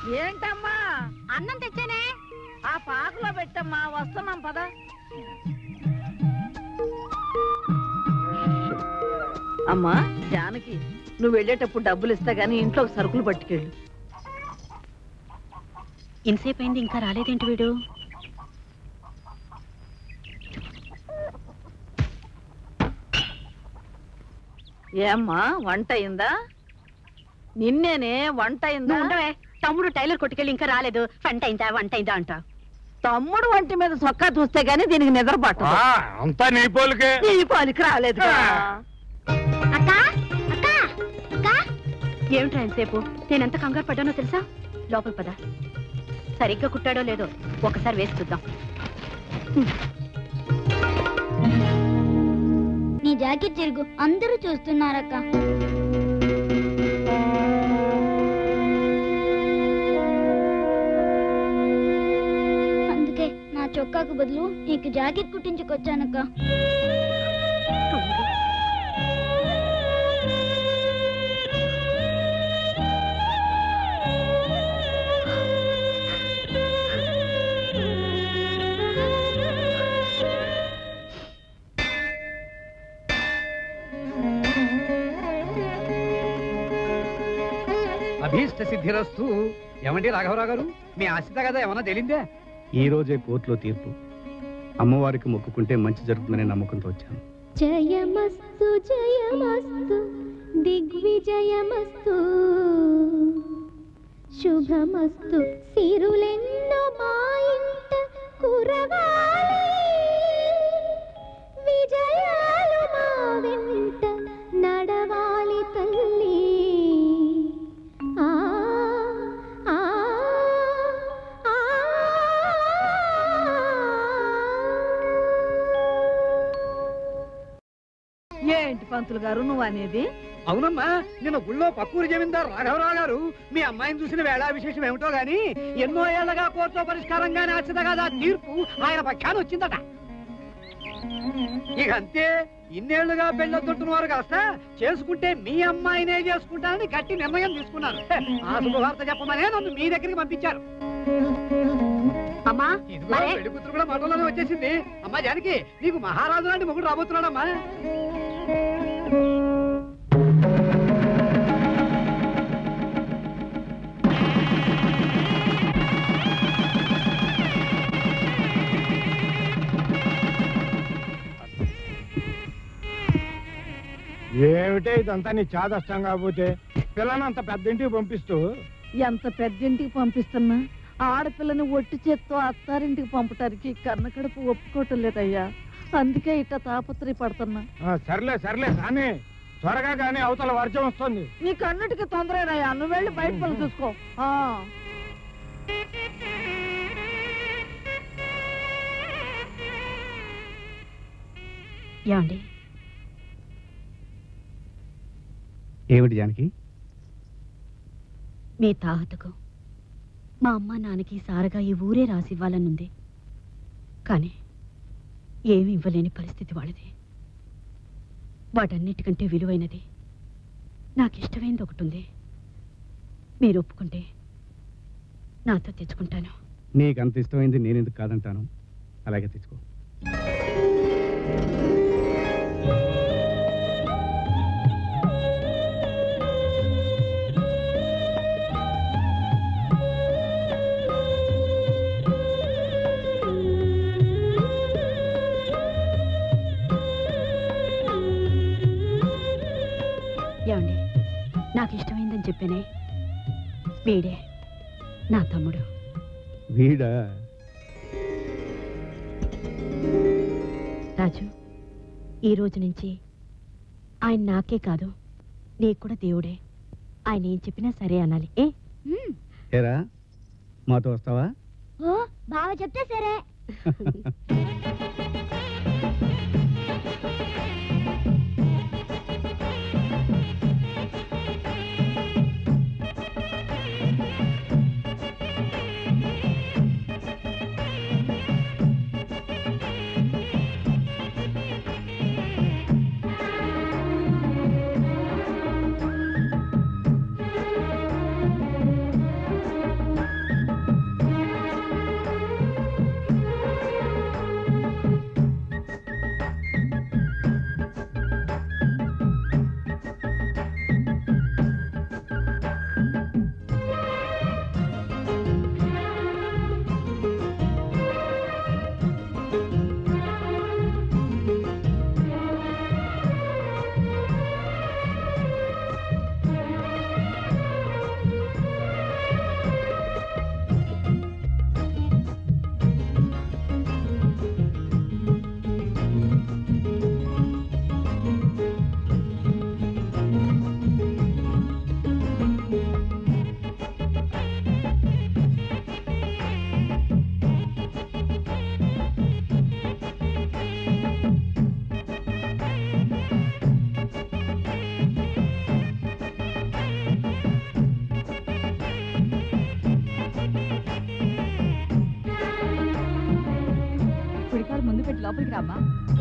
ఏంటమ్మా అన్నం తెచ్చానే ఆ పాకలో పెట్టమ్మా వస్తున్నాం పద అమ్మా జానకి నువ్వు వెళ్ళేటప్పుడు డబ్బులు ఇస్తా గానీ ఇంట్లోకి సరుకులు పట్టుకెళ్ళు ఇంతసేపు అయింది ఇంకా రాలేదేంటి వీడు ఏమ్మా వంట అయిందా నిన్నేనే వంట అయిందా నువ్వు ఉండవే తమ్ముడు టైలర్ కొట్టుకెళ్ళి ఇంకా రాలేదు వంట అయిందా వంట అయిందా అంటా తమ్ముడు వంటి మీద సొక్కా చూస్తే గానీ దీనికి నిద్ర పట్టదు అంతా నీ పోలికే ఈ పనికి రాలేదు కదా. అక్క అక్క అక్క ఏమిట్రా ఎంతసేపు నేనెంత కంగారు పడ్డానో తెలుసా లోపల పద సరిగ్గా కుట్టాడో లేదో ఒకసారి వేసి చూద్దాం నీ జాకెట్ చెరుగు అందరూ చూస్తున్నారక్క అందుకే నా చొక్కాకు బదులు నీకు జాకెట్ కుట్టించుకొచ్చానక్క అభీష్ట సిద్ధిరస్తు ఏమండి రాఘవరావు గారు మీ ఆశిత కదా ఏమన్నా తెలిందే ఈ రోజే కోర్టులో తీర్పు అమ్మవారికి మొక్కుకుంటే మంచి జరుగుతుందనే నమ్మకంతో వచ్చాను జయమస్తు జయమస్తు దిగ్విజయమస్తు శుభమస్తు సిరులెన్నో మా ఇంట కురవాలి విజయాలు మా వెంట నడవాలి తల్లి ఆ ఆ ఏంటి పంతులు గారు నువ్వు అనేది అవునమ్మా నిన్న గుళ్ళో పక్కూరు జమీందారు రాఘవరావు గారు మీ అమ్మాయిని చూసిన వేళా విశేషం ఏమిటో గాని ఎన్నో ఏళ్లగా కోర్టులో పరిష్కారంగానే ఆశిత కదా తీర్పు ఆయన పక్షాన్ని వచ్చిందట ఇక అంతే ఇన్నేళ్లుగా పెళ్ళొద్దుంటున్న వారు కాస్త చేసుకుంటే మీ అమ్మాయినే చేసుకుంటానని గట్టి నిర్ణయం తీసుకున్నారు ఆ శుభవార్త చెప్పమనే నన్ను మీ దగ్గరికి పంపించారు అమ్మా ఇదిగో మరే పెళ్లి కూతురు కూడా మాటల్లోనే వచ్చేసింది అమ్మా జానకి నీకు మహారాజు లాంటి మొగుడు రాబోతున్నాడమ్మా ఏమిటే ఇదంతా నీ చాదష్టం కాకపోతే పిల్లనంత పెద్ద ఇంటికి పంపిస్తూ ఎంత పెద్దింటికి పంపిస్తున్నా ఆడపిల్లని ఒట్టి చేత్తో అత్తారింటికి పంపటానికి కన్నకడుపు ఒప్పుకోవటం లేదయ్యా అందుకే ఇట్ట తాపత్రయపడుతున్నా ఆ, సర్లే సర్లే కానీ త్వరగా కానీ అవతల వర్షం వస్తుంది నీకు అన్నిటికీ తొందరేనయ్యా నువ్వు వెళ్ళి బయట పనులు చూసుకో ఆ. ఏమండి ఏమిటి జానకి మీ తాహతకు మా అమ్మ నాన్నకి సారగా ఈ ఊరే రాసి ఇవ్వాలనుంది కానీ ఏమి ఇవ్వలేని పరిస్థితి వాళ్ళది వాటన్నిటికంటే విలువైనది నాకు ఇష్టమైనది ఒకటి ఉంది మీరు ఒప్పుకుంటే నాతో తెచ్చుకుంటాను నీకు అంత ఇష్టమైంది నేను ఎందుకు కాదంటాను అలాగే తెచ్చుకో ఏమండి నాకు ఇష్టమైందని చెప్పానే వీడే నా తమ్ముడు వీడా రాజు ఈ రోజు నుంచి ఆయన నాకే కాదు నీకు కూడా దేవుడే ఆయన ఏం చెప్పినా సరే అనాలి ఏ ఏరా మాతో వస్తావా ఓ బాగా చెప్తే సరే ఆ లోపలికి రామ్మా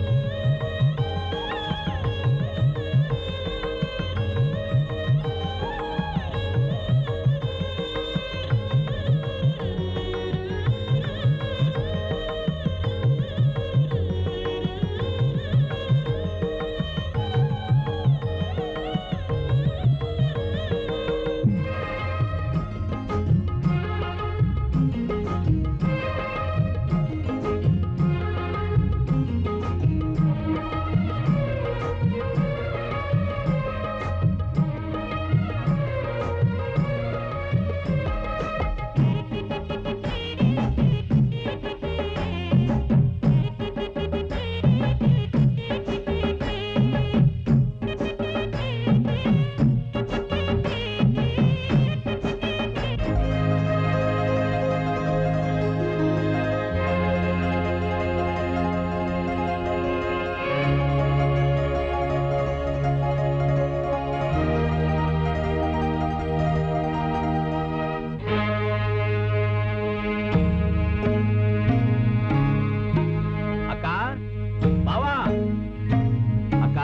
అక్క బావా అక్క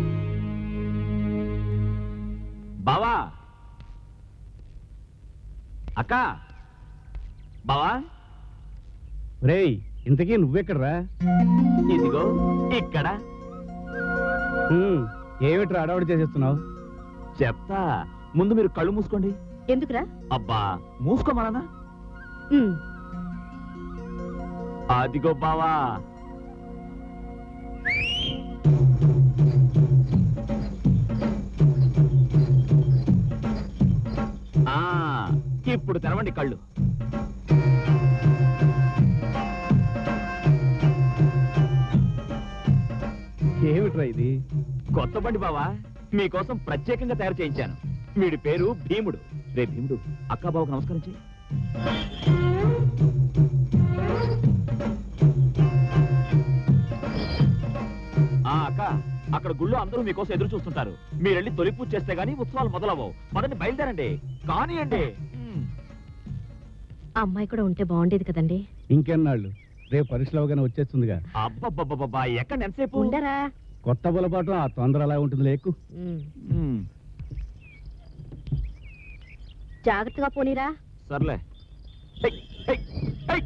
బావా అక్క బావా రేయ్ ఇంతకీ నువ్వెక్కడరా ఇదిగో ఇక్కడ హ్మ్, ఏమిట్రా అడవాడు చేసేస్తున్నావు చెప్తా ముందు మీరు కళ్ళు మూసుకోండి ఎందుకురా అబ్బా మూసుకోమలనా ఉమ్, అదిగో బావా ఆ ఇప్పుడు తెరవండి కళ్ళు ఏమిట్రా ఇది కొత్త బండి బావా మీకోసం ప్రత్యేకంగా తయారు చేయించాను వీడి పేరు భీముడు రే భీముడు అక్క బావకు నమస్కారం చేయి ఆ అక్క అక్కడ గుళ్ళో అందరూ మీకోసం ఎదురు చూస్తుంటారు మీరు వెళ్ళి తొలి పూజ చేస్తే గానీ ఉత్సవాలు మొదలవవు పదండి బయలుదేరండి కానియండి ఉమ్. ఆ అమ్మాయి కూడా ఉంటే బాగుండేది కదండి ఇంకెన్నాళ్ళు రేపు పరీక్షలు అవగానే వచ్చేస్తుందిగా అబ్బబ్బబ్బబ్బా ఎక్కడ ఎంతసేపు ఉండరా కొత్త బులపాటు ఆ తొందర అలా ఉంటుంది లేకు ఉమ్, ఉమ్, జాగ్రత్తగా పోనీరా సర్లే హై, హై, హై.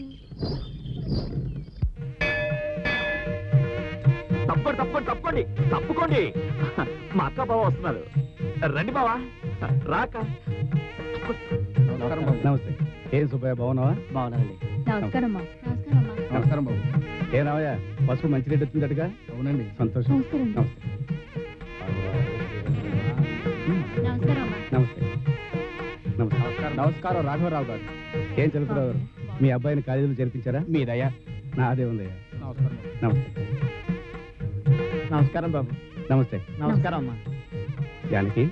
తప్పండి తప్పండి తప్పండి తప్పుకోండి మా అక్క బావ వస్తున్నారు రండి బావా రాక నమస్తే ఏం సుబ్బయ్య బాగున్నావా బాగున్నానండి నమస్కారం నమస్కారం బాబు ఏ రావయ్య పసుపు మంచి రేటు వచ్చిందటగా అవునండి సంతోషం నమస్తే నమస్కారం నమస్తే నమస్తే నమస్కారం రాఘవరావు గారు ఏం చదువుతురావు గారు మీ అబ్బాయిని కాలేజీలో చేర్పించారా మీ దయ నాదే ఉందయ్యా నమస్తే నమస్కారం బాబు నమస్తే నమస్కారం అమ్మా జానకి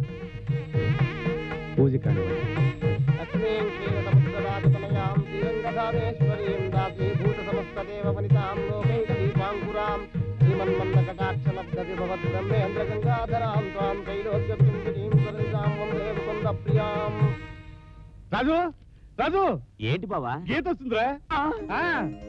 పూజ కానివ్వండి లక్ష్మీం క్షీరసముద్రరాజతనయాం శ్రీరంగధామేశ్వరీం దాసీభూత సమస్తదేవ వనితాం లోకైకదీపాంకురాం శ్రీమన్మన్నకటాక్షలబ్ధతి భవద్బ్రహ్మేంద్ర గంగాధరాం త్వాం త్రైలోక్యపిండినీం సరితాం వందే ముకుంద ప్రియాం రాజు రాజు ఏంటి బావా గీత వస్తుందిరా ఆ.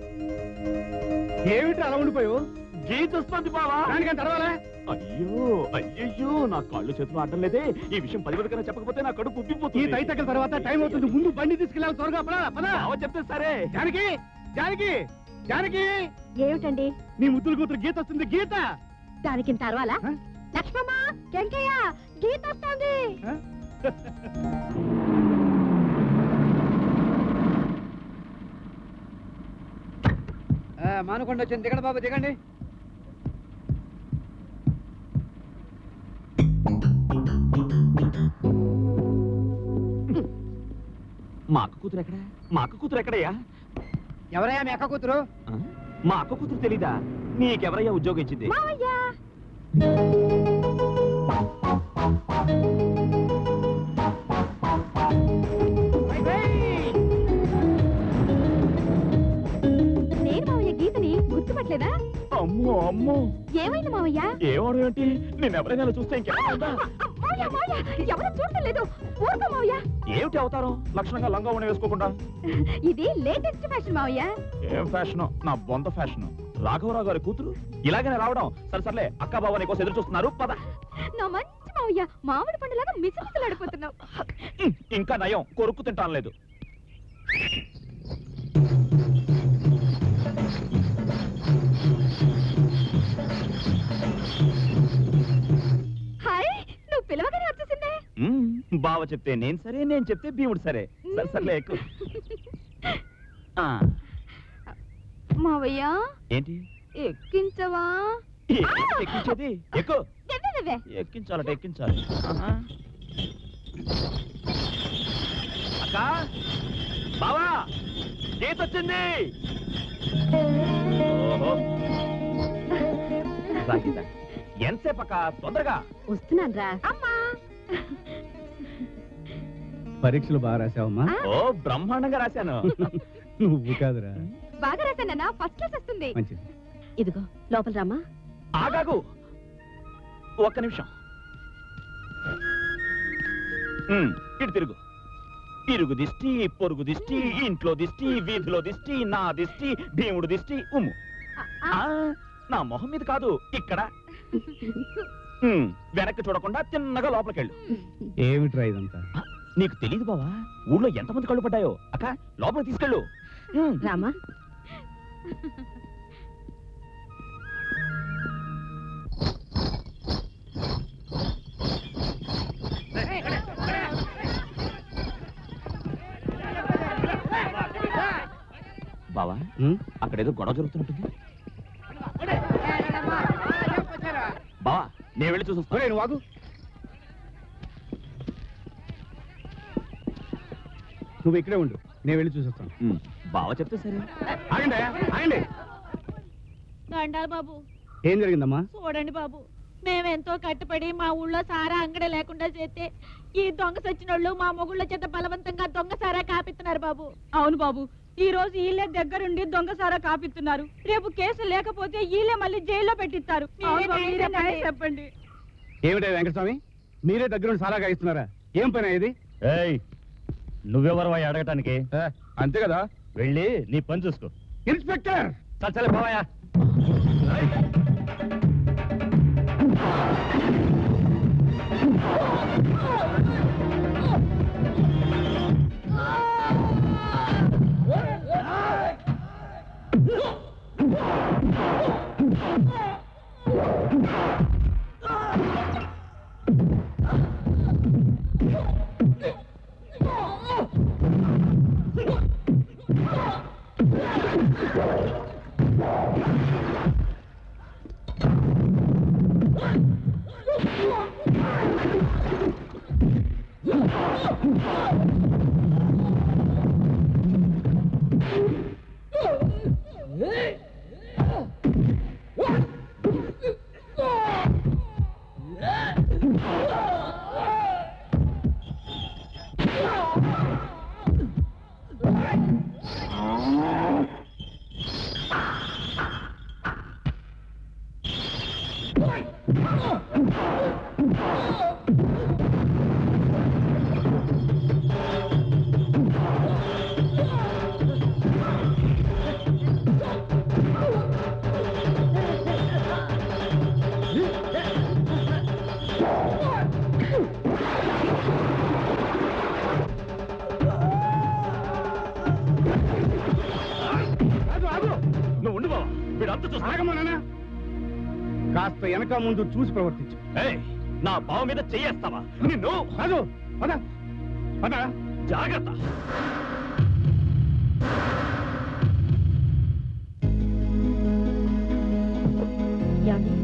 ఏమిటి అలా ఉండిపోయావు గీత వస్తుంది బావా దానికని తర్వాలా అయ్యో అయ్యయ్యో నా కాళ్ళు చేతులు ఆడటం లేదే ఈ విషయం పది మందికన్నా చెప్పకపోతే నా కడుపు ఈ ఉబ్బిపోతుంది తైతక్కల తర్వాత టైం అవుతుంది ముందు బండి తీసుకెళ్ళాలి త్వరగా పదా పదా బావ చెప్తే సరే జానకి జానకి జానకి ఏమిటండి నీ ముద్దుల కూతురు గీత వస్తుంది గీత దానికి ఇంత అరవాలా హ? లక్ష్మమ్మ వెంకయ్య గీత వస్తుంది మానుకొండ వచ్చింది దిగండి బాబు దిగండి మా అక్క కూతురు ఎక్కడ మా అక్క కూతురు ఎక్కడయ్యా ఎవరయ్యా మీ అక్క కూతురు ఆ? మా అక్క కూతురు తెలీదా నీకెవరయ్యా ఉద్యోగం ఇచ్చింది నేను మావయ్య గీతని గుర్తుపట్టలేదా అమ్మో అమ్మో ఏమైంది మావయ్య ఏమడం ఏంటి నేను ఎవరైనా చూస్తే ఇంకెవరైనా మావయ్య మావయ్య ఎవరు చూడలేదు ఊరుకో మావయ్య ఏమిటి అవతారం లక్షణంగా లంగా ఉండి వేసుకోకుండా ఇది లేటెస్ట్ ఫ్యాషన్ మావయ్య ఏం ఫ్యాషన్ నా బొంద ఫ్యాషన్ రాఘవరావు గారి కూతురు ఇలాగనే రావడం సరే సర్లే అక్క బావ నీకోసం ఎదురు చూస్తున్నారు పద నా మంచి మావయ్య మామిడి పండులాగా మిసమిసలాడిపోతున్నావు ఉమ్, ఇంకా నయం కొరుక్కు తింటాను లేదు హాయ్ నువ్వు పిలవగానే వచ్చేసిందే ఉమ్, బావ చెప్తే నేను సరే నేను చెప్తే భీముడు సరే సరే సర్లే ఎక్కు ఆ, మావయ్య ఏంటి ఎక్కించవా ఏంటి ఎక్కించేది ఎక్కు ఎన్నదవే ఎక్కించాలట ఎక్కించాలి ఆహా. అక్క బావా గీత వచ్చింది ఓహో. రా గీత. ఎంతసేపు అక్క తొందరగా వస్తున్నాను రా అమ్మా పరీక్షలు బాగా రాసావమ్మా ఓ బ్రహ్మాండంగా రాశాను నువ్వు కాదురా బాగా రాశానన్నా ఫస్ట్ క్లాస్ వస్తుంది మంచిది ఇదిగో లోపల రామా ఆగాగు ఒక్క నిమిషం ఉమ్, ఇటు తిరుగు ఇరుగు దిష్టి పొరుగు దిష్టి ఇంట్లో దిష్టి వీధిలో దిష్టి నా దిష్టి భీముడు దిష్టి ఉమ్ము ఆ, నా మొహం మీద కాదు ఇక్కడ ఉమ్, వెనక్కి చూడకుండా చిన్నగా లోపలికెళ్ళు ఏమిట్రా ఇదంతా నీకు తెలియదు బావా ఊళ్ళో ఎంతమంది కళ్ళు పడ్డాయో అక్క లోపలికి తీసుకెళ్ళు ఉమ్. రామా బావా ఉమ్? అక్కడ ఏదో గొడవ జరుగుతున్నట్టుంది బావా నేను వెళ్ళి చూసొస్తా ఒరేయ్, నువ్వు ఆగు నువ్వు ఇక్కడే ఉండు నేను వెళ్ళి చూసొస్తాను ఉమ్, బావ చెప్తే సరే ఆగండి ఆగండి దండాలు బాబు ఏం జరిగిందమ్మా చూడండి బాబు మేమెంతో కట్టుబడి మా ఊళ్ళో సారా అంగడి లేకుండా చేస్తే ఈ దొంగ సచ్చినోళ్ళు మా మొగుళ్ళ చేత బలవంతంగా దొంగ సారా కాపిస్తున్నారు బాబు అవును బాబు ఈ రోజు ఈలే దగ్గరుండి దొంగసారా కాపిస్తున్నారు రేపు కేసు లేకపోతే ఈలే మళ్ళీ జైల్లో పెట్టిస్తారు అవును బాబు, మీరే చెప్పండి. చెప్పండి. ఏమిటా వెంకటస్వామి మీరే దగ్గర సాలాగా ఇస్తున్నారా ఏం పని ఇది ఏయ్ నువ్వెవరు అడగటానికి అంతే కదా వెళ్ళి నీ పని చూసుకో ఇన్స్పెక్టర్ చచ్చలే బావయ్యా నువ్వు ఉండు బావా వీడంతా చూస్తా ఆగమ్మా నాన్న కాస్త వెనక ముందు చూసి ప్రవర్తించు ఏయ్, నా బావ మీద చెయ్యేస్తావా నిన్ను రాజు పద పద జాగ్రత్త ఏమండి?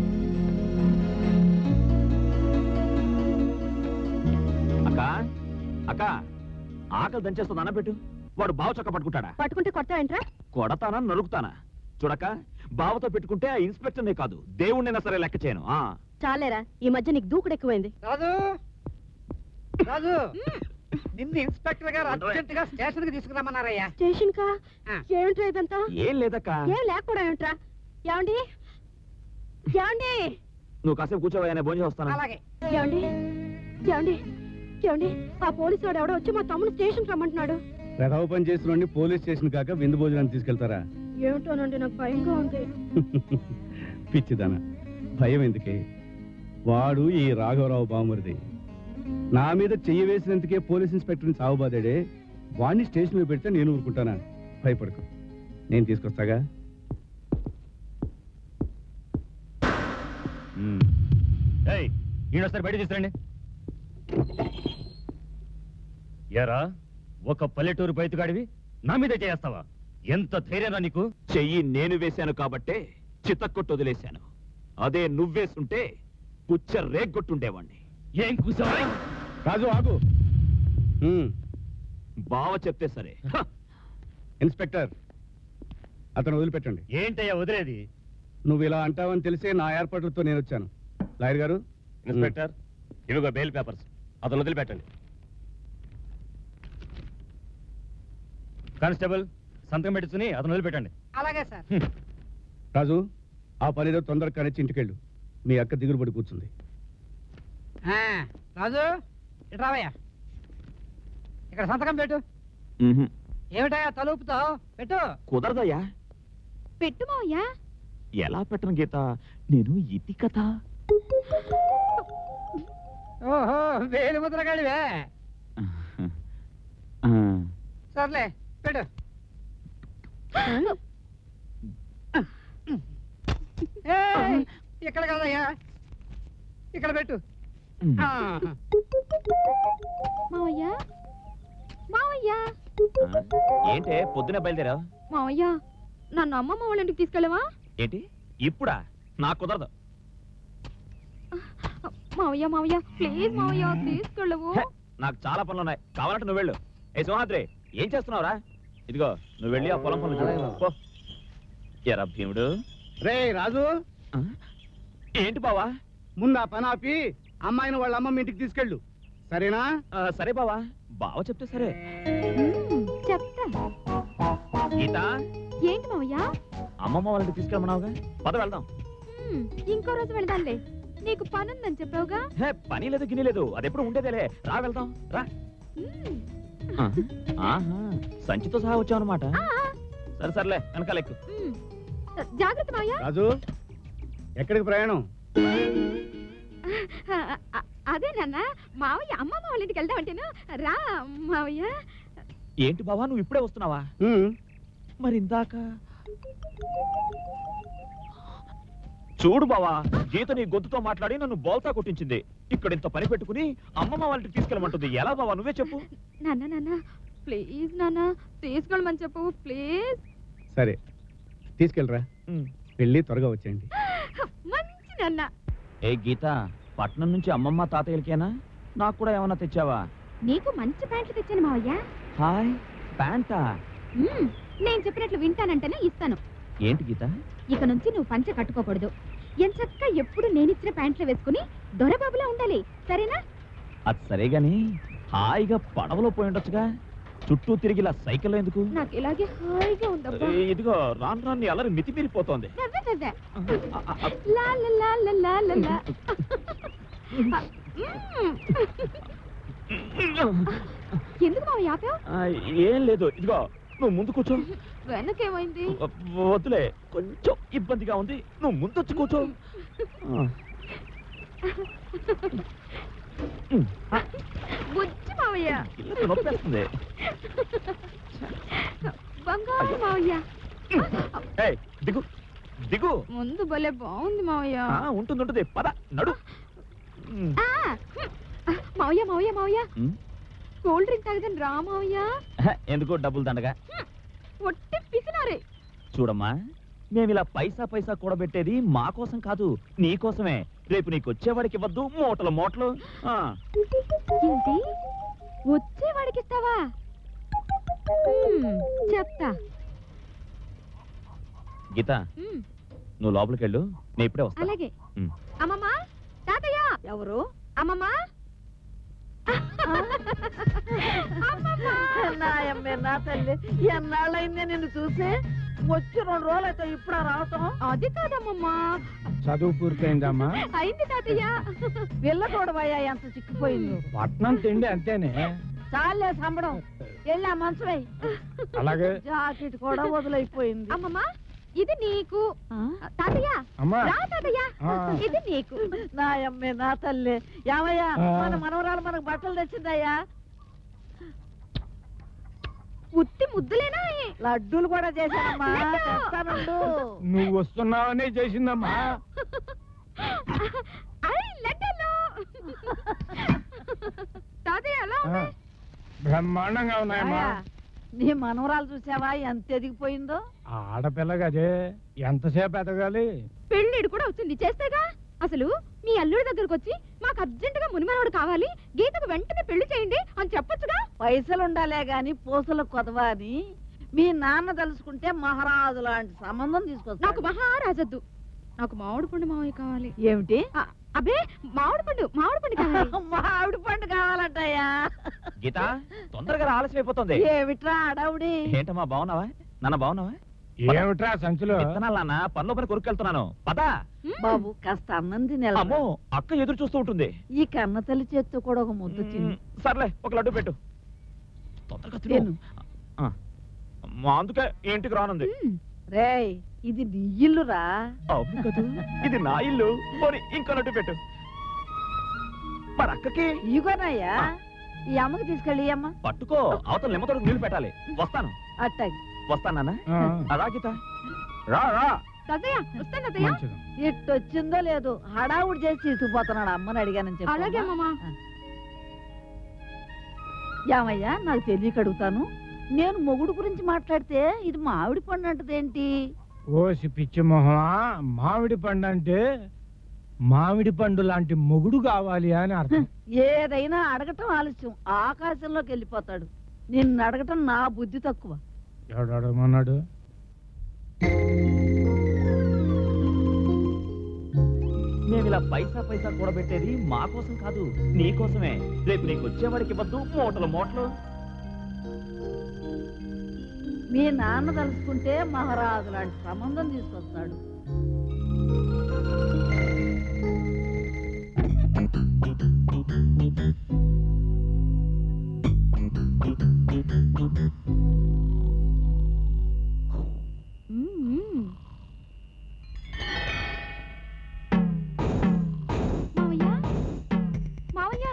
అక్క అక్క ఆకలి దంచేస్తుంది అన్నపెట్టు వాడు బావ చక్క పట్టుకుంటాడా పట్టుకుంటే కొడతావేంట్రా కొడతానా నరుకుతానా చూడక బావతో పెట్టుకుంటే ఆ ఇన్స్పెక్టర్నే కాదు దేవుణ్ణైనా సరే లెక్క చేయను ఆ చాలేరా ఈ మధ్య నీకు దూకుడు ఎక్కువైంది రాజు రాజు నిన్ను ఇన్స్పెక్టర్ గారు అర్జెంట్ గా స్టేషన్ కి తీసుకురమ్మన్నారయ్యా స్టేషన్ కా ఆ. ఏమిట్రా ఇదంతా ఏం లేదక్క ఏం లేకపోవడం ఏమిట్రా ఏమండి ఏమండి నువ్వు కాసేపు కూర్చోవయ్యా నేను భోజనం వస్తాను అలాగే ఏమండి ఏమండి ఏమండి ఆ పోలీసు వాడు ఎవడో వచ్చి మా తమ్ముడు స్టేషన్ రమ్మంటున్నాడు రథవ పని చేసిన పోలీస్ స్టేషన్ కాక విందు భోజనాన్ని తీసుకెళ్తారా ఏమిటోనండి నాకు భయంగా ఉంది పిచ్చిదన భయం ఎందుకే వాడు ఈ రాఘవరావు బామరిది నా మీద చెయ్యి వేసినందుకే పోలీస్ ఇన్స్పెక్టర్ని సాగుబాదాడే వాడిని స్టేషన్ మీద పెడితే నేను ఊరుకుంటానా భయపడకు నేను తీసుకొస్తాగా ఏయ్ ఈయనొస్తారు బయట తీసుకురండి ఎరా ఒక పల్లెటూరు బయటగాడివి నా మీద చేస్తావా ఎంత ధైర్యం నీకు చెయ్యి నేను వేశాను కాబట్టే చితక్కొట్టు వదిలేశాను అదే నువ్వేసుంటే పుచ్చ రేగ్గొట్టుండేవాణ్ణి ఏం కూసావా రాజు ఆగు హ్మ్, బావ చెప్తే సరే హ! ఇన్స్పెక్టర్ అతను వదిలిపెట్టండి ఏంటయ్యా వదిలేది నువ్వు ఇలా అంటావని తెలిసే నా ఏర్పాట్లతో నేను వచ్చాను లాయర్ గారు ఇన్స్పెక్టర్ ఇవిగో బెయిల్ పేపర్స్ అతను వదిలిపెట్టండి కానిస్టేబుల్ సంతకం పెట్టుకుని అతను వదిలిపెట్టండి అలాగే సార్ రాజు ఆ పనిలో తొందరగా కనిచ్చి ఇంటికెళ్ళు మీ అక్క దిగులు పడి కూర్చుంది ఆ, రాజు ఇటు రావయ్యా ఇక్కడ సంతకం పెట్టు మ్హూ. ఏమిటయ్యా తలుపుతావు పెట్టు కుదరదయ్యా పెట్టు మావయ్య ఎలా పెట్టను గీత నేను ఇది కదా ఓహో వేలు ముద్రగాడివే సర్లే పెట్టు ఏయ్, ఇక్కడ కదయ్యా ఇక్కడ పెట్టు ఆ, మావయ్య మావయ్య ఏంటే పొద్దునే బయలుదేరావు మావయ్య నన్ను అమ్మమ్మ వాళ్ళ ఇంటికి తీసుకెళ్ళవా ఏంటి ఇప్పుడా నాకు కుదరదు మావయ్య మావయ్య ప్లీజ్ మావయ్య తీసుకెళ్ళవు హే, నాకు చాలా పనులు ఉన్నాయి కావాలంటే నువ్వు వెళ్ళు ఏ సింహాద్రి ఏం చేస్తున్నావురా ఇదిగో నువ్వు వెళ్ళి ఆ పొలం పనులు చూడు పో. ఎరా భీముడు రే రాజు ఆ? ఏంటి బావా ముందు ఆ పని ఆపి అమ్మాయిని వాళ్ళ అమ్మమ్మ ఇంటికి తీసుకెళ్ళు సరేనా ఆ, సరే బావా బావ చెప్తే సరే మ్మ్, చెప్తా గీత ఏంటి మావయ్య అమ్మమ్మ వాళ్ళకి తీసుకెళ్ళమన్నావుగా పద వెళ్దాం మ్మ్, ఇంకో రోజు వెళ్దాంలే నీకు పనుందని చెప్పావుగా హే పని లేదు గిని లేదు అది ఎప్పుడు ఉండేదేలే రా వెళ్దాం రా మ్మ్. ఆ, ఆహా సంచితో సహా వచ్చావు అనమాట ఆ, సరే సర్లే వెనకాల ఎక్కు మ్మ్. జాగ్రత్త మావయ్య రాజు ఎక్కడికి ప్రయాణం ఆ, ఆ, అదే నాన్న మావయ్య అమ్మమ్మ వాళ్ళ ఇంటికి వెళ్దామంటేను రా మావయ్య ఏంటి బావా నువ్వు ఇప్పుడే వస్తున్నావా హ్మ్, మరి ఇందాక చూడు బావా గీత నీ గొంతుతో మాట్లాడి నన్ను బోల్తా కొట్టించింది ఇక్కడ ఇంత పని పెట్టుకుని అమ్మమ్మ వాళ్ళకి తీసుకెళ్ళమంటుంది ఎలా బావా నువ్వే చెప్పు నాన్న నాన్న ప్లీజ్ నాన్న తీసుకెళ్ళమని చెప్పు ప్లీజ్ సరే తీసుకెళ్ళరా ఉమ్. వెళ్ళి త్వరగా వచ్చేయండి మంచి నాన్న ఏ గీత పట్నం నుంచి అమ్మమ్మ తాతయ్యలకేనా నాకు కూడా ఏమన్నా తెచ్చావా నీకు మంచి ప్యాంట్లు తెచ్చాను మావయ్య హాయ్ ప్యాంటా మ్మ్. నేను చెప్పినట్లు వింటానంటేనే ఇస్తాను ఏంటి గీత ఇక నుంచి నువ్వు పంచ కట్టుకోకూడదు ఎంచక్క ఎప్పుడు నేనిచ్చిన ప్యాంట్లు వేసుకుని దొరబాబులా ఉండాలి సరేనా అది సరే గాని హాయిగా పడవలో పోయి ఉండొచ్చుగా చుట్టూ తిరిగి ఇలా సైకిల్ ఎందుకు నాకు ఇలాగే హాయిగా ఉందబ్బా ఏ, ఇదిగో రాను రాను నీ అల్లరి మితిమీరిపోతోంది నవ్వే నవ్వే. ఆ, ఆ, ఆ, లా లా లా లా లా లా లా. మ్మ్. ఎందుకు మావయ్య ఆపావు ఆ, ఏం లేదు ఇదిగో నువ్వు ముందు కూర్చో వెనకేమైంది వ- వద్దులే కొంచెం ఇబ్బందిగా ఉంది నువ్వు ముందొచ్చి కూర్చో ఆ. ఉమ్, ఆ, బుజ్జి మావయ్య ఇల్లు నొప్పేస్తుంది బంగారు మావయ్య ఏయ్, దిగు దిగు ముందు భలే బాగుంది మావయ్య ఆ, ఉంటుంది ఉంటుంది పద నడు ఉమ్, ఆ, మావయ్య మావయ్య మావయ్య ఉమ్, కూల్ డ్రింక్ తాగదని రా మావయ్య హ, ఎందుకో డబ్బులు దండగా ఒట్టి పిసినారే చూడమ్మా మేము ఇలా పైసా పైసా కూడబెట్టేది మా కోసం కాదు నీ కోసమే రేపు నీకు వచ్చేవాడికి ఇవ్వద్దు మూటలు మూటలు ఆ, ఏంటి వచ్చేవాడికి ఇస్తావా మ్మ్, చెప్తా గీత మ్మ్, నువ్వు లోపలికి వెళ్ళు నేను ఇప్పుడే వస్తా అలాగే మ్మ్. అమ్మమ్మ తాతయ్య ఎవరు అమ్మమ్మ అమ్మమ్మ నాయమ్మే నా తల్లి ఎన్నాళ్ళైందే నిన్ను చూసి వచ్చి రెండు రోజులు అయితే ఇప్పుడు రావటం అది కాదమ్మమ్మ చదువు పూర్తయిందమ్మా అయింది తాతయ్య పిల్ల చూడబోయా ఎంత చిక్కిపోయిందో పట్నం తిండి అంతేనే చాలే సంబడం వెళ్ళి ఆ మంచమై అలాగే జాకెట్ కూడా వదిలైపోయింది అమ్మమ్మ ఇది నీకు ఆ? తాతయ్య అమ్మా రా తాతయ్య ఆ. ఇది నీకు నా అమ్మే నా తల్లి ఏమయ్యా ఆ. మన మనవరాలు మనకు బట్టలు తెచ్చిందయ్యా ఉత్తి ముద్దులేనా లడ్డూలు కూడా చేశానమ్మా లడ్డు. తెస్తానుండు నువ్వు వస్తున్నావనే చేసిందమ్మా ఐ లడ్డూలు తాతయ్య ఎలా ఆ, బ్రహ్మాండంగా ఉన్నాయమ్మా ఆయా, నీ మనవరాలు చూసావా ఎంత ఎదిగిపోయిందో ఆడపిల్ల కదే ఎంతసేపు ఎదగాలి పెళ్ళిడు కూడా వచ్చింది చేస్తేగా అసలు మీ అల్లుడి దగ్గరకు వచ్చి మాకు అర్జెంటుగా మునిమనవాడు కావాలి గీతకు వెంటనే పెళ్లి చేయండి అని చెప్పొచ్చుగా పైసలు ఉండాలే గాని పూసలు కొదవా అని మీ నాన్న తలుసుకుంటే మహారాజు లాంటి సంబంధం నాకు తీసుకొస్తా మహారాజద్దు నాకు మామిడి పండు మావయ్య కావాలి ఏమిటి ఆ, అబ్బే మామిడి పండు మామిడి పండు కావాలి మామిడి పండు కావాలంటయ్యా గీత తొందరగా రా, ఆలస్యం అయిపోతుంది ఏమిట్రా అడవుడి ఏంటమ్మా బాగున్నావా నాన్న బాగున్నావా ఏమిట్రా సంచులు విత్తనాలు నాన్న పనిలో పని కొరుకెళ్తున్నాను పదా బాబు కాస్త అన్నం తినేలా అమ్మో అక్క ఎదురు చూస్తూ ఉంటుంది ఈ కన్న తల్లి చేత్తో కూడా ఒక ముద్ద తిను మ్మ్, సర్లే ఒక లడ్డు పెట్టు తొందరగా తిను తిను ఆ, మా అందుకే ఇంటికి రానుంది రేయ్ ఇది నీ ఇల్లురా అవును కదా ఇది నా ఇల్లు పోనీ ఇంకో లడ్డు పెట్టు మరి అక్కకి ఇగోనయ్యా ఈ అమ్మకి తీసుకెళ్ళి ఈ అమ్మ పట్టుకో అవతల నిమ్మతోడు నీళ్లు పెట్టాలి వస్తాను అట్టగి వస్తానా ఆ, అదా గీత రా రా తాతయ్య వస్తాను తాతయ్య మంచిది ఇట్టొచ్చిందో లేదు హడావుడి చేసి తీసుకుపోతున్నాడు అమ్మని అడిగానని చెప్పు అలాగే అమ్మా. అమ్మమ్మ యామయ్యా నాకు తెలియక అడుగుతాను నేను మొగుడు గురించి మాట్లాడితే ఇది మామిడి పండు అంటదేంటి ఓసి పిచ్చి మొహమా మామిడి పండు అంటే మామిడి పండు లాంటి మొగుడు కావాలి అని అర్థం ఏదైనా అడగటం ఆలస్యం ఆకాశంలోకి వెళ్ళిపోతాడు నిన్ను అడగటం నా బుద్ధి తక్కువ ఎవడు అడగమన్నాడు మేము ఇలా పైసా పైసా కూడబెట్టేది మా కోసం కాదు నీ కోసమే రేపు నీకు వచ్చేవాడికి ఇవ్వద్దు మూటలు మూటలు మీ నాన్న తలుసుకుంటే మహారాజు లాంటి సంబంధం తీసుకొస్తాడు మ్మ్. మావయ్య మావయ్య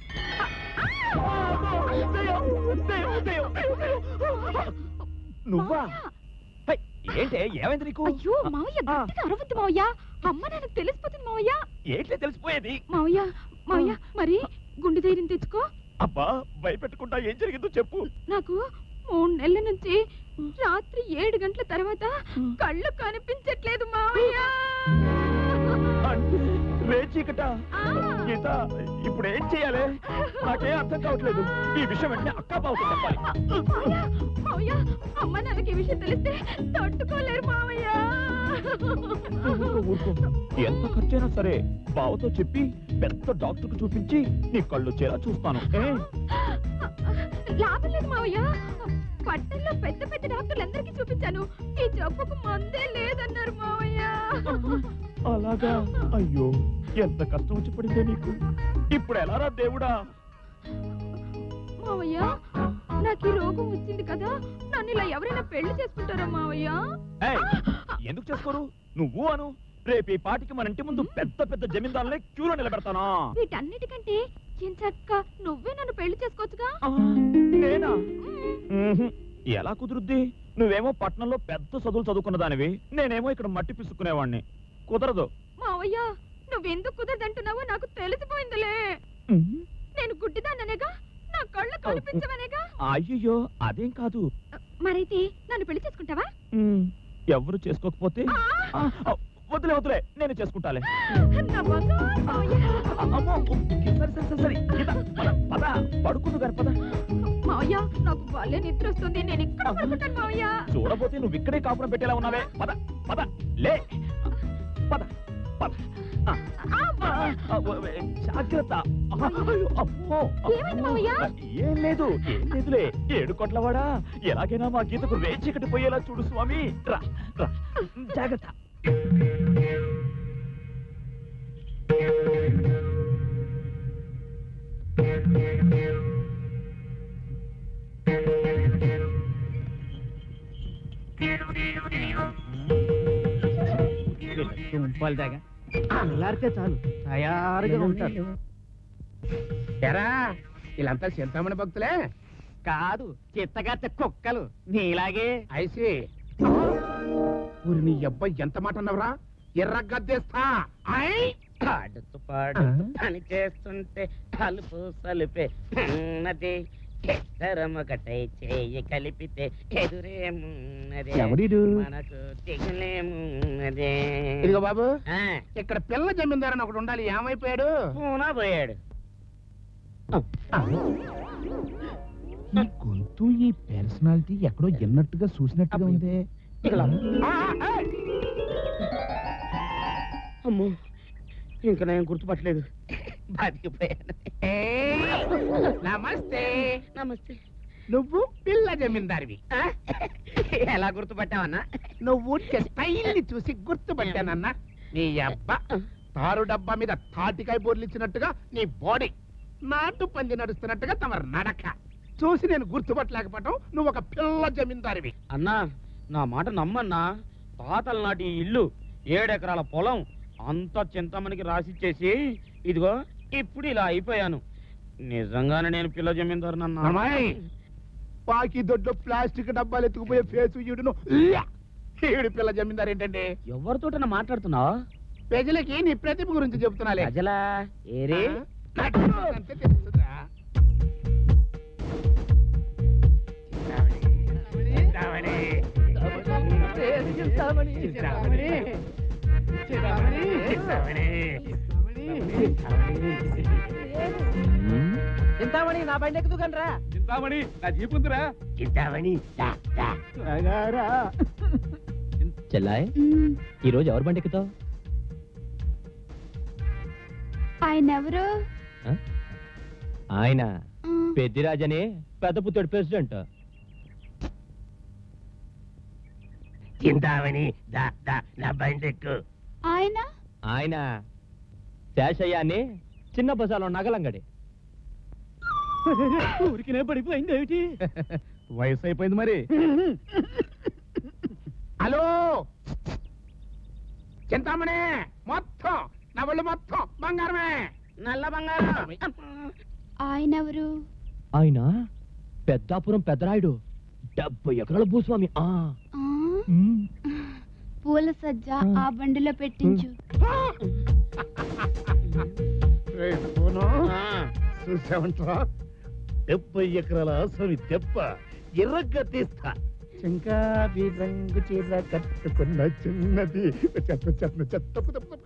నువ్వా హై, ఏంటే ఏమైంది నీకు అయ్యో మావయ్య గట్టిగా అరవద్దు మావయ్య అమ్మ నాకు తెలిసిపోతుంది మావయ్య ఏంటి తెలిసిపోయేది మావయ్య మావయ్య మరి గుండె ధైర్యం తెచ్చుకో అబ్బా భయపెట్టుకుంటా ఏం జరిగిందో చెప్పు నాకు మూడు నెలల నుంచి రాత్రి ఏడు గంటల తర్వాత కళ్ళు కనిపించట్లేదు మావయ్య అంటే రేచీకట ఆ. గీత ఇప్పుడు ఏం చేయాలి నాకేం అర్థం కావట్లేదు ఈ విషయం వెంటనే అక్కా బావతో చెప్పాలి మావయ్య, మావయ్య, అమ్మ నాన్నకి ఈ విషయం తెలిస్తే తట్టుకోలేరు మావయ్య ఊరుకో, ఊరుకో. ఎంత ఖర్చైనా సరే బావతో చెప్పి పెద్ద డాక్టర్ కు చూపించి నీ కళ్ళు వచ్చేలా చూస్తాను ఏ? లాభం లేదు మావయ్య పట్టణంలో పెద్ద పెద్ద డాక్టర్లందరికీ చూపించాను ఈ జబ్బుకు మందే లేదన్నారు మావయ్య అలాగా అయ్యో ఎంత కష్టం వచ్చి పడిందే నీకు ఇప్పుడు ఎలా రా దేవుడా మావయ్య నాకు ఈ రోగం వచ్చింది కదా నన్ను ఇలా ఎవరైనా పెళ్లి చేసుకుంటారా మావయ్య ఏయ్, ఎందుకు చేసుకోరు నువ్వు అను రేపు ఈ పాటికి మన ఇంటి ముందు పెద్ద పెద్ద జమీందారులే క్యూలో నిలబెడతానా వీటన్నిటికంటే చక్క నువ్వే నన్ను పెళ్లి చేసుకోవచ్చుగా ఆ, నేనా మ్మ్హ్. ఎలా కుదురుద్ది నువ్వేమో పట్నంలో పెద్ద చదువులు చదువుకున్న దానివి నేనేమో ఇక్కడ మట్టి పిసుకునేవాడిని కుదరదు మావయ్య నువ్వెందుకు కుదరదంటున్నావో నాకు తెలిసిపోయిందిలే మ్మ్. నేను గుడ్డిదాన్ననేగా నా కళ్ళు కనిపించవనేగా అయ్యయ్యో అదేం కాదు మరైతే నన్ను పెళ్లి చేసుకుంటావా మ్మ్. ఎవరు చేసుకోకపోతే ఆ! ఆ, ఆ, వదిలే వదిలే నేను చేసుకుంటాలే నా బంగారు మావయ్య. అమ్మో సరే సరే సరే సరే గీత, పద పద పడుకుందు గారి పద మావయ్య నాకు భలే నిద్ర వస్తుంది నేను ఇక్కడ పడుకుంటాను మావయ్య చూడబోతే నువ్వు ఇక్కడే కాపురం పెట్టేలా ఉన్నావే పద పద లే పద పద ఆ, ఆ, ఆ, మావయ్య. ఆ, వ- వ- జాగ్రత్త ఆ, అయ్యో, అమ్మో, ఏమైంది అమ్మో. మావయ్య? ఏం లేదు ఏం లేదులే ఏడు కొట్లవాడా ఎలాగైనా మా గీతకు రేచీకటి పోయేలా చూడు స్వామి రా రా జాగ్రత్త దుంపలు దగ్గర అల్లారితే చాలు తయారుగా ఉంటారు ఎరా వీళ్ళంతా చింతామణి భక్తులే కాదు చిత్తగత్త కుక్కలు నీలాగే ఐసి ఊరి నీ అబ్బాయి ఎంత మాట అన్నవరా ఎర్ర గద్దేస్తా ఐ పాడుతూ పాడుతూ పని చేస్తుంటే కలుపు సలుపే ఉన్నది ఇద్దరమొకటై చేయి కలిపితే ఎదురేమున్నది ఎవడీడు? మనకు దిగులేమున్నది ఇదిగో బాబు ఆ, ఇక్కడ పిల్ల జమీందారని ఒకడు ఉండాలి ఏమైపోయాడు పూనా పోయాడు ఈ గొంతు ఈ పర్సనాలిటీ ఎక్కడో ఎన్నట్టుగా చూసినట్టుగా ఉంది అమ్మో ఇంకా నేను గుర్తుపట్టలేదు బతికిపోయాను నమస్తే నమస్తే నువ్వు పిల్ల జమీందారివి ఆ? ఎలా గుర్తుపట్టావన్నా నువ్వు స్టైల్ ని చూసి గుర్తుపట్టానన్నా నీ అబ్బా తారు డబ్బా మీద తాటికాయ బోర్లిచ్చినట్టుగా నీ బాడీ నాటు పంది నడుస్తున్నట్టుగా తమ నడక చూసి నేను గుర్తుపట్టలేకపోవటం నువ్వు ఒక పిల్ల జమీందారివి అన్నా నా మాట నమ్మన్నా తాతల నాటి ఈ ఇల్లు ఏడెకరాల పొలం అంతా చింతమనికి రాసిచ్చేసి ఇదిగో ఇప్పుడు ఇలా అయిపోయాను నిజంగానే నేను పిల్ల జమీందారునన్నా అమ్మాయి పాకి దొడ్లో ప్లాస్టిక్ డబ్బాలు ఎత్తుకుపోయే ఫేసు ఈడును ఈడు పిల్ల జమీందారు ఏంటండి ఎవరితోటన్నా మాట్లాడుతున్నావు ప్రజలకి నీ ప్రతిభ గురించి చెప్తున్నాలే ప్రజలా ఏరే అంతే తెలుస్తుందా చింతామణి, చింతామణి, చింతామణి, చింతామణి, చింతామణి, చింతామణి నా బండి ఎక్కుదు కనరా చింతామణి నా జీపు ఉందిరా చింతామణి, దా, దా. చెల్లాయ్ ఈ రోజు ఎవరు బండి ఎక్కుతావు ఆయన ఎవరు ఆయన పెద్దిరాజని పెద్ద పుత్తడి ప్రెసిడెంట్ చింతామణి దా దా నా బండి ఎక్కు ఆయన ఆయన శేషయ్య అని చిన్న బజార్లో నగలంగడి ఊరికినే పడిపోయింది ఏమిటి వయసు అయిపోయింది మరి హలో చింతామణి మొత్తం నా ఒళ్ళు మొత్తం బంగారమే నల్ల బంగారం ఆయన ఎవరు ఆయన పెద్దాపురం పెద్దరాయుడు డెబ్బై ఎకరాల భూస్వామి ఆ ఆ, ఉమ్. పూల సజ్జ ఆ బండిలో పెట్టించు చూసావంటరా డెబ్బై ఎకరాల అసలు దెబ్బ ఎర్రగా తీస్తా చెంకాబి రంగు చీర కట్టుకున్న చిన్నది చెత్త చెత్త చెత్త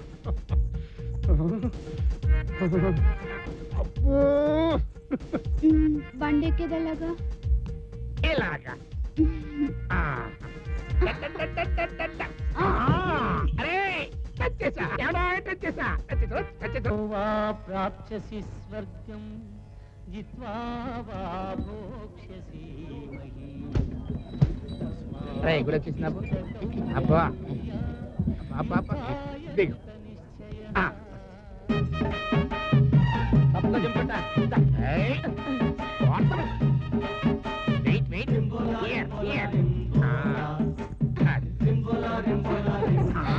అబ్బో ఉమ్, బండి ఎక్కేది ఎలాగా ఇలాగా ఆ. ఆ, అరే టచ్ చేసా ఎవడో టచ్ చేసా టచ్ చేసా టచ్ చేసా ప్రాప్స్యసి స్వర్గం జిత్వా వా భోక్ష్యసి రే గుడి వచ్చేసినాపు అబ్బా అబ్బా అబ్బా దిగు ఆ. తప్పక దింపండి. దా. ఏయ్. వాడతాను. వెయిట్ వెయిట్ హియర్ హియర్ ఆ. అది. ఆ.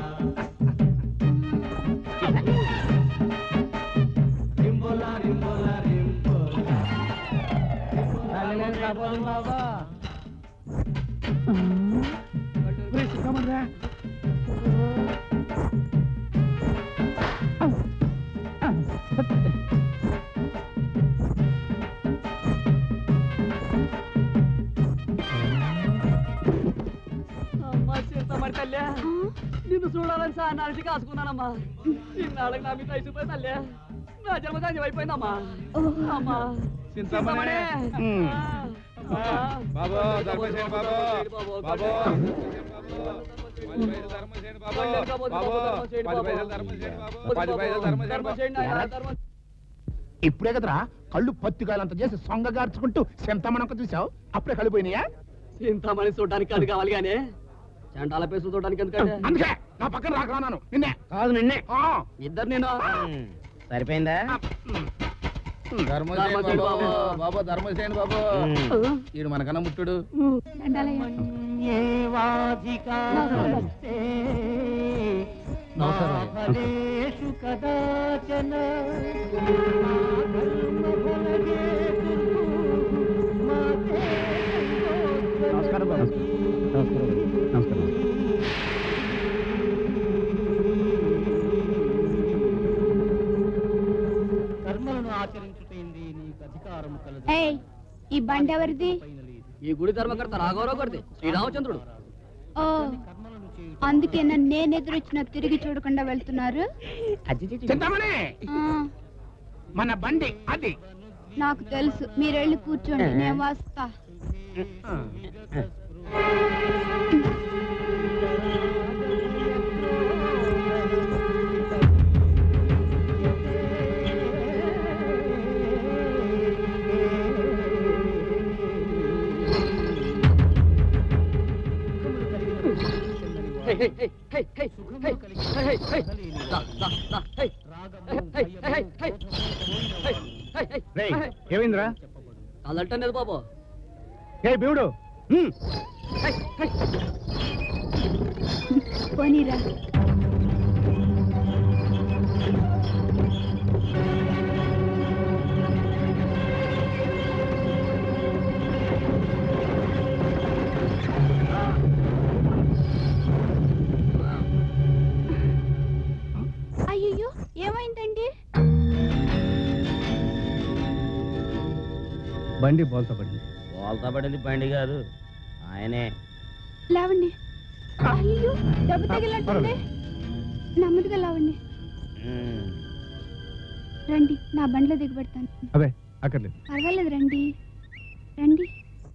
బాబా అమ్మా సీతమ్మడి తల్లి నిన్ను చూడాలని సార్ నాటి కాసుకున్నానమ్మా ఇన్నాళ్ళకి నా మీద అయిపోయి తల్లి నా జన్మదాన్ని అయిపోయిందమ్మా అమ్మా చింతామణి ఉమ్. బాబు ధర్మం చేయండి బాబు బాబు పది పైసలు ధర్మం చేయండి బాబు బాబు పది పైసలు ధర్మం చేయండి బాబు పది పైసలు ధర్మం చేయండి బాబు ఇప్పుడే కదరా కళ్ళు పత్తికాయలంత చేసి సొంగగార్చుకుంటూ సెంతమనొక్క చూసావు అప్పుడే కళ్ళు పోయినాయా చింతామణి చూడడానికి అది కావాలి కానీ చండాల పేసు చూడడానికి ఎందుకంటే అందుకే నా పక్కన రాక రానాను నిన్నే కాదు నిన్నే ఆ. ఇద్దరు నేను ఉమ్, సరిపోయిందా ధర్మం ధర్మం చేయండి చేయండి బాబు బాబు. బాబు ధర్మం చేయండి బాబు ఉమ్. ఈడు మనకన్నా ముట్టుడు దండాలయ్య ఏవాధికారస్తే ఫలేషు కదాచన నమస్కారం బాబు నమస్కారం కర్మలను ఆచరించుటైంది నీకు అధికారం కలదు ఏయ్ ఈ బండి ఎవరిది ఈ గుడి ధర్మకర్త రాఘవరావు గారిది శ్రీరామచంద్రుడు ఓ అందుకే నన్ను నేను ఎదురొచ్చిన తిరిగి చూడకుండా వెళ్తున్నారు చింతామణి ఆ, మన బండి అది నాకు తెలుసు మీరు వెళ్ళి కూర్చోండి నేను వస్తా హే, హే, హే, హే, హే, హే, హే, హే, హే. దా, దా, దా, హే. హే, హే, హే, హే, హే, హే, హే, రేయ్ హే. ఏమైందిరా కాదంటే లేదు బాబు ఏ భీముడు హ్మ్. హే, హే. పోనీరా అయ్యో ఏమైందండి బండి బోల్తా పడింది వాళ్ళతో పడింది బండి కాదు ఆయనే లేవండి అయ్యో దెబ్బ తగిలినట్టుంది నెమ్మదిగా లేవండి ఉమ్. రండి నా బండిలో దిగబెడతాను అదే అక్కర్లేదు పర్వాలేదు రండి రండి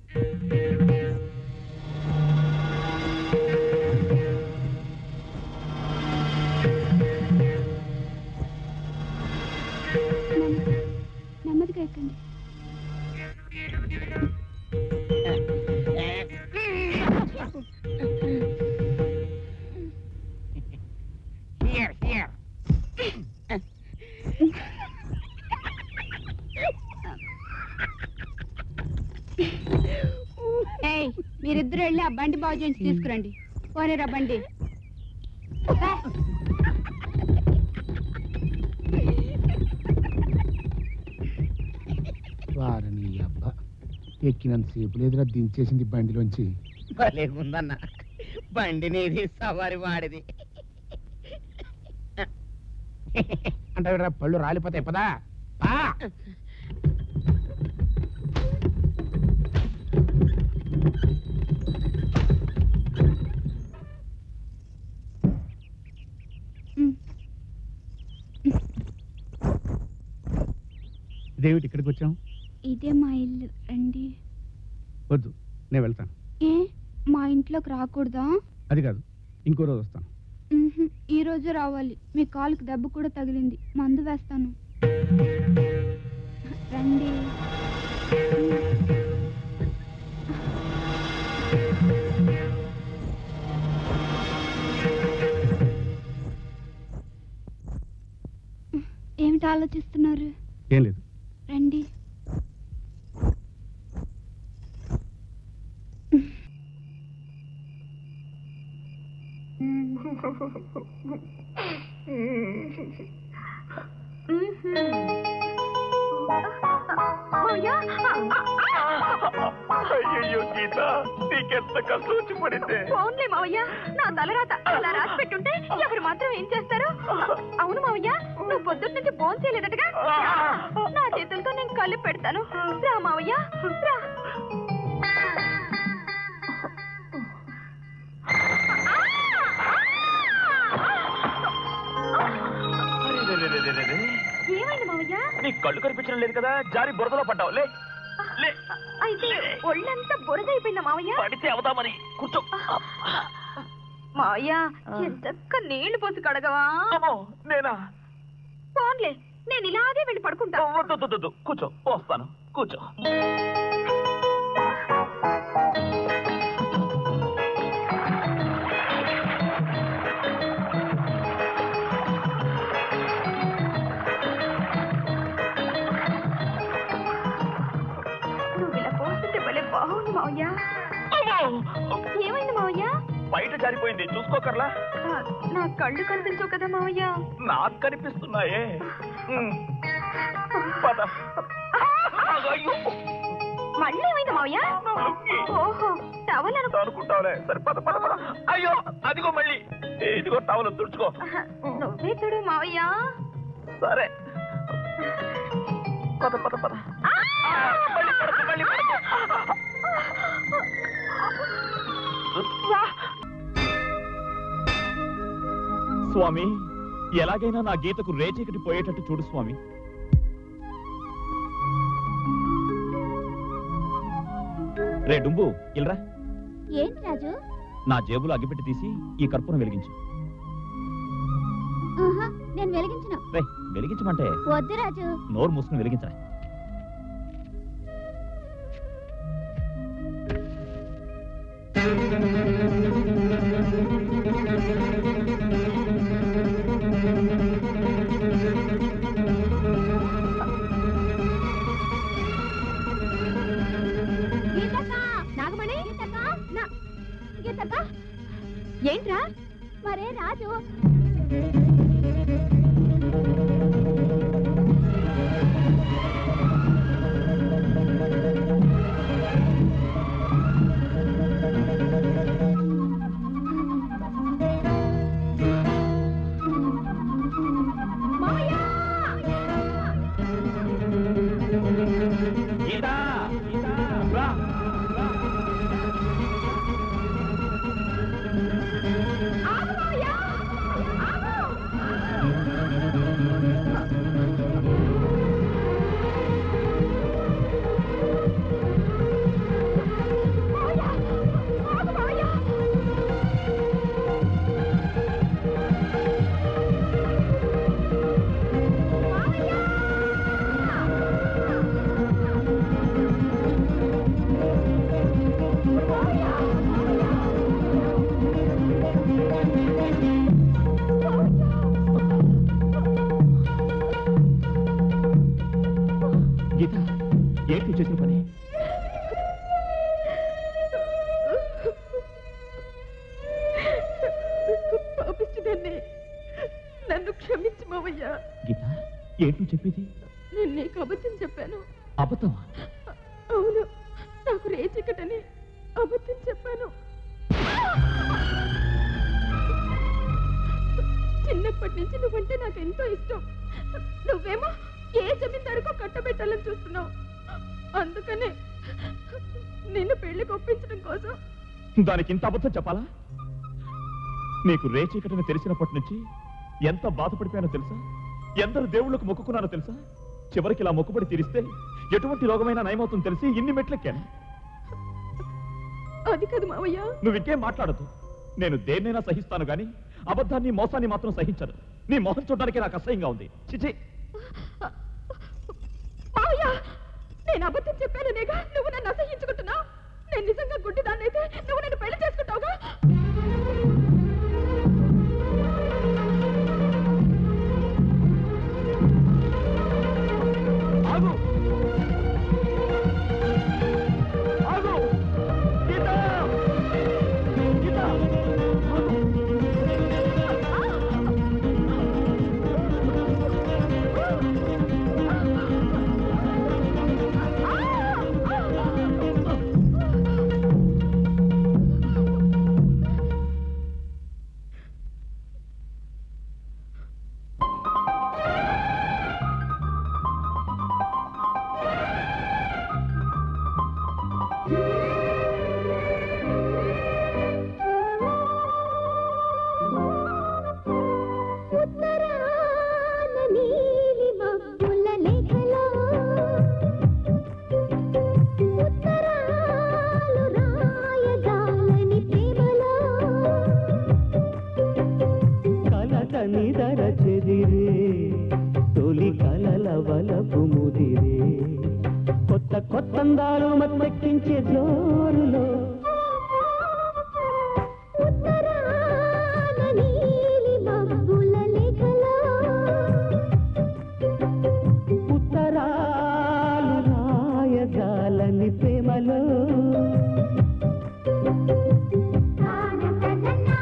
నెమ్మ- నెమ్మదిగా ఎక్కండి హియర్ హియర్ ఏయ్ మీరిద్దరు వెళ్ళి ఆ బండి బాగు చేయించి తీసుకురండి పోనీరా బండి రా. వారని అబ్బా ఎక్కినంత సేపు లేదురా దించేసింది బండిలోంచి భలేగుందన్న బండి నీది సవారి వాడిది అంటే వీడురా పళ్ళు రాలిపోతాయి పదా పా. ఇదేమిటి ఇక్కడికి వచ్చాం ఇదే మా ఇల్లు రండి వద్దు నేను వెళ్తాను ఏ మా ఇంట్లోకి రాకూడదా అది కాదు ఇంకో రోజు వస్తాను ఉహుం, ఈ రోజు రావాలి మీ కాలుకి దెబ్బ కూడా తగిలింది మందు వేస్తాను రండి ఏమిటి ఆలోచిస్తున్నారు ఏం లేదు రండి అయ్యో గీత నీకెంత కష్టం వచ్చి పడిందే ఫోన్లే మావయ్య నా తలరాత అలా రాసి పెట్టుంటే ఎవరు మాత్రం ఏం చేస్తారు అవును మావయ్య నువ్వు పొద్దున్న నుంచి ఫోన్ చేయలేదటగా నా చేతులతో నేను కళ్ళు పెడతాను రా మావయ్య రా ఏమైంది మావయ్య నీ కళ్ళు కనిపించడం లేదు కదా జారి బురదలో పడ్డావు లే లే అయితే ఒళ్ళంతా బురదైపోయిందా మావయ్య పడితే అవుతామని కూర్చో మావయ్య ఎంతక్క నీళ్లు పోసి కడగవా నేనా ఫోన్లే నేను ఇలాగే వెళ్ళి పడుకుంటా వద్దు, వద్దు, వద్దు. కూర్చో వస్తాను కూర్చో నువ్వు ఇలా పోస్తుంటే భలే బాగుంది మావయ్య ఏమైంది మావయ్య బయట జారిపోయింది చూసుకోకర్లా ఆ, నా కళ్ళు కనిపించవు కదా మావయ్య నాకు కనిపిస్తున్నాయే ఉమ్. పద అయ్యో మళ్ళీ ఏమైంది మావయ్య ఓహో టవల్ అనుకో అనుకుంటావులే సరే పద పద పద అయ్యో అదిగో మళ్ళీ ఇదిగో టవల్ తుడుచుకో నువ్వే చూడు మావయ్య సరే పద పద పద మళ్ళీ పడకు, మళ్ళీ పడకు. స్వామి ఎలాగైనా నా గీతకు రేచీకటి పోయేటట్టు చూడు స్వామి రే డుంబు ఇల్రా ఏంటి రాజు నా జేబులో అగ్గిపెట్టి తీసి ఈ కర్పూరం వెలిగించు ఆహా, నేను వెలిగించను రే వెలిగించమంటే వద్దు రాజు నోరు మూసుకుని వెలిగించరా గీతక్క నాగమణి గీతక్క నా గీతక్క ఏంట్రా మరే రాజు గీతా గీతా రా గీత ఏంటి నువ్వు చేసిన పని పాపించదాన్ని నన్ను క్షమించు మావయ్య గీత ఏంటి నువ్వు చెప్పేది నేను నీకు అబద్ధం చెప్పాను అబద్ధమా అవును నాకు రేచికటని అబద్ధం చెప్పాను చిన్నప్పటి నుంచి నువ్వంటే నాకు ఎంతో ఇష్టం నువ్వేమో ఏ జమీందారుకో కట్టబెట్టాలని చూస్తున్నావు అందుకనే నిన్ను పెళ్లికి ఒప్పించడం కోసం దానికి ఇంత అబద్ధం చెప్పాలా నీకు రేచీకటని తెలిసినప్పటి నుంచి ఎంత బాధపడిపోయానో తెలుసా ఎందరు దేవుళ్ళకు మొక్కుకున్నానో తెలుసా చివరికి ఇలా మొక్కుబడి తీరిస్తే ఎటువంటి రోగమైనా నయమవుతుంది తెలిసి ఇన్ని మెట్లెక్కాను అది కాదు మావయ్య నువ్వు ఇంకేం మాట్లాడదు నేను దేన్నైనా సహిస్తాను గాని అబద్ధాన్ని మోసాన్ని మాత్రం సహించను నీ మొహం చూడడానికి నాకు అసహ్యంగా ఉంది చిచి మావయ్య నేను అబద్ధం చెప్పాననేగా నువ్వు నన్ను అసహించుకుంటున్నావు నేను నిజంగా గుడ్డిదాన్నైతే నువ్వు నన్ను పెళ్లి చేసుకుంటావుగా ఆగు ఆగు గీత గీత నీలి మబ్బుల లేఖలో ఉత్తరాలు రాయగాలని ప్రేమలో కలత నిదర చెదిరే తొలి కలల వలపు ముదిరే కొత్త కొత్తందాలు మత్తెక్కించే జోరులో ఉత్తరాల నీలి మబ్బుల లేఖలో ఉత్తరాలు రాయజాలని ప్రేమలో తాన తన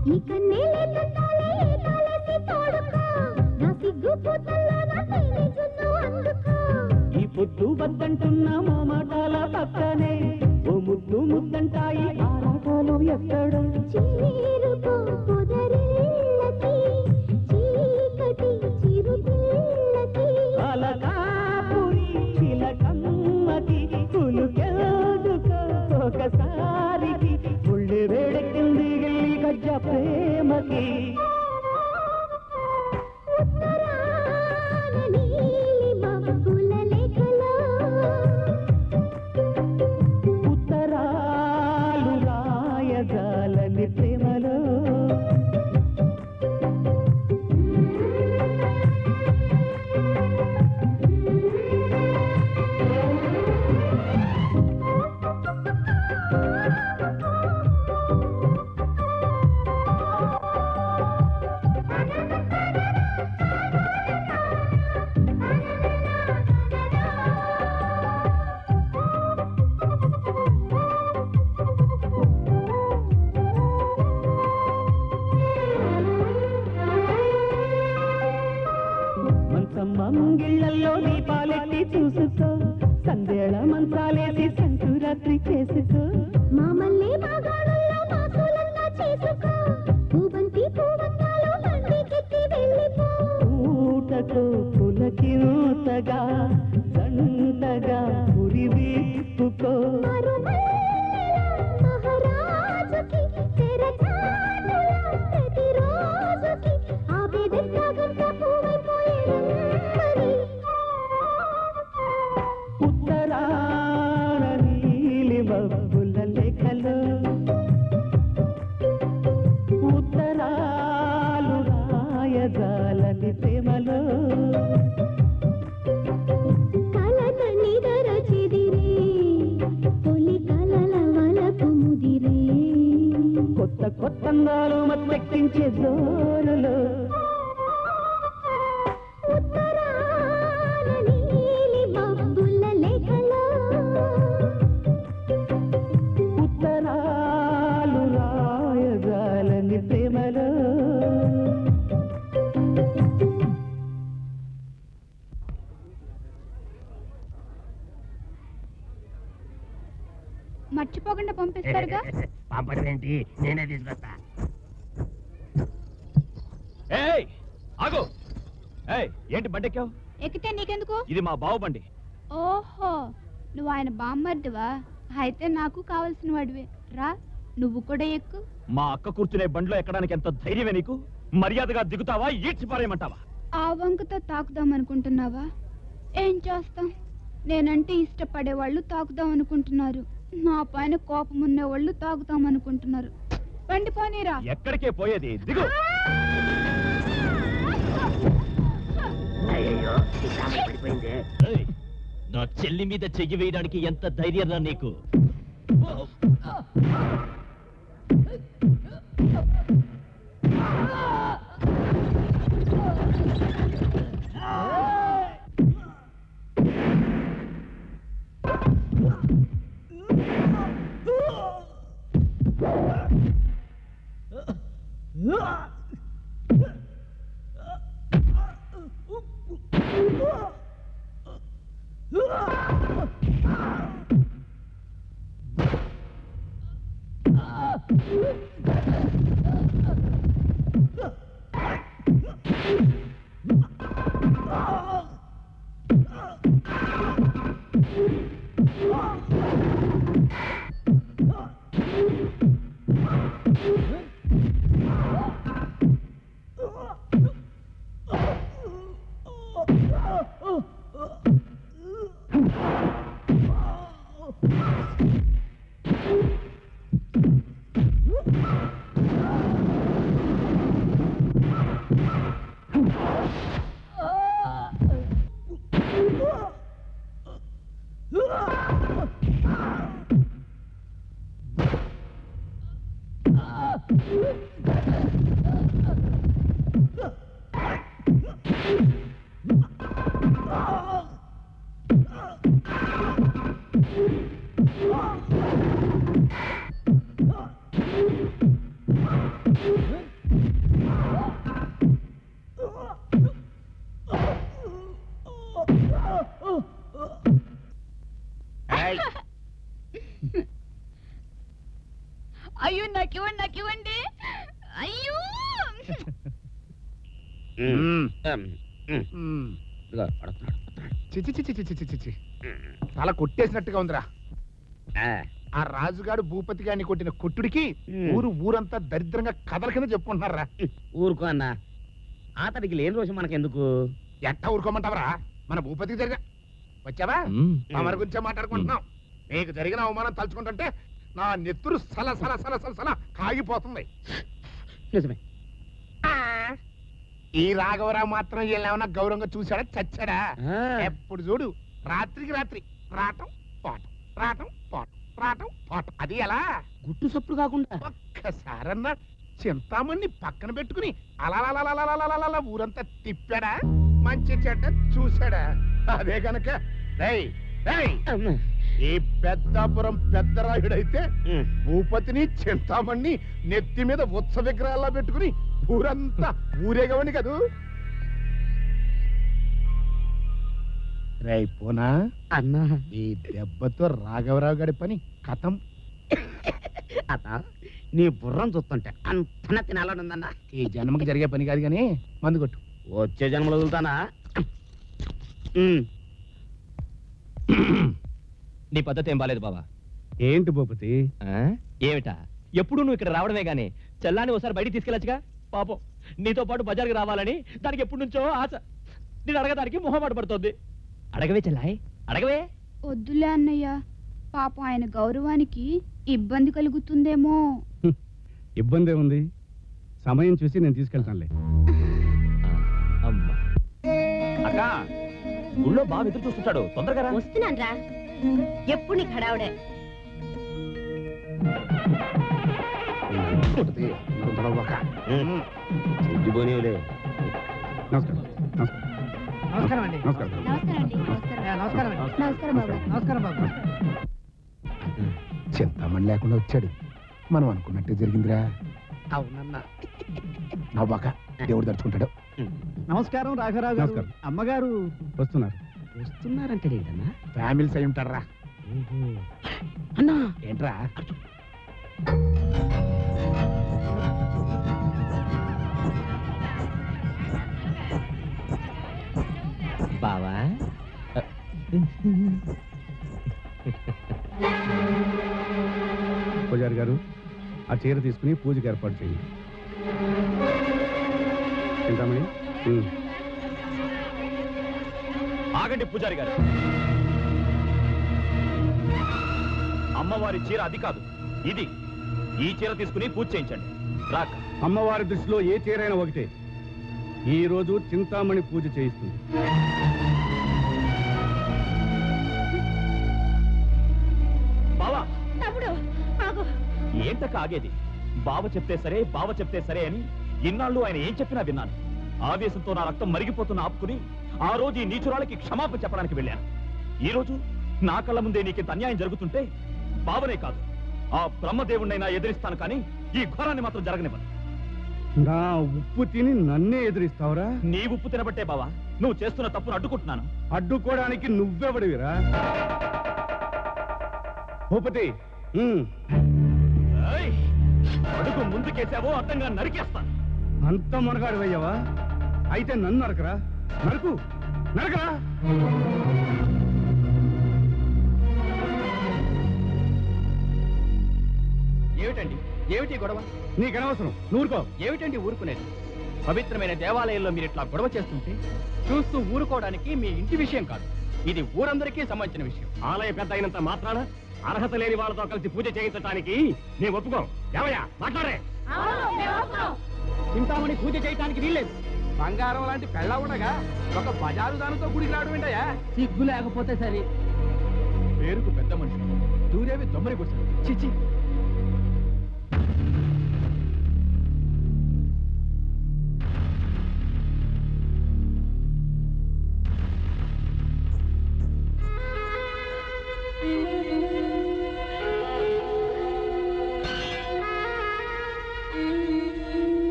ఈ కన్నీళ్ళే తంటాలే తాళేసి తోడుకో నా సిగ్గు పూతల్లో నా తేనె జున్ను అందుకో ఈ పొద్దు వద్దంటున్న మా మాటల పక్కనే ఓ ముద్దు ముద్దంటాయి ఆరాటాలు ఎక్కడ చీరుకో పొదరిళ్ళకి చీకటి చిరుతిళ్ళకి అలకాపురి చిలకమ్మకి పులుకెదుకో ఒకసారికి ఉళ్ళి వేడెక్కింది గిల్లి గజ్జ ప్రేమకి ఉత్తరాన నీలి మబ్బుల లేఖలో ఉత్తరాలు రాయజాలని ప్రేమలో మంచమ్మ ముంగిళ్ళల్లో దీపాలెట్టి చూసుకో సందేళ మంచాలేసి సంకురాత్రి చేసుకో మామల్ని మాగాణుల్లో మాసులంతా చేసుకో పూబంతి పూవంతాలు బండికెత్తి వెళ్ళిపో ఊటతో పులకి నూతగా దండగా పురి వీపుకో మహారాజుకి తెరచాటులా ప్రతిరోజుకి ఆవేదెంత గంట పువ్వైపోయేదమ్మని ఉత్తరాన నీలి మబ్బుల లేఖలో ఉత్తరాలు రాయజాలని ప్రేమలో కలత నిదర చెదిరే తొలి కలల వలపు ముదిరే కొత్త కొత్త అందాలు మత్తెక్కించే జోరులో ఉత్తరాన నీలి మబ్బుల లేఖలో ఉత్తరాలు రాయజాలని ప్రేమలో మర్చిపోకుండా పంపిస్తారుగా పంపదేంటి నేనే తీసుకొస్తా ఏయ్ ఆగు ఏయ్ ఏంటి బండెక్కావు ఎక్కితే నీకెందుకు ఇది మా బావు బండి ఓహో నువ్వు ఆయన బామ్మర్దివా అయితే నాకు కావలసిన వాడివే రా నువ్వు కూడా ఎక్కు మా అక్క కూర్చునే బండిలో ఎక్కడానికి ఎంత ధైర్యమే నీకు మర్యాదగా దిగుతావా ఈడ్చి పారేయమంటావా ఆ వంకతో తాకుదాం అనుకుంటున్నావా ఏం చేస్తాం నేనంటే ఇష్టపడే వాళ్ళు తాకుదాం అనుకుంటున్నారు నా పైన కోపం ఉన్న వాళ్ళు తాగుతాం అనుకుంటున్నారు బండి పోనీరా ఎక్కడికే పోయేది దిగు అయ్యో పడిపోయింది ఏయ్, నా చెల్లి మీద చెయ్యి వేయడానికి ఎంత ధైర్యం రా నీకు Ah! అయ్యో నాకివ్వండి నాకివ్వండి అయ్యో చిచి చిచి చిచి చిచి చిచి తల కొట్టేసినట్టుగా ఉందిరా ఆ రాజుగాడు భూపతి గారిని కొట్టిన కొట్టుడికి ఊరు ఊరంతా దరిద్రంగా కథల కింద చెప్పుకుంటున్నారా ఊరుకో అన్న అతడికి లేని రోజు మనకెందుకు ఎట్టా ఊరుకోమంటావరా మన భూపతికి జరిగా వచ్చావా తమరి గురించే మాట్లాడుకుంటున్నాం నీకు జరిగిన అవమానం తలుచుకుంటుంటే నా నెత్తురు సల సల సల సల సల కాగిపోతుంది నిజమే ఈ రాఘవరావు మాత్రం వీళ్ళేమన్నా గౌరవంగా చూశాడా చచ్చాడా ఎప్పుడు చూడు రాత్రికి రాత్రి రావటం పోవటం రావటం పోవటం రావటం పోవటం అది ఎలా గుట్టు సప్పుడు కాకుండా ఒక్కసారన్నా చింతామణ్ణి పక్కన పెట్టుకుని అలా అలా అలా అలా అలా అలా ఊరంతా తిప్పాడా మంచి చెడ్డ చూశాడా అదే గనక రేయ్, రేయ్, ఈ పెద్దాపురం పెద్దరాయుడైతే భూపతిని చింతామణ్ణి నెత్తి మీద ఉత్స విగ్రహాల్లో పెట్టుకుని ఊరంతా ఊరేగవని కదూ రేయ్ పోనా అన్నా ఈ దెబ్బతో రాఘవరావు గారి పని కథం అత నీ బుర్రం చూస్తుంటే అంతన తినాలనుందన్నా ఈ జన్మకి జరిగే పని కాదు కానీ మందు కొట్టు వచ్చే జన్మలో వదులుతానా నీ పద్ధతి ఏం బాలేదు బావా ఏంటి భూపతి ఏమిటా ఎప్పుడు నువ్వు ఇక్కడ రావడమే గానీ చెల్లాని ఒకసారి బయటికి తీసుకెళ్ళచ్చుగా పాపం నీతో పాటు బజార్కి రావాలని దానికి ఎప్పటి నుంచో ఆశ నేను అడగడానికి మొహమాట పడుతోంది అడగవే చెల్లాయ్ అడగవే వద్దులే అన్నయ్య పాప ఆయన గౌరవానికి ఇబ్బంది కలుగుతుందేమో ఇబ్బంది ఉంది సమయం చూసి నేను తీసుకెళ్తానులే అమ్మా అక్క గుళ్ళో బాగా ఎదురు చూస్తుంటాడు తొందరగా రా వస్తున్నాను రా ఎప్పుడు నీకు హడావుడే చెడ్డిపోనివులే నమస్కారం నమస్కారం అండి నమస్కారం నమస్కారం నమస్కారం బాబు నమస్కారం బాబు చింతామణి లేకుండా వచ్చాడు మనం అనుకున్నట్టే జరిగిందిరా అవునన్నా నవ్వాక దేవుడు తడుచుకుంటాడు నమస్కారం రాఘరావు గారు నమస్కారం. అమ్మగారు వస్తున్నారు వస్తున్నారంటే ఏంటన్నా ఫ్యామిలీస్ అయి ఉంటారా అన్నా ఏంట్రా బావా పూజారి గారు ఆ చీర తీసుకుని పూజకి ఏర్పాటు చేయండి చింతామణి ఉమ్. ఆగండి పూజారి గారు అమ్మవారి చీర అది కాదు ఇది ఈ చీర తీసుకుని పూజ చేయించండి రాక అమ్మవారి దృష్టిలో ఏ చీరైనా ఒకటే ఈ రోజు చింతామణి పూజ చేయిస్తుంది బావా తమ్ముడు ఆగు ఏంటక్క ఆగేది బావ చెప్తే సరే బావ చెప్తే సరే అని ఇన్నాళ్ళు ఆయన ఏం చెప్పినా విన్నాను ఆవేశంతో నా రక్తం మరిగిపోతున్న ఆపుకుని ఆ రోజు ఈ నీచురాలకి క్షమాపణ చెప్పడానికి వెళ్ళాను ఈ రోజు నా కళ్ళ ముందే నీకింత అన్యాయం జరుగుతుంటే బావనే కాదు ఆ బ్రహ్మదేవుణ్ణైనా ఎదిరిస్తాను కానీ ఈ ఘోరాన్ని మాత్రం జరగనివ్వను నా ఉప్పు తిని నన్నే ఎదిరిస్తావురా నీ ఉప్పు తినబట్టే బావా నువ్వు చేస్తున్న తప్పును అడ్డుకుంటున్నాను అడ్డుకోవడానికి నువ్వెవడివిరా భూపతి ఉమ్. ఏయ్! అడుగు ముందుకేసావో అర్థంగా నరికేస్తాను అంత మునగాడివయ్యావా అయితే నన్ను నరకరా నరకు నరకరా ఏమిటండి ఏమిటి గొడవ నీకనవసరం నూరుకో ఏమిటండి ఊరుకునేది పవిత్రమైన దేవాలయంలో మీరు ఇట్లా గొడవ చేస్తుంటే చూస్తూ ఊరుకోవడానికి మీ ఇంటి విషయం కాదు ఇది ఊరందరికీ సంబంధించిన విషయం ఆలయ పెద్ద అయినంత మాత్రాన అర్హత లేని వాళ్ళతో కలిసి పూజ చేయించడానికి నేను ఒప్పుకోం ఏమయ్యా మాట్లాడే చింతామణి పూజ చేయడానికి వీల్లేదు బంగారం లాంటి పెళ్ళ ఉండగా ఒక బజారు దానితో గుడికి రావడం ఏంటయ్యా సిగ్గు లేకపోతే సరే పేరుకు పెద్ద మనిషి దూరేవి దొమ్మరి కూర్చొని చిచి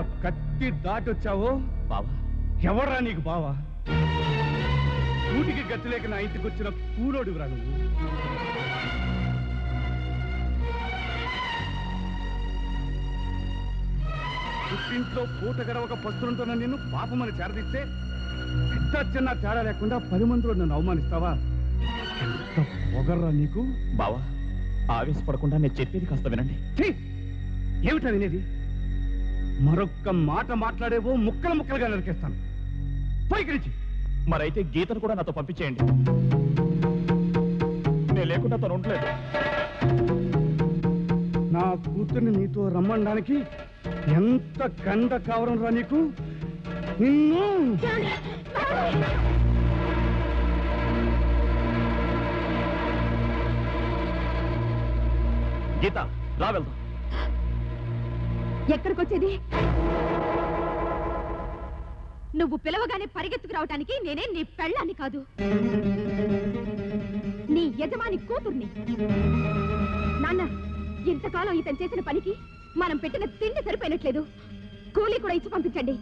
కత్తి దాటొచ్చావో బావా ఎవరా నీకు బావా కూటికి గతి లేక నా ఇంటికి వచ్చిన కూలోడివిరా నువ్వు పుట్టింట్లో పూట గడవక పస్తులుంటున్న నిన్ను పాపమని చేరదీస్తే పెద్ద చిన్న తేడా లేకుండా పది మందిలో నన్ను అవమానిస్తావా ఎంత పొగర్రా నీకు బావా ఆవేశపడకుండా నేను చెప్పేది కాస్త వినండి ఛీ! ఏమిటా వినేది మరొక్క మాట మాట్లాడేవో ముక్కలు ముక్కలుగా నరికేస్తాను పైకి నుంచి మరైతే గీతను కూడా నాతో పంపించేయండి నేను లేకుండా తను ఉండలేదు నా కూతుర్ని నీతో రమ్మడానికి ఎంత కండ కావరం రా నీకు నిన్ను గీత రా వెళ్దాం ఎక్కడికి వచ్చేది నువ్వు పిలవగానే పరిగెత్తుకు రావటానికి నేనే నీ పెళ్ళాన్ని కాదు నీ యజమాని కూతుర్ని నాన్న ఇంతకాలం ఇతను చేసిన పనికి మనం పెట్టిన తిండి సరిపోయినట్లేదు కూలీ కూడా ఇచ్చి పంపించండి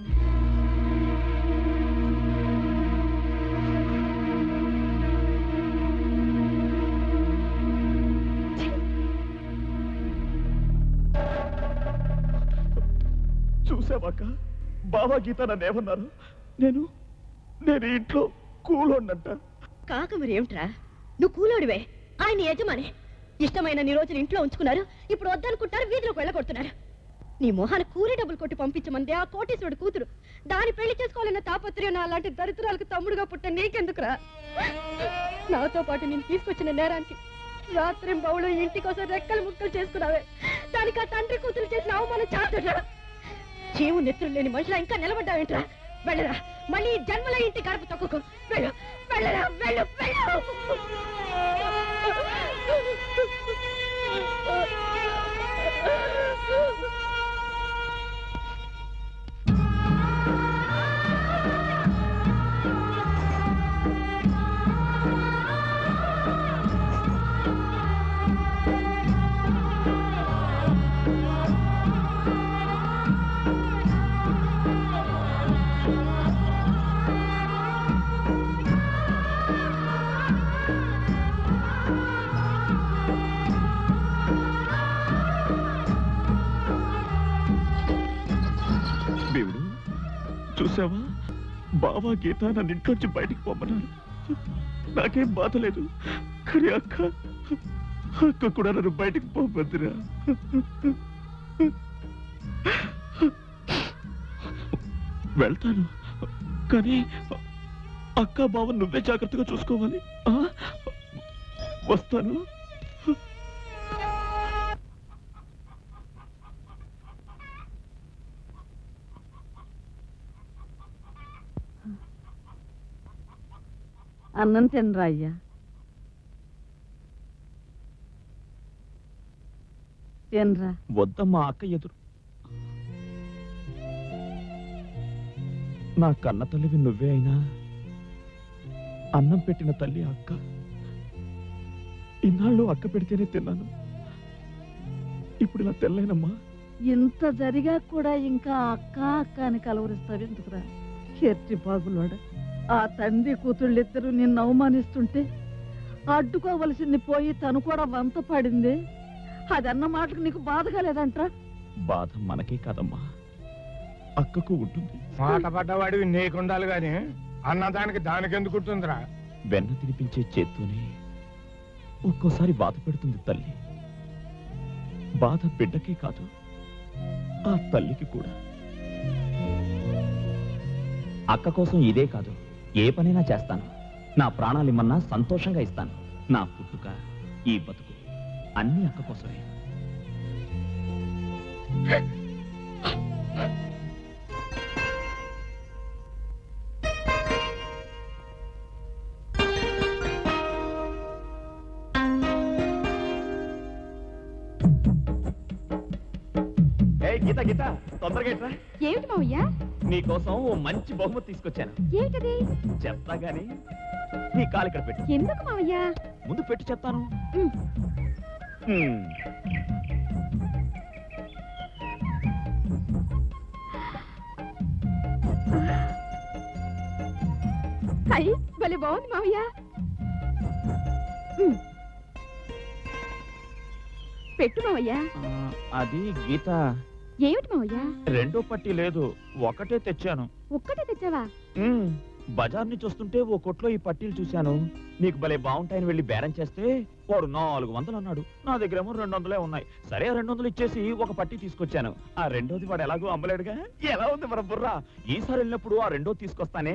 చూసావాక బావా గీత నన్ను ఏమన్నారు నేను నేను ఈ ఇంట్లో కూలోండంట కాక మరి ఏమిట్రా నువ్వు కూలోడివే ఆయన యజమాని ఇష్టమైన నీ రోజులు ఇంట్లో ఉంచుకున్నారు ఇప్పుడు వద్దనుకుంటారు వీధిలోకి వెళ్ళగొడుతున్నారు నీ మొహాన కూలి డబ్బులు కొట్టి పంపించమంది ఆ కోటీశ్వరుడు కూతురు దాని పెళ్లి చేసుకోవాలన్న తాపత్రయం నా అలాంటి దరిద్రాలకు తమ్ముడుగా పుట్ట నీకెందుకురా నాతో పాటు నేను తీసుకొచ్చిన నేరానికి రాత్రి బౌలు ఇంటి కోసం రెక్కలు ముక్కలు చేసుకున్నావే దానికి ఆ తండ్రి కూతురు చేసిన అవమానం చాటురా జీవు నెత్తులు లేని మనుషులా ఇంకా నిలబడ్డావేంట్రా వెళ్ళరా మళ్ళీ ఈ జన్మలో ఇంటి గడప తొక్కుకో వెళ్ళు వెళ్ళరా వెళ్ళు వెళ్ళు దేవుడు చూసావా బావా గీత నన్ను ఇంట్లోంచి బయటికి పొమ్మన్నారు నాకేం బాధ లేదు కానీ అక్క అక్క కూడా నన్ను బయటికి పోవద్దురా వెళ్తాను కానీ అక్క బావ నువ్వే జాగ్రత్తగా చూసుకోవాలి ఆ? వస్తాను అన్నం తినరా అయ్యా తినరా వద్దమ్మా అక్క ఎదురు నా కన్న తల్లివి నువ్వే అయినా అన్నం పెట్టిన తల్లి అక్క ఇన్నాళ్ళు అక్క పెడితేనే తిన్నాను ఇప్పుడు ఇలా తెల్లైనమ్మా ఇంత జరిగా కూడా ఇంకా అక్క అక్క అని కలవరిస్తావు ఎందుకురా ఎర్రి బాగులోడ ఆ తండ్రి కూతుళ్ళిద్దరూ నిన్ను అవమానిస్తుంటే అడ్డుకోవలసింది పోయి తను కూడా వంత పడింది అదన్న మాటకు నీకు బాధగా లేదంట్రా బాధ మనకే కాదమ్మా అక్కకు ఉంటుంది మాట పడ్డవాడివి నీకుండాలి గాని అన్నదానికి దానికి ఎందుకు ఉంటుందిరా వెన్న తినిపించే చేత్తోనే ఒక్కోసారి బాధ పెడుతుంది తల్లి బాధ బిడ్డకే కాదు ఆ తల్లికి కూడా అక్క కోసం ఇదే కాదు ఏ పనైనా చేస్తాను నా ప్రాణాలిమ్మన్నా సంతోషంగా ఇస్తాను నా పుట్టుక ఈ బతుకు అన్ని అక్క కోసమే ఏ గీత గీత తొందరగా ఇట్రా ఏమిటి మావయ్య నీకోసం ఓ మంచి బహుమతి తీసుకొచ్చాను ఏమిటది చెప్తా గాని నీ కాలు ఇక్కడ పెట్టు ఎందుకు మావయ్య ముందు పెట్టి చెప్తాను ఉమ్. హ్మ్. అయ్యి భలే బాగుంది మావయ్య ఉమ్. పెట్టు మావయ్య అది గీత ఏమిటి మావయ్య రెండో పట్టి లేదు ఒకటే తెచ్చాను ఒక్కటే తెచ్చావా ఉమ్, బజార్ నుంచి వస్తుంటే ఓ కొట్లో ఈ పట్టీలు చూశాను నీకు భలే బాగుంటాయని వెళ్ళి బేరం చేస్తే వాడు నాలుగు వందలు అన్నాడు నా దగ్గరేమో రెండు వందలే ఉన్నాయి సరే ఆ రెండు వందలు ఇచ్చేసి ఒక పట్టి తీసుకొచ్చాను ఆ రెండోది వాడు ఎలాగో అమ్మలేడుగా ఎలా ఉంది మన బుర్ర ఈసారి వెళ్ళినప్పుడు ఆ రెండో తీసుకొస్తానే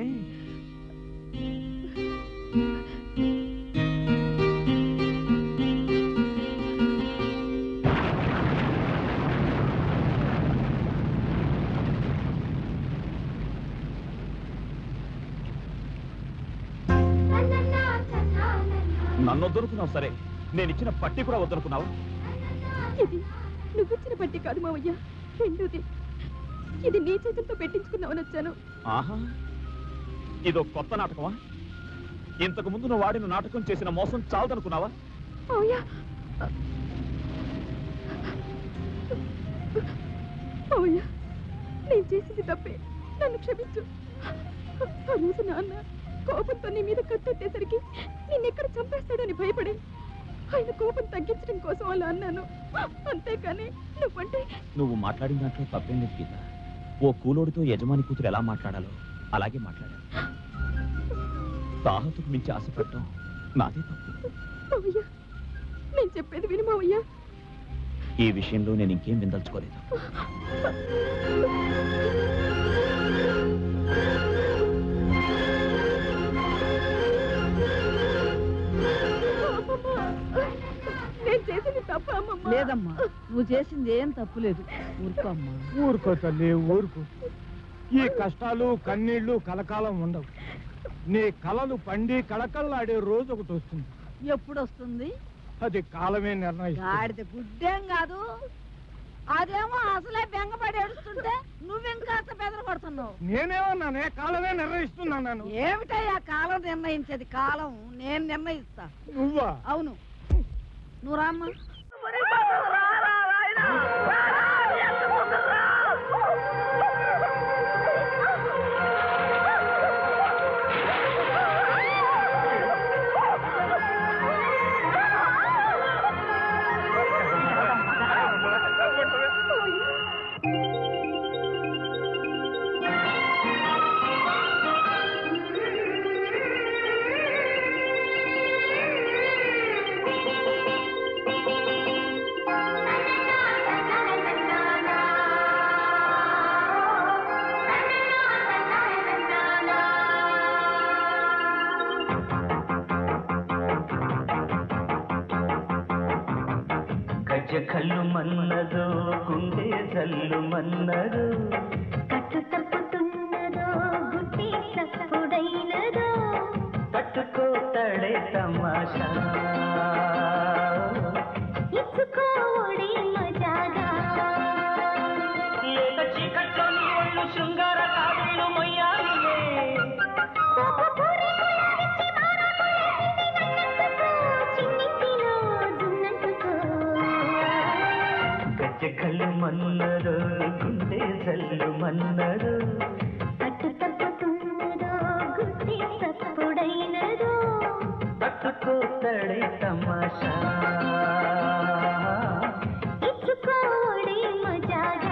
నన్ను వద్దనుకున్నావు సరే నేను ఇచ్చిన పట్టి కూడా వద్దనుకున్నావు ఇది నువ్విచ్చిన పట్టి కాదు మావయ్య రెండోది ఇది నీ చేతులతో పెట్టించుకుందామని వచ్చాను ఆహా ఇదో కొత్త నాటకమా ఇంతకు ముందు నువ్వు వాడిన నాటకం చేసిన మోసం చాలదనుకున్నావా మావయ్య మావయ్య నేను చేసింది తప్పే నన్ను క్షమించు ఆ రోజు నాన్న కోపంతో నీ మీద కత్తెత్తేసరికి నిన్నెక్కడ చంపేస్తాడని భయపడి ఆయన కోపం తగ్గించడం కోసం అలా అన్నాను అంతేకాని నువ్వంటే నువ్వు మాట్లాడిన దాంట్లో తప్పేం లేదు గీత ఓ కూలోడితో యజమాని కూతురు ఎలా మాట్లాడాలో అలాగే మాట్లాడాను తాహతుకు మించి ఆశపడటం నాదే తప్పు మావయ్య నేను చెప్పేది విను మావయ్య ఈ విషయంలో నేను ఇంకేం విందల్చుకోలేదు నేను చేసింది తప్ప అమ్మమ్మ లేదమ్మా నువ్వు చేసింది ఏం తప్పు లేదు ఊరుకో అమ్మా ఊరుకో తల్లి ఊరుకో ఈ కష్టాలు కన్నీళ్లు కలకాలం ఉండవు నీ కలలు పండి కళకళలాడే రోజు ఒకటి వస్తుంది ఎప్పుడు వస్తుంది అది కాలమే నిర్ణయిస్తుంది గాడిద గుడ్డేం కాదు అదేమో అసలే బెంగపడి ఏడుస్తుంటే నువ్వింకాస్త బెదరపడుతున్నావు నేనేమన్నానే కాలమే నిర్ణయిస్తున్నాను ఏమిటయ్యా కాలం నిర్ణయించేది కాలం నేను నిర్ణయిస్తా నువ్వా అవును నువ్వు రామ్మా గజ కళ్ళు మన్నదో గుండె జల్లు మన్నదో కట్టు తప్పుతున్నదో గుడ్డి తప్పుడైనదో పట్టుకోతడే తమాషా ఇచ్చుకోవడే మజాగా లేత చీకట్లో నీ ఒళ్ళు శృంగార కావిళ్ళు మొయ్యాలిలే చిన్నిటిలో దున్నట్టుకో గజ కళ్ళు మన్నదో గుండె జల్లు మన్నదో కట్టు తప్పుతున్నదో గుడ్డి తప్పుడైనదో పట్టుకోతడే తమాషా ఇచ్చుకోవడే మజాగా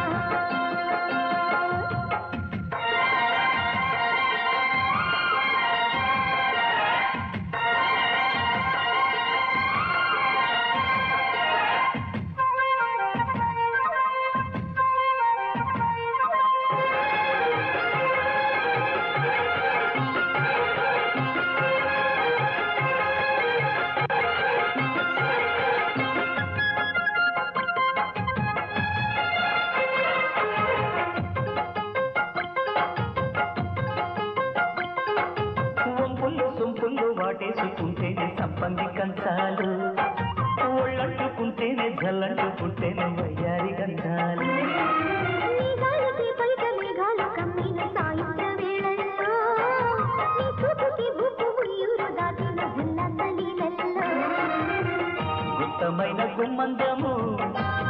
వంపులు సొంపులు వాటేసుకుంటేనే సంపంగి కంచాలు ఒళ్ళంటుకుంటేనే జల్లంటుకుంటేనే వయ్యారి గంధాలు మేఘాలకి పైట మేఘాలు కమ్మిన సాయంత్ర వేళల్లో నీ చూపుకి ఊపు ఉయ్యూరు దాటిన ఉల్లాస లీలల్లో ఉత్తమైన గుమ్మందము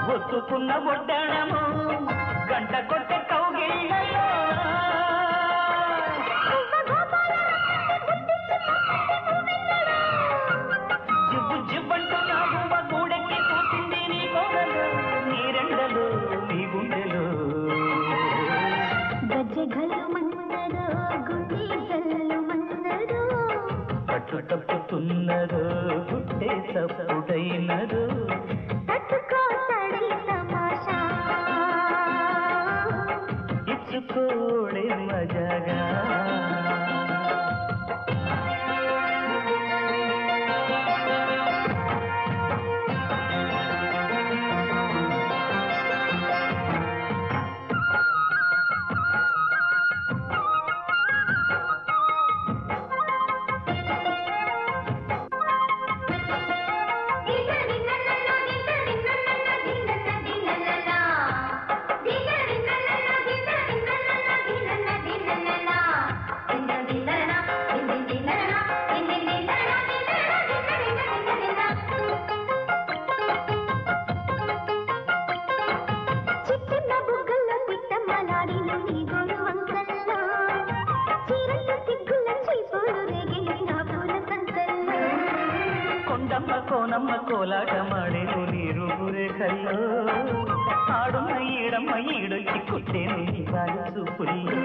ఒత్తుకున్న ఒడ్డాణము గంట కొట్టే కౌగిళ్ళలో పట్టు తప్పుతున్నదో గుట్టే తప్పుడైనదో ఇచ్చుకోడే మజాగా కొండమ్మ కోనమ్మ కోలాటమాడేను నీరు రేఖల్లో ఆడున్న ఈడమ్మ ఈడొచ్చి కొట్టేను నీ బాల చూపుల్లో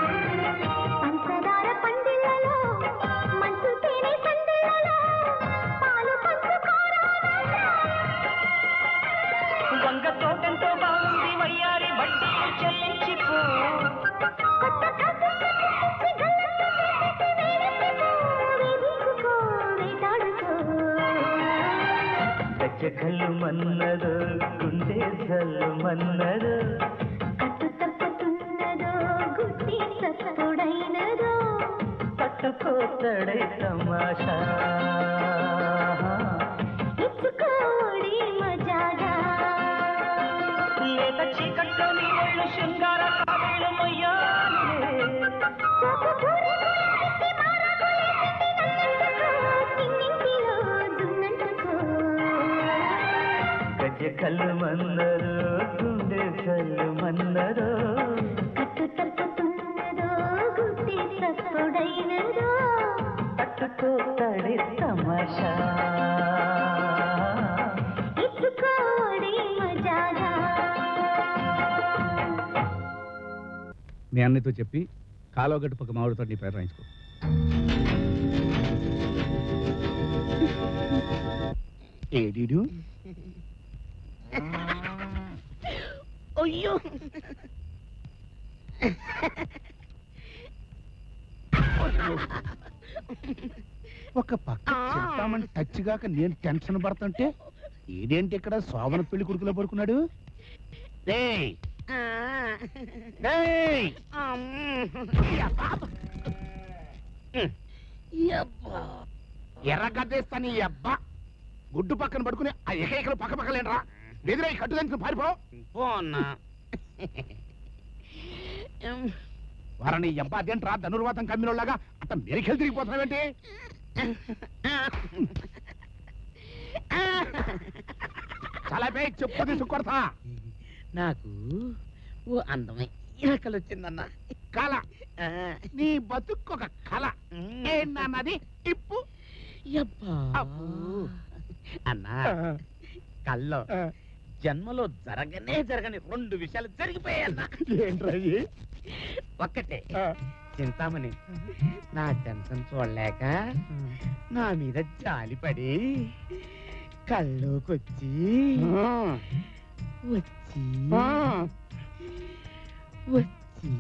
వంగ తోటంతో బాగుంది వయ్యారి వడ్డీ చెల్లించిపో గజ్జకల్లు మన్నదు గుండె జల్లు మన్నదు పట్టుకోతడే తమాషా లేత చీకట్లో నీ ఒళ్ళు శృంగార కావేళు మొయ్యాలే గజ్జ కళ్ళు మన్నరు గుండె కళ్ళు మన్నరు పట్టుకోతడే తమాషా మీ అన్నయ్యతో చెప్పి కాలువగట్టు పక్క మామిడితో నీ పేరు రాయించుకో ఏడిడు అయ్యో ఒక పక్క చెప్తామని టచ్ గాక నేను టెన్షన్ పడుతుంటే ఏదేంటి ఇక్కడ శోభన పెళ్లి కొడుకులో పడుకున్నాడు రేయ్ రేయ్ ఎర్ర గద్దేస్తాను ఈ అబ్బా గుడ్డు పక్కన పడుకుని ఆ ఎకైకలు పక్క పక్కలేనరా ఎదురై కట్టు దానికి పారిపో పో అన్నా వారని ఈ అబ్బా అదేంట్రా ధనుర్వాతం కమ్మినోళ్ళగా అంత మెరికెళ్ళి తిరిగిపోతున్నావేంటి చాలా పే చెప్పు తీసుకొడతా నాకు ఓ అందమైన కళ వచ్చిందన్న కళ నీ బతుకు ఒక కళ ఏంటన్నది ఇప్పు అబ్బా అన్నా కల్లో జన్మలో జరగనే జరగని రెండు విషయాలు జరిగిపోయాయన్నా ఏంట్రా ఒక్కటే చింతామణి నా టెన్షన్ చూడలేక నా మీద జాలిపడి కల్లోకొచ్చి వచ్చి వచ్చి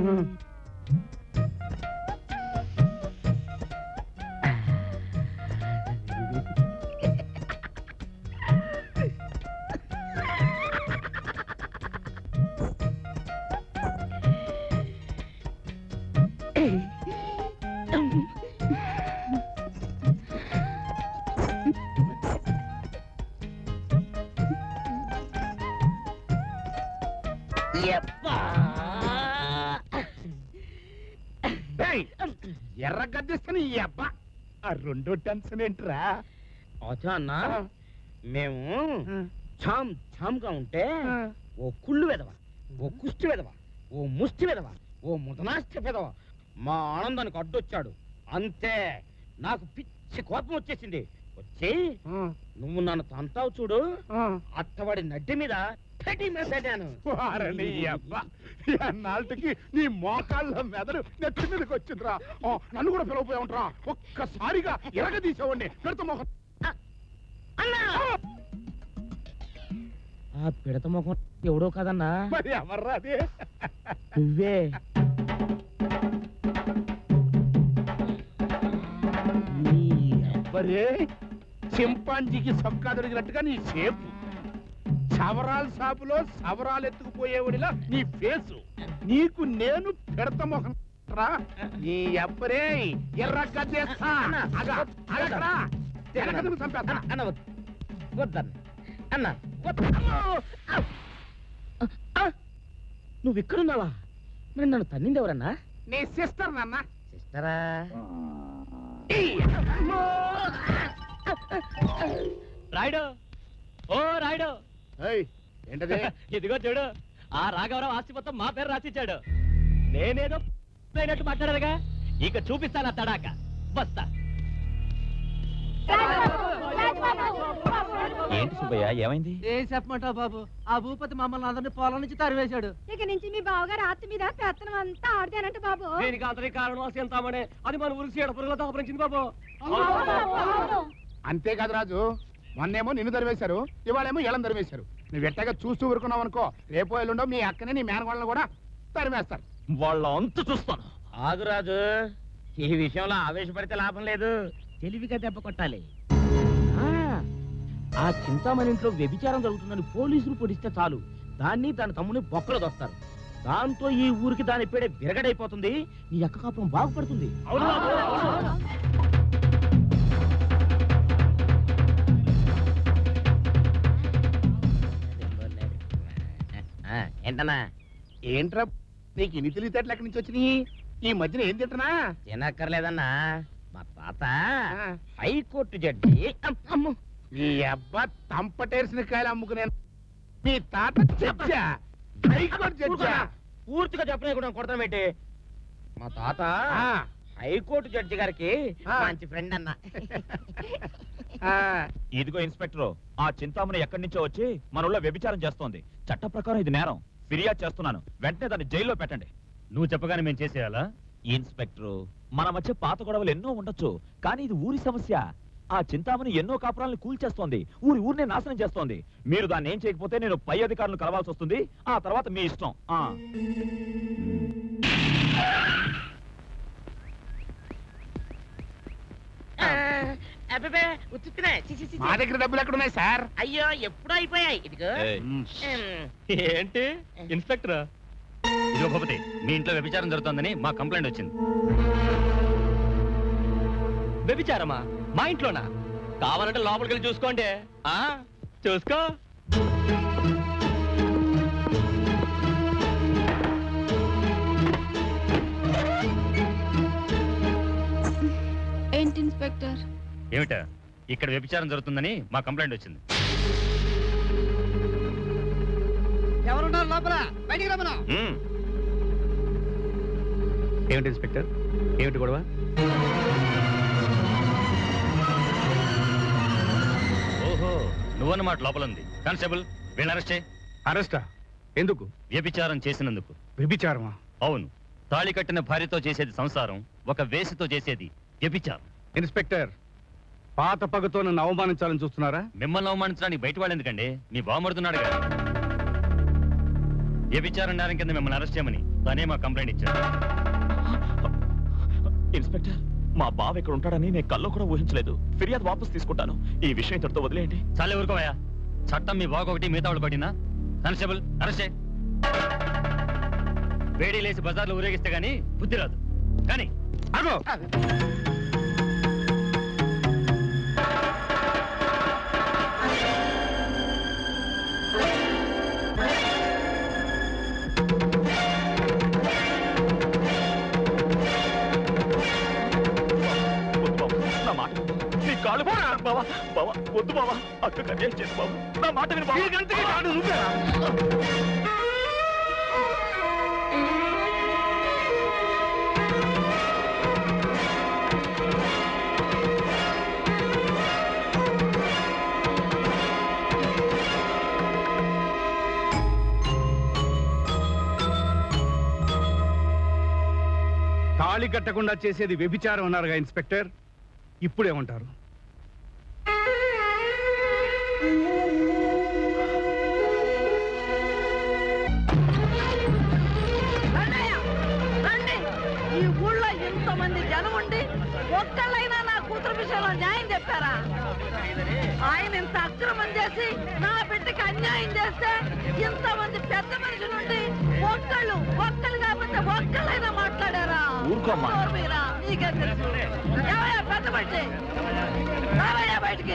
ఏయ్, ఎర్ర గద్దిస్తాను ఈ అబ్బా ఆ రెండో టెన్షన్ ఏంట్రా అచ్చా అన్న మేము ఛామ్ ఛామ్గా ఉంటే ఓ కుళ్ళు వెదవ ఓ కుష్టి వెదవ ఓ ముష్టి వెదవ ఓ ముదనాష్ట వెదవ మా ఆనందానికి అడ్డొచ్చాడు అంతే నాకు పిచ్చి కోపం వచ్చేసింది వచ్చి నువ్వు నన్ను తంతావు చూడు అత్తవాడి నడ్డి మీద పెట్టి మెసడాను వారని అబ్బ నాటికి నీ మోకాళ్ళ మెదడు నెత్తి మీదకి వచ్చిందిరా ఆ, నన్ను కూడా పిలవపోయా ఉంటారా ఒక్కసారిగా ఎరగ తీసేవాడిని పెడత మొహం ఆ పిడత ముఖం ఎవడో కదన్నా మరి ఎవర్రా అది నువ్వే నీ అబ్బరే చింపాంజీకి సొక్కా దొరికినట్టుగా నీ షేపు సవరాల షాపులో సవరాలు ఎత్తుకుపోయేవాడిలా నీ ఫేసు నీకు నేను పెడత మొహం రా నీ అబ్బరే ఎర్ర గద్దేస్తా అగా అగరా ఎరగదుకు చంపేస్తా అన్న వద్దు వద్దన్న అన్న వద్దు. అమ్మో! ఆ! నువ్వు ఇక్కడున్నావా మరి నన్ను తన్నింది ఎవరన్నా నీ సిస్టర్ నాన్న సిస్టరా రాయుడు ఓ రాయుడు ఏంటది ఇదిగో చూడు ఆ రాఘవరావు ఆస్తి మొత్తం మా పేరు రాసిచ్చాడు నేనేదో అయినట్టు మాట్లాడారుగా ఇక చూపిస్తాను ఆ తడాక వస్తా ఏంటి సుబ్బయ్య ఏమైంది ఏం చెప్పమంటావు బాబు ఆ భూపతి మమ్మల్ని అందరినీ పొలం నుంచి తరివేశాడు ఇక నుంచి మీ బావగారు ఆత్మ మీద పెత్తనం అంతా ఆడదేనంట బాబు దీనికి అంతటి కారణం సీంతామనే అది మన ఊరికి చీడ పురుగుల దాపరించింది బాబు అంతేకాదు రాజు మొన్నేమో నిన్ను దరివేశారు ఇవాళేమో ఇళ్ళని దరివేశారు నువ్వు ఎట్టగా చూస్తూ ఊరుకున్నావు అనుకో రేపు ఎల్లుండో మీ అక్కని నీ మేనగోళ్ళని కూడా తరిమేస్తారు వాళ్ళ అంతు చూస్తాను ఆగురాజు ఈ విషయంలో ఆవేశపడితే లాభం లేదు తెలివిగా దెబ్బ కొట్టాలి ఆ, ఆ చింతామణి ఇంట్లో వ్యభిచారం జరుగుతుందని పోలీసులు పొడిస్తే చాలు దాన్ని దాని తమ్ముని బొక్కలు దొస్తారు దాంతో ఈ ఊరికి దాని పేడే విరగడైపోతుంది నీ అక్క కాపురం బాగుపడుతుంది ఆ, ఏంటన్నా ఏంట్రా నీకు ఇన్ని తెలివితేటలు ఎక్కడి నుంచి వచ్చినాయి ఈ మధ్యన ఏం తింటున్నా తినక్కర్లేదన్నా మా తాత హైకోర్టు జడ్జి అమ్మో నీ అబ్బా తంపటేసిన కాయలు అమ్ముకునే మీ తాత జడ్జా హైకోర్టు జడ్జా పూర్తిగా చెప్పనే కూడా కొడతాం ఏంటి మా తాత హైకోర్టు జడ్జి గారికి మంచి ఫ్రెండ్ అన్న ఇదిగో ఇన్స్పెక్టర్ ఆ చింతామణి ఎక్కడి నుంచో వచ్చి మన ఊళ్ళో వ్యభిచారం చేస్తోంది చట్ట ప్రకారం ఇది నేరం ఫిర్యాదు చేస్తున్నాను వెంటనే దాన్ని జైల్లో పెట్టండి నువ్వు చెప్పగానే మేము చేసేయాలా ఇన్స్పెక్టర్ మన మధ్య పాత గొడవలు ఎన్నో ఉండొచ్చు కానీ ఇది ఊరి సమస్య ఆ చింతామణి ఎన్నో కాపురాలను కూల్చేస్తోంది ఊరి ఊరినే నాశనం చేస్తోంది మీరు దాన్ని ఏం చేయకపోతే నేను పై అధికారులను కలవాల్సి వస్తుంది ఆ తర్వాత మీ ఇష్టం ఆ అబ్బే ఉత్తుకునే చి, చి, చి, చి. మా దగ్గర డబ్బులు ఎక్కడ ఉన్నాయి సార్ అయ్యో ఎప్పుడో అయిపోయాయి ఇదిగో ఏయ్. ఉమ్. ఏంటి ఇన్స్పెక్టర్ ఇదిగో భూపతి మీ ఇంట్లో వ్యభిచారం జరుగుతోందని మా కంప్లైంట్ వచ్చింది వ్యభిచారమా మా ఇంట్లోనా కావాలంటే లోపలికి వెళ్ళి చూసుకోండి ఆ చూసుకో ఏంటి ఇన్స్పెక్టర్ ఏమిటా ఇక్కడ వ్యభిచారం జరుగుతుందని మా కంప్లైంట్ వచ్చింది ఎవరున్నారు లోపల బయటికి రమ్మను ఏమిటి ఇన్స్పెక్టర్ ఏమిటి గొడవ ఓహో నువ్వన్నమాట లోపల ఉంది కానిస్టేబుల్ వీళ్ళని అరెస్ట్ చేయి అరెస్టా ఎందుకు వ్యభిచారం చేసినందుకు వ్యభిచారమా అవును తాళి కట్టిన భార్యతో చేసేది సంసారం ఒక వేసితో చేసేది వ్యభిచారం ఇన్స్పెక్టర్ పాత పగతో నన్ను అవమానించాలని చూస్తున్నారా మిమ్మల్ని అవమానించడానికి బయట వాళ్ళు ఎందుకండి మీ బామడుతున్నాడు కదా వ్యభిచారం నేరం కింద మిమ్మల్ని అరెస్ట్ చేయమని తనే మా కంప్లైంట్ ఇచ్చారు ఇన్స్పెక్టర్ మా బావ ఇక్కడ ఉంటాడని నేను కల్లో కూడా ఊహించలేదు ఫిర్యాదు వాపస్ తీసుకుంటాను ఈ విషయం ఇతడితో వదిలేయండి చాలే ఊరుకోవయ్యా చట్టం మీ బాగా ఒకటి మిగతా వాళ్ళు పడినా కానిస్టేబుల్ అరెస్ట్ చేయి వేడి లేచి బజార్లో ఊరేగిస్తే గానీ బుద్ధి రాదు కానీ అగో వద్దు బావ, నా మాట విను. నీ కాళ్ళు బావా బావా వద్దు బావా అక్క కన్యాయం చేసి బాబు నా మాట విను బావా. తాళి కట్టకుండా చేసేది వ్యభిచారం అన్నారుగా ఇన్స్పెక్టర్ ఇప్పుడేమంటారు రండయ్య, రండి ఈ ఊళ్ళో ఇంతమంది జనం ఉండి ఒక్కళ్ళైనా నా కూతురు విషయంలో న్యాయం చెప్పారా ఆయన ఇంత అక్రమం చేసి నా బిడ్డకి అన్యాయం చేస్తే ఇంతమంది పెద్ద మనుషులుండి ఒక్కళ్ళు ఒక్కళ్ళు కాకపోతే ఒక్కళ్ళైనా మాట్లాడారా ఊరుకోమ్మా. నోరు మీరా? నీకేం తెలుసు ఏమయ్యా పెద్ద మనిషి రావయ్యా బయటికి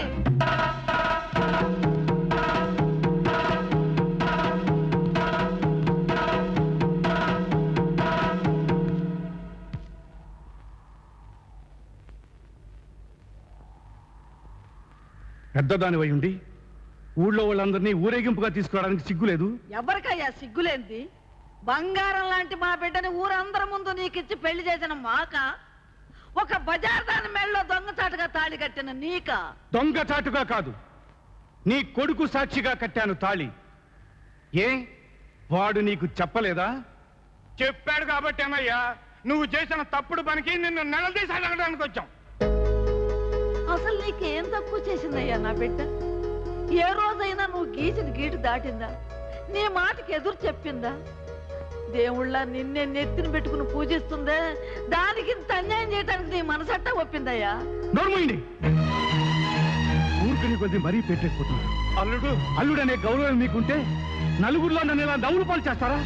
పెద్దదానివై ఉండి ఊళ్ళో వాళ్ళందరినీ ఊరేగింపుగా తీసుకురావడానికి సిగ్గులేదు ఎవరికయ్యా సిగ్గులేంది బంగారం లాంటి మా బిడ్డని ఊరందరి ముందు నీకిచ్చి పెళ్లి చేసిన మాక ఒక బజార్ దాని మెళ్ళలో దొంగచాటుగా తాళి కట్టిన నీక దొంగచాటుగా కాదు నీ కొడుకు సాక్షిగా కట్టాను తాళి ఏ వాడు నీకు చెప్పలేదా చెప్పాడు కాబట్టి అన్నయ్యా నువ్వు చేసిన తప్పుడు పనికి నిన్ను నిలదీసి అడగడానికి వచ్చాం అసలు నీకేం తక్కువ చేసిందయ్యా నా బిడ్డ ఏ రోజైనా నువ్వు గీసిన గీటు దాటిందా నీ మాటకి ఎదురు చెప్పిందా దేవుళ్ళ నిన్నే నెత్తిన పెట్టుకుని పూజిస్తుందే దానికి ఇంత అన్యాయం చేయడానికి నీ మనసట్టా ఒప్పిందయ్యా నోర్మైంది ఊరుకుని కొద్ది మరీ పెట్టేసుకుంటున్నారు అల్లుడు అల్లుడనే గౌరవం మీకుంటే నలుగురిలో నన్ను ఇలా నవ్వులు పాలు చేస్తారా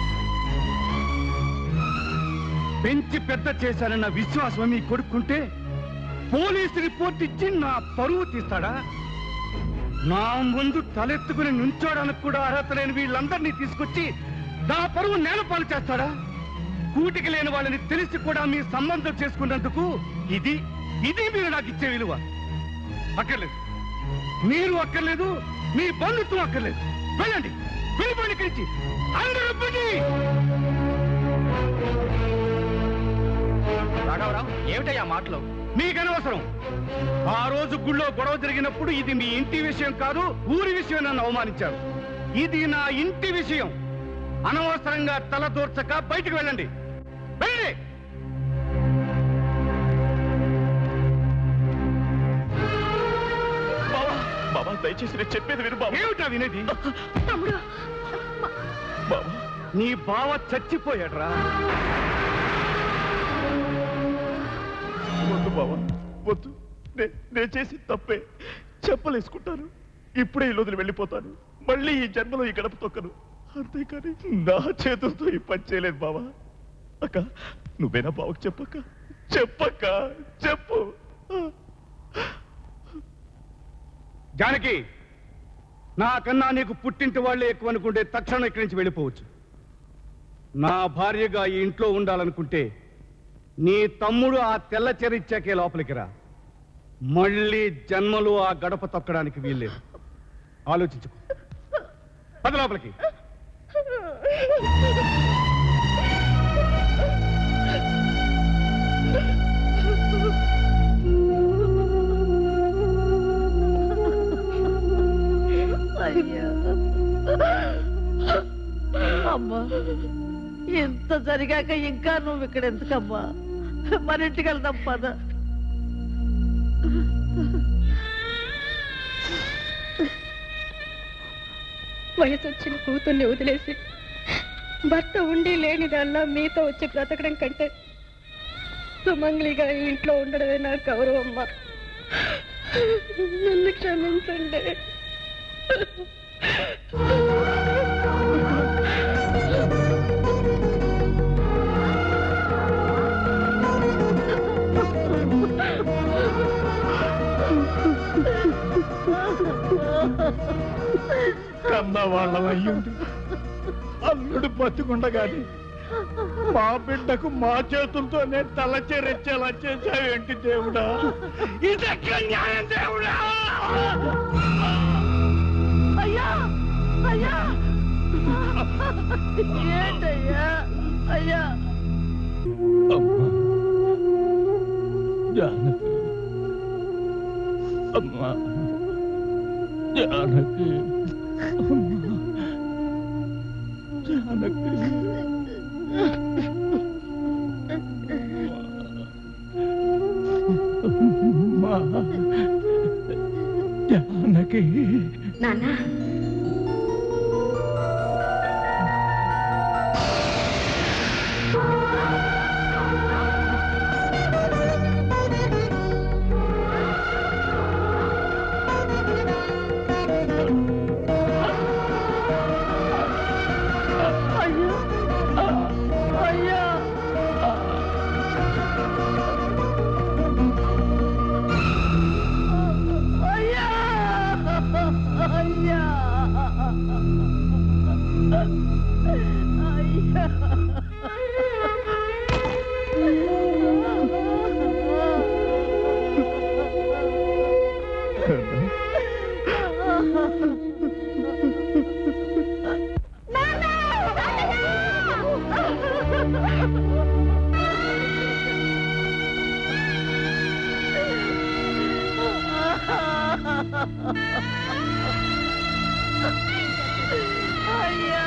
పెంచి పెద్ద చేశానన్న విశ్వాసం మీ కొడుకుంటే పోలీసు రిపోర్ట్ ఇచ్చి నా పరువు తీస్తాడా నా ముందు తలెత్తుకుని నుంచోడానికి కూడా అర్హత లేని వీళ్ళందరినీ తీసుకొచ్చి నా పరువు నేలపాలు చేస్తాడా కూటికి లేని వాళ్ళని తెలిసి కూడా మీ సంబంధం చేసుకున్నందుకు ఇది ఇది మీరు నాకు ఇచ్చే విలువ అక్కర్లేదు మీరు అక్కర్లేదు మీ బంధుత్వం అక్కర్లేదు వెళ్ళండి వెళ్ళిపోండి ఇక్కడి నుంచి అందరూ వెళ్ళి. రాఘవరావు ఏమిటయ్యా మాటలు మీకు అనవసరం ఆ రోజు గుళ్ళో గొడవ జరిగినప్పుడు ఇది మీ ఇంటి విషయం కాదు ఊరి విషయం నన్ను అవమానించారు ఇది నా ఇంటి విషయం అనవసరంగా తల దూర్చక బయటికి వెళ్ళండి వెళ్ళండి బాబా బాబా దయచేసి నేను చెప్పేది విను బాబా ఏమిటా వినేది తమ్ముడు బాబా నీ బావ చచ్చిపోయాడ్రా వద్దు బాబా వద్దు నే- నేను చేసి తప్పే చెప్పలేసుకుంటాను ఇప్పుడే ఇల్లు వదిలి వెళ్ళిపోతాను మళ్ళీ ఈ జన్మలో ఈ గడప తొక్కను అంతేకాని నా చేతులతో ఈ పని చేయలేదు బావా అక్క నువ్వేనా బావకు చెప్పక్క చెప్పక్క చెప్పు జానకి నాకన్నా నీకు పుట్టింటి వాళ్ళే ఎక్కువ అనుకుంటే తక్షణం ఇక్కడి నుంచి వెళ్ళిపోవచ్చు నా భార్యగా ఈ ఇంట్లో ఉండాలనుకుంటే నీ తమ్ముడు ఆ తెల్ల చెర ఇచ్చాకే లోపలికి రా మళ్ళీ జన్మలు ఆ గడప తొక్కడానికి వీల్లేదు ఆలోచించుకో పద లోపలికి అయ్యా అమ్మా ఇంత జరిగాక ఇంకా నువ్వు ఇక్కడ ఎందుకమ్మా మన ఇంటికి వెళ్దాం పద వయసు వచ్చిన కూతుర్ని వదిలేసి భర్త ఉండి లేనిదల్లా మీతో వచ్చి బ్రతకడం కంటే సుమంగ్లిగా ఈ ఇంట్లో ఉండడమే నా గౌరవం అమ్మా నన్ను క్షమించండి కన్న వాళ్ళం అయ్యుండి అల్లుడు బతుకుండగాని మా బిడ్డకు మా చేతులతోనే తలచెరెచ్చేలా చేశావేంటి దేవుడా ఇదెక్కడ న్యాయం దేవుడా అయ్యా అయ్యా ఏంటయ్యా అయ్యా జానకి అమ్మా జానకి అమ్మా జానకి జానకి నాన్న అయ్యా అయ్యా అయ్యా అయ్యా అయ్యా అయ్యా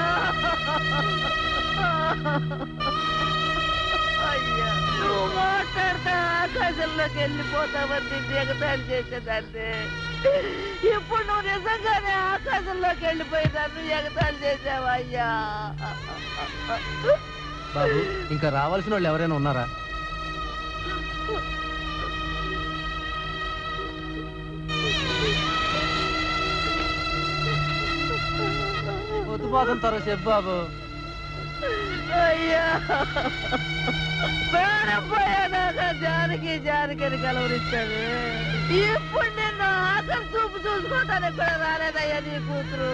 అయ్యా నువ్వు మాట్లాడితే ఆకాశంలోకి వెళ్ళిపోతావని దిగతాలు చేసేదాన్ని ఇప్పుడు నువ్వు నిజంగానే ఆకాశంలోకి వెళ్ళిపోయి నన్ను ఎగతాళి చేసావా అయ్యా బాబు ఇంకా రావాల్సిన వాళ్ళు ఎవరైనా ఉన్నారా పొద్దుపోతుంటారు చెప్పు బాబు అయ్యా ప్రాణం పోయేదాకా జానకి జానకిని కలవరిస్తాడు ఇప్పుడు నిన్ను ఆఖరి చూపు చూసుకోవటానికి కూడా రాలేదయ్యా నీ కూతురు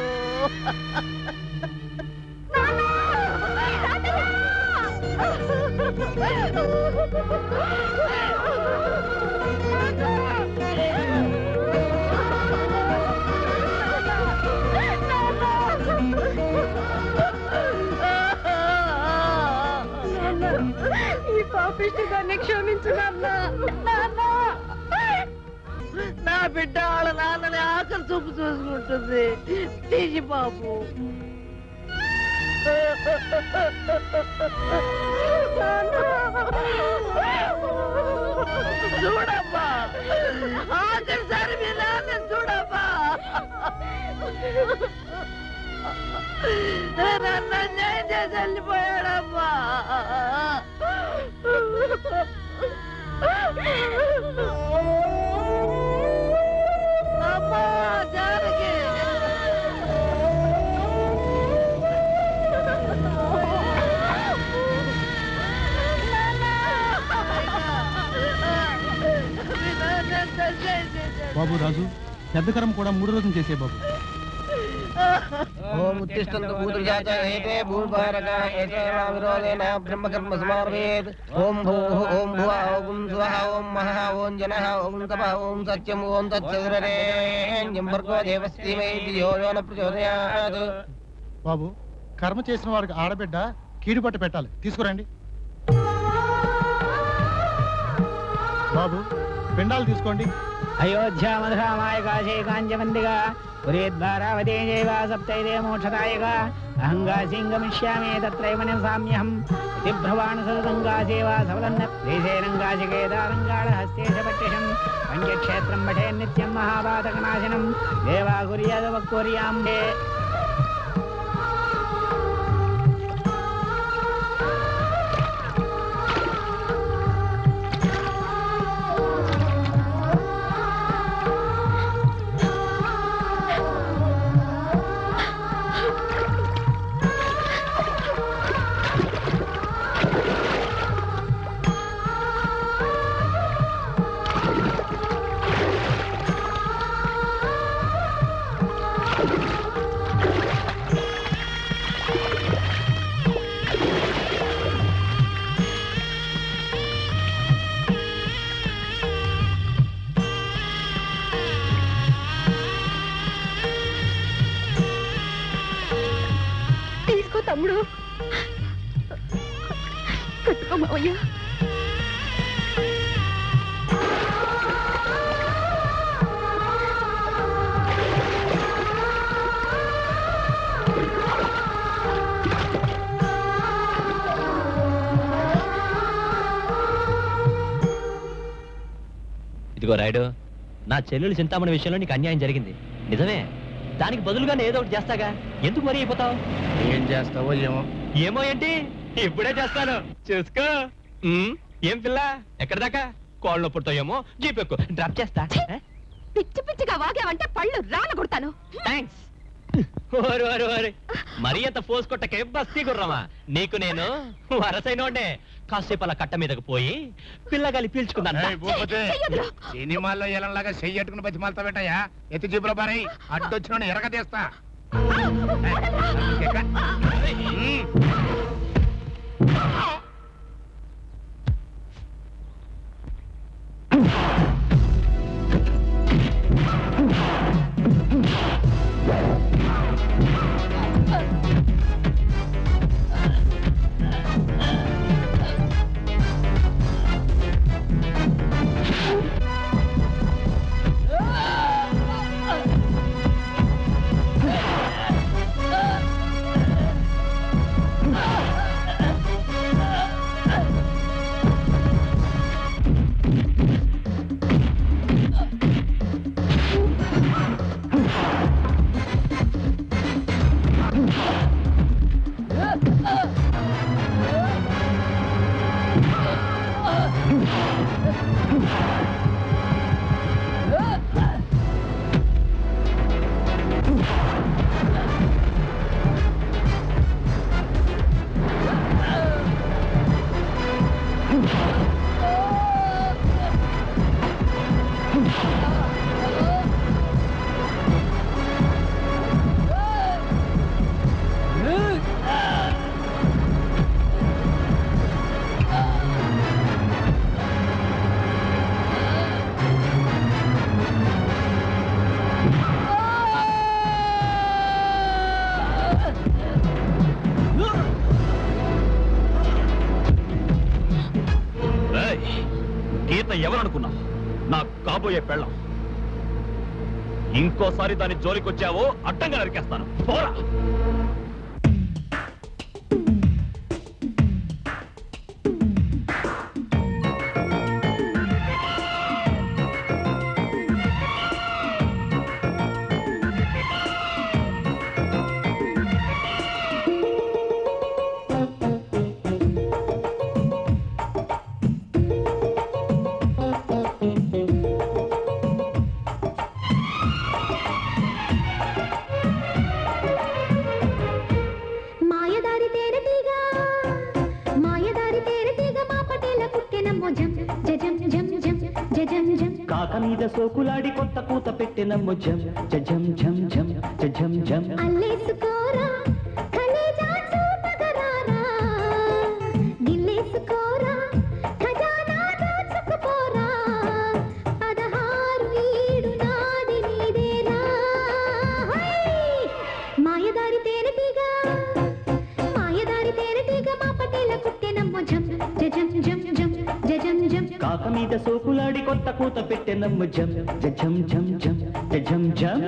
ఈ పాపిష్టి దాన్ని క్షమించు నాన్న నాన్న నా బిడ్డ వాళ్ళ నాన్నని ఆఖరి చూపు చూసుకుంటుంది తీసి బాబు చూడమ్మా ఆఖరిసారి మీ నాన్న చూడమ్మా నన్ను అన్యాయం చేసి వెళ్ళిపోయాడమ్మా అమ్మా జానకి బాబు రాజు పెద్ద కరం కూడా మూడు రోజులు చేసే బాబు ఓం ఉత్తిష్టంతు భూతృజాత ఏతే భూభారక ఏతే విరోధేన బ్రహ్మకర్మ సమారవేత్ ఓం భూః ఓం భువ ఓం స్వః ఓం మహః ఓం జనః ఓం తపః ఓం సత్యం ఓం తచ్చదురేణ్యం భర్గో దేవస్థీమై ధియో యో న ప్రచోదయాత్ బాబు కర్మ చేసిన వారికి ఆడబిడ్డ కీడు పట్టు పెట్టాలి తీసుకురండి బాబు పిండాలు తీసుకోండి అయోధ్య మధురామాయ కాశీ కాంచమందిగా పురేద్వారావతే జైవ సప్తైదే మోక్షదాయక అహంగాసీం గమిష్యామి తత్రైవ నివసామ్యహం ఇతి భ్రవాణ సదతంగాసేవా సవదన్న దేశేనంగాశికేదారంగాళ హస్తేశ పట్టిషం పంచక్షేత్రం పఠే నిత్యం మహాపాతకనాశనం దేవా కుర్యాదవ కుర్యాం దే తీసుకో తమ్ముడు కట్టుకో మావయ్య ఇదిగో రాయుడు నా చెల్లెలు చింతామణి విషయంలో నీకు అన్యాయం జరిగింది నిజమే దానికి బదులుగా నేను ఏదో ఒకటి చేస్తాగా ఎందుకు మరీ అయిపోతావు ఏం చేస్తావో ఏమో ఏమో ఏంటి ఇప్పుడే చేస్తాను చూసుకో ఉమ్, ఏం పిల్ల ఎక్కడ దాకా కోళ్ళ పుడతాయేమో జీపెక్కు డ్రాప్ చేస్తా ఆ? పిచ్చి పిచ్చిగా వాగావంటే పళ్ళు రాన కొడతాను థ్యాంక్స్ ఓరు ఓరు ఓరు మరీ అంత ఫోర్స్ కొట్టకే బస్తీ గుర్రమా నీకు నేను వరసైనోండే కాసేపు అలా కట్ట మీదకు పోయి పిల్లగాలి పీల్చుకున్నాను ఏయ్, భూపతి సినిమాల్లో ఎలాగా చెయ్యట్టుకుని బతి మాలతా పెట్టాయా ఎత్తి జీపులో బారై అడ్డొచ్చిన ఎరగ తీస్తా ఏయ్, గీత ఎవరనుకున్నావు నా కాబోయే పెళ్ళం ఇంకోసారి దాని జోలికొచ్చావో అడ్డంగా నరికేస్తాను పోరా మాయదారి తేనెటీగ మాయదారి తేనెటీగ మా పటేల కుక్కెనమ్మో జం జజం జం జం జజం జం కాక మీద సోకులాడి కొత్త కూత పెట్టినమ్ము జం జం జం జం జం జం అల్లేసుకోరా కలేజా చూపగరారా గిల్లేసుకోరా ఖజానా దోచుకుపోరా పదహారు ఈడు నాది నీదేరా హై! మాయదారి తేనెటీగ మాయదారి తేనెటీగ మా పటేల కుక్కెనమ్మో జం జజం జం జం జజం జం కాక మీద సోకులాడి కొత్త కూత పెట్టినమ్ము జం జం జం జం జం జం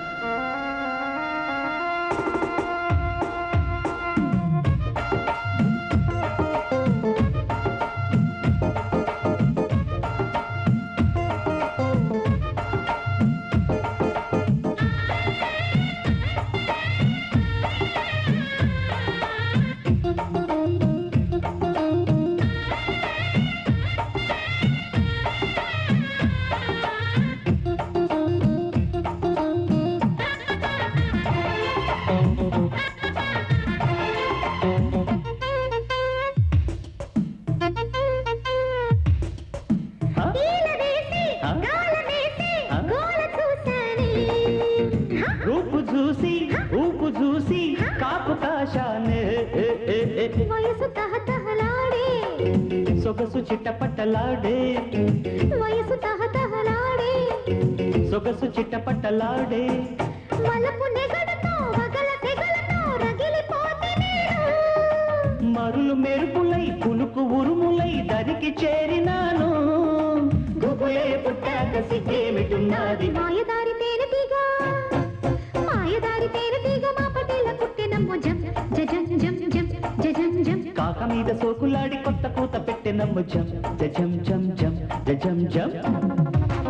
ఈలవేసి, గాలమేసి, గోల చూశానే. రూపు చూసి ఊపు చూసి కాపు కాశానే వయసు తహతహలాడే సొగసు చిట్టపట్టలాడే వయసు తహతహలాడే సొగసు చిట్టపట్టలాడే వలపు నెగడతో వగల తెగలతో రగిలిపోతే నేను. మరులు మెరుపులై పులుకు ఉరుములై దరికి చేరినాను గుబులే పుట్టాక సిగ్గేమిటున్నది మాయదారి తేనెటీగ మాయదారి తేనెటీగ మా పటేల కుట్టెనమ్మో జం జజం జం జం జజం జం కాక మీద సోకులాడి కొత్త కూత పెట్టినమ్ము జం జం జం జం జం జం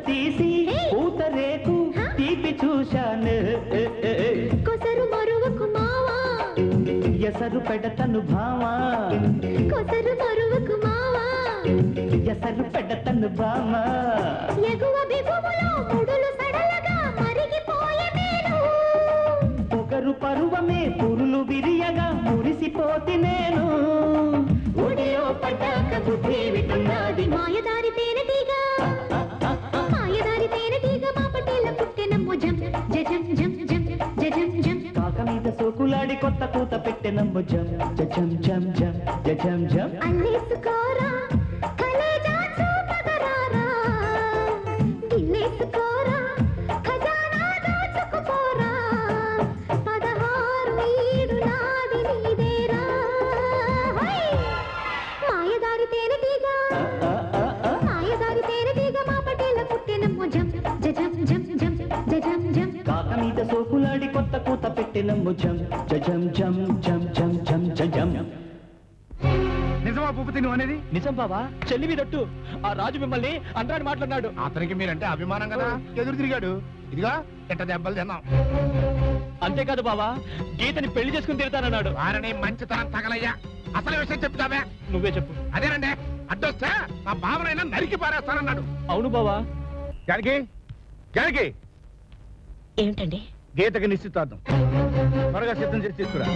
తీసి పూత రేకు తీపి చూశాను కొసరు మరువకు మావా ఎసరు పెడతను భామా కొసరు మరువకు మావా ఎసరు పెడతను భామా ఎగువ బిగువులో ముడులు సడలగా మరిగిపోయే మేలు పొగరు పరువమే పురులు విరియగా మురిసిపోతి నేను ఒడిలో పడ్డాక బుద్ధి విటున్నది మాయదారి తేనెటీగ మాయదారి తేనెటీగ మా పటేల పుట్టెనమ్మో జం జజం జం జం జజం జం కాక మీద సోకులాడి కొత్త కూత పెట్టెనమ్ము జం జం జం జం జం జం అల్లేసుకోరా కలేజా చూపగరారా గిల్లేసుకోరా ఖజానా దోచుకుపోరా పదహారు ఈడు నాది నీదేరా హై! మాయదారి తేనెటీగ మాయదారి తేనెటీగ మా పటేల పుట్టెనమ్మో జం జజం జం జం జజం జం కాక మీద సోకులాడి కొత్త కూత పెట్టెనమ్ము జం జం జం జం జం జం జం జం నిజమా భూపతి నువ్వు అనేది నిజం బావా చెల్లి మీదట్టు ఆ రాజు మిమ్మల్ని అంటాడు మాట్లాడినాడు అతనికి మీరంటే అభిమానం కదా ఎదురు తిరిగాడు ఇదిగా ఎట్ట దెబ్బలు తిన్నాం అంతేకాదు బావా గీతని పెళ్లి చేసుకుని తిడతానన్నాడు వారిని మంచితనం తగలయ్యా అసలు విషయం చెప్తావే నువ్వే చెప్పు అదేనండి అడ్డొస్తే మా బావనైనా నరికి పారేస్తానన్నాడు అవును బావా జానకి జానకి ఏమిటండి గీతకి నిశ్చితార్థం త్వరగా సిద్ధం చేసి తీసుకురా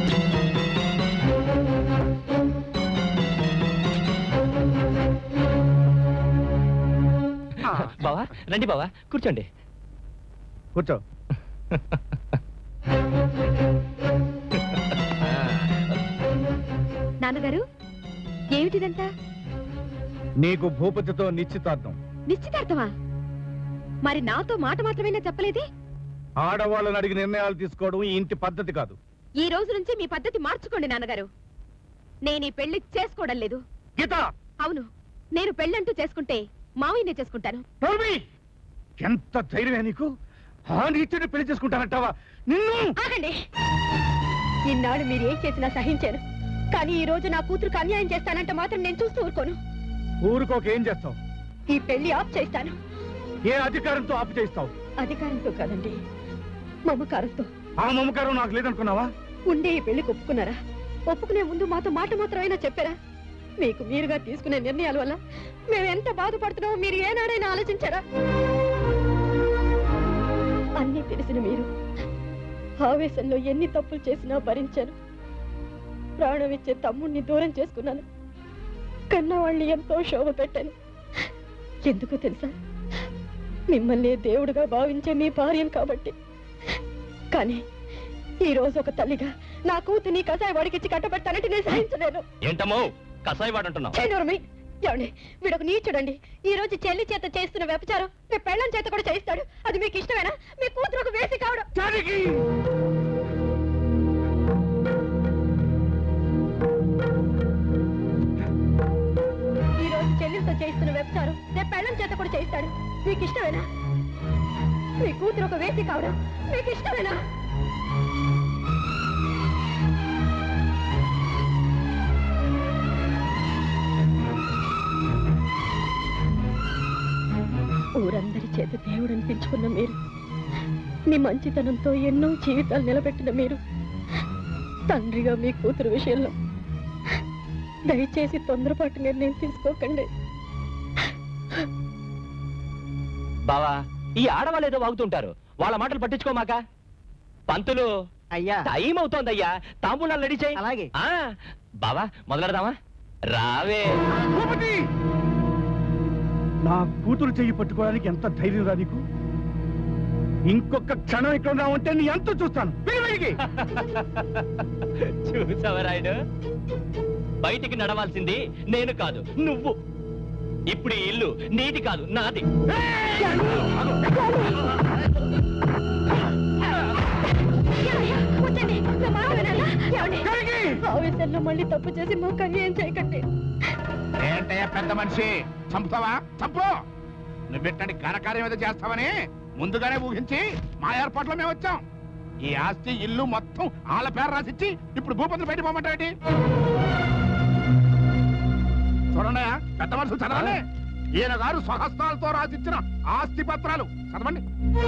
బావా రండి బావా కూర్చోండి కూర్చో నాన్నగారు ఏమిటిదంతా నీకు భూపతితో నిశ్చితార్థం నిశ్చితార్థమా మరి నాతో మాట మాత్రమేనా చెప్పలేదే ఆడవాళ్ళని అడిగి నిర్ణయాలు తీసుకోవడం ఈ ఇంటి పద్ధతి కాదు ఈ రోజు నుంచి మీ పద్ధతి మార్చుకోండి నాన్నగారు నేను ఈ పెళ్లి చేసుకోవడం లేదు గీత అవును నేను పెళ్ళంటూ చేసుకుంటే మావయ్యనే చేసుకుంటాను నోర్మి! ఎంత ధైర్యమే నీకు ఆ నీచుని పెళ్లి చేసుకుంటానంటావా నిన్ను ఆగండి ఇన్నాడు మీరు ఏం చేసినా సహించాను కానీ ఈ రోజు నా కూతురుకు అన్యాయం చేస్తానంటే మాత్రం నేను చూస్తూ ఊరుకోను ఊరుకోక ఏం చేస్తావు ఈ పెళ్లి ఆఫ్ చేస్తాను ఏ అధికారంతో ఆపు చేస్తావు అధికారంతో కాదండి మమకారంతో ఆ మమకారం నాకు లేదనుకున్నావా ఉండే ఈ పెళ్లికి ఒప్పుకున్నారా ఒప్పుకునే ముందు మాతో మాట మాత్రమైనా చెప్పారా మీకు మీరుగా తీసుకునే నిర్ణయాల వల్ల మేము ఎంత బాధపడుతున్నామో మీరు ఏనాడైనా ఆలోచించారా అన్నీ తెలిసిన మీరు ఆవేశంలో ఎన్ని తప్పులు చేసినా భరించాను ప్రాణం ఇచ్చే తమ్ముణ్ణి దూరం చేసుకున్నాను కన్నా వాళ్ళని ఎంతో శోభ పెట్టాను ఎందుకో తెలుసా మిమ్మల్ని దేవుడుగా భావించే మీ భార్యం కాబట్టి కానీ ఈ రోజు ఒక తల్లిగా నా కూతుని కషాయ వాడికిచ్చి కట్టబెట్టానంటే నేను సహించలేను ఏంటమ్మో కసాయి వాడు అంటున్నావు చేయనూరమి ఏమండి వీడొక నీచుడండి ఈ రోజు చెల్లి చేత చేస్తున్న వ్యభిచారం మీ పెళ్ళం చేత కూడా చేయిస్తాడు అది మీకు ఇష్టమేనా మీ కూతురుకు వేసి కావడం ఈ రోజు చెల్లితో చేయిస్తున్న వ్యభిచారం రేపు పెళ్ళం చేత కూడా చేయిస్తాడు మీకు ఇష్టమేనా మీ కూతురు ఒక వేసి కావడం మీకు ఇష్టమేనా ఊరందరి చేత దేవుడు అనిపించుకున్న మీరు మీ మంచితనంతో ఎన్నో జీవితాలు నిలబెట్టిన మీరు తండ్రిగా మీ కూతురు విషయంలో దయచేసి తొందరపాటు నిర్ణయం తీసుకోకండి బావా ఈ ఆడవాళ్ళు ఏదో వాగుతుంటారు వాళ్ళ మాటలు పట్టించుకోమాక పంతులు అయ్యా టైం అవుతోంది అయ్యా తాంబూలాలు రెడీ చేయి అలాగే బావా మొదలెడదామా రావే భూపతి నా కూతురు చెయ్యి పట్టుకోవడానికి ఎంత ధైర్యం రా నీకు ఇంకొక క్షణం ఇక్కడ ఉన్నావంటే నీ ఎంత చూస్తాను పిలి బయటికి. చూసావా రాయుడు బయటికి నడవాల్సింది నేను కాదు నువ్వు ఇప్పుడు ఈ ఇల్లు నీది కాదు నాది వచ్చండి నా మాట వినాలా? ఏమండి? ఆవేశంలో మళ్ళీ తప్పు చేసి మాకు అన్యాయం చేయకండి ఏంటయ్యా పెద్ద మనిషి చంపుతావా చంపు నువ్వు పెట్టండి ఘనకార్యం ఏదో చేస్తావని ముందుగానే ఊహించి మా ఏర్పాట్లో మేము వచ్చాం ఈ ఆస్తి ఇల్లు మొత్తం వాళ్ళ పేరు రాసిచ్చి ఇప్పుడు భూపతులు బయట పోమంటావేటి చూడండి పెద్ద మనుషులు చదవాలి ఈయన గారు స్వహస్తాలతో రాసిచ్చిన ఆస్తి పత్రాలు చదవండి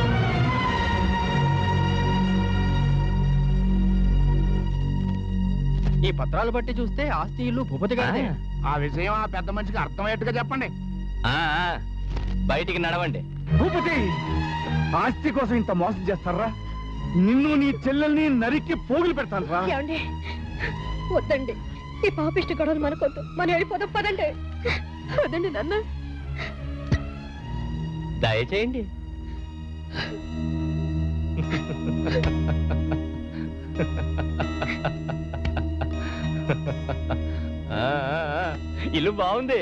ఈ పత్రాలు బట్టి చూస్తే ఆస్తి ఇల్లు భూపతి గారిదే ఆ విషయం ఆ పెద్ద మనిషికి అర్థమయ్యేట్టుగా చెప్పండి ఆ, ఆ, బయటికి నడవండి భూపతి ఆస్తి కోసం ఇంత మోసం చేస్తారా నిన్ను నీ చెల్లెల్ని నరికి పోగులు పెడతాను రా ఏమండి వద్దండి ఈ పాపిష్టి గొడవలు మనకొద్దు మనం వెళ్ళిపోదాం పదండి వద్దండి నాన్న దయచేయండి ఆ, ఆ, ఆ, ఇల్లు బాగుంది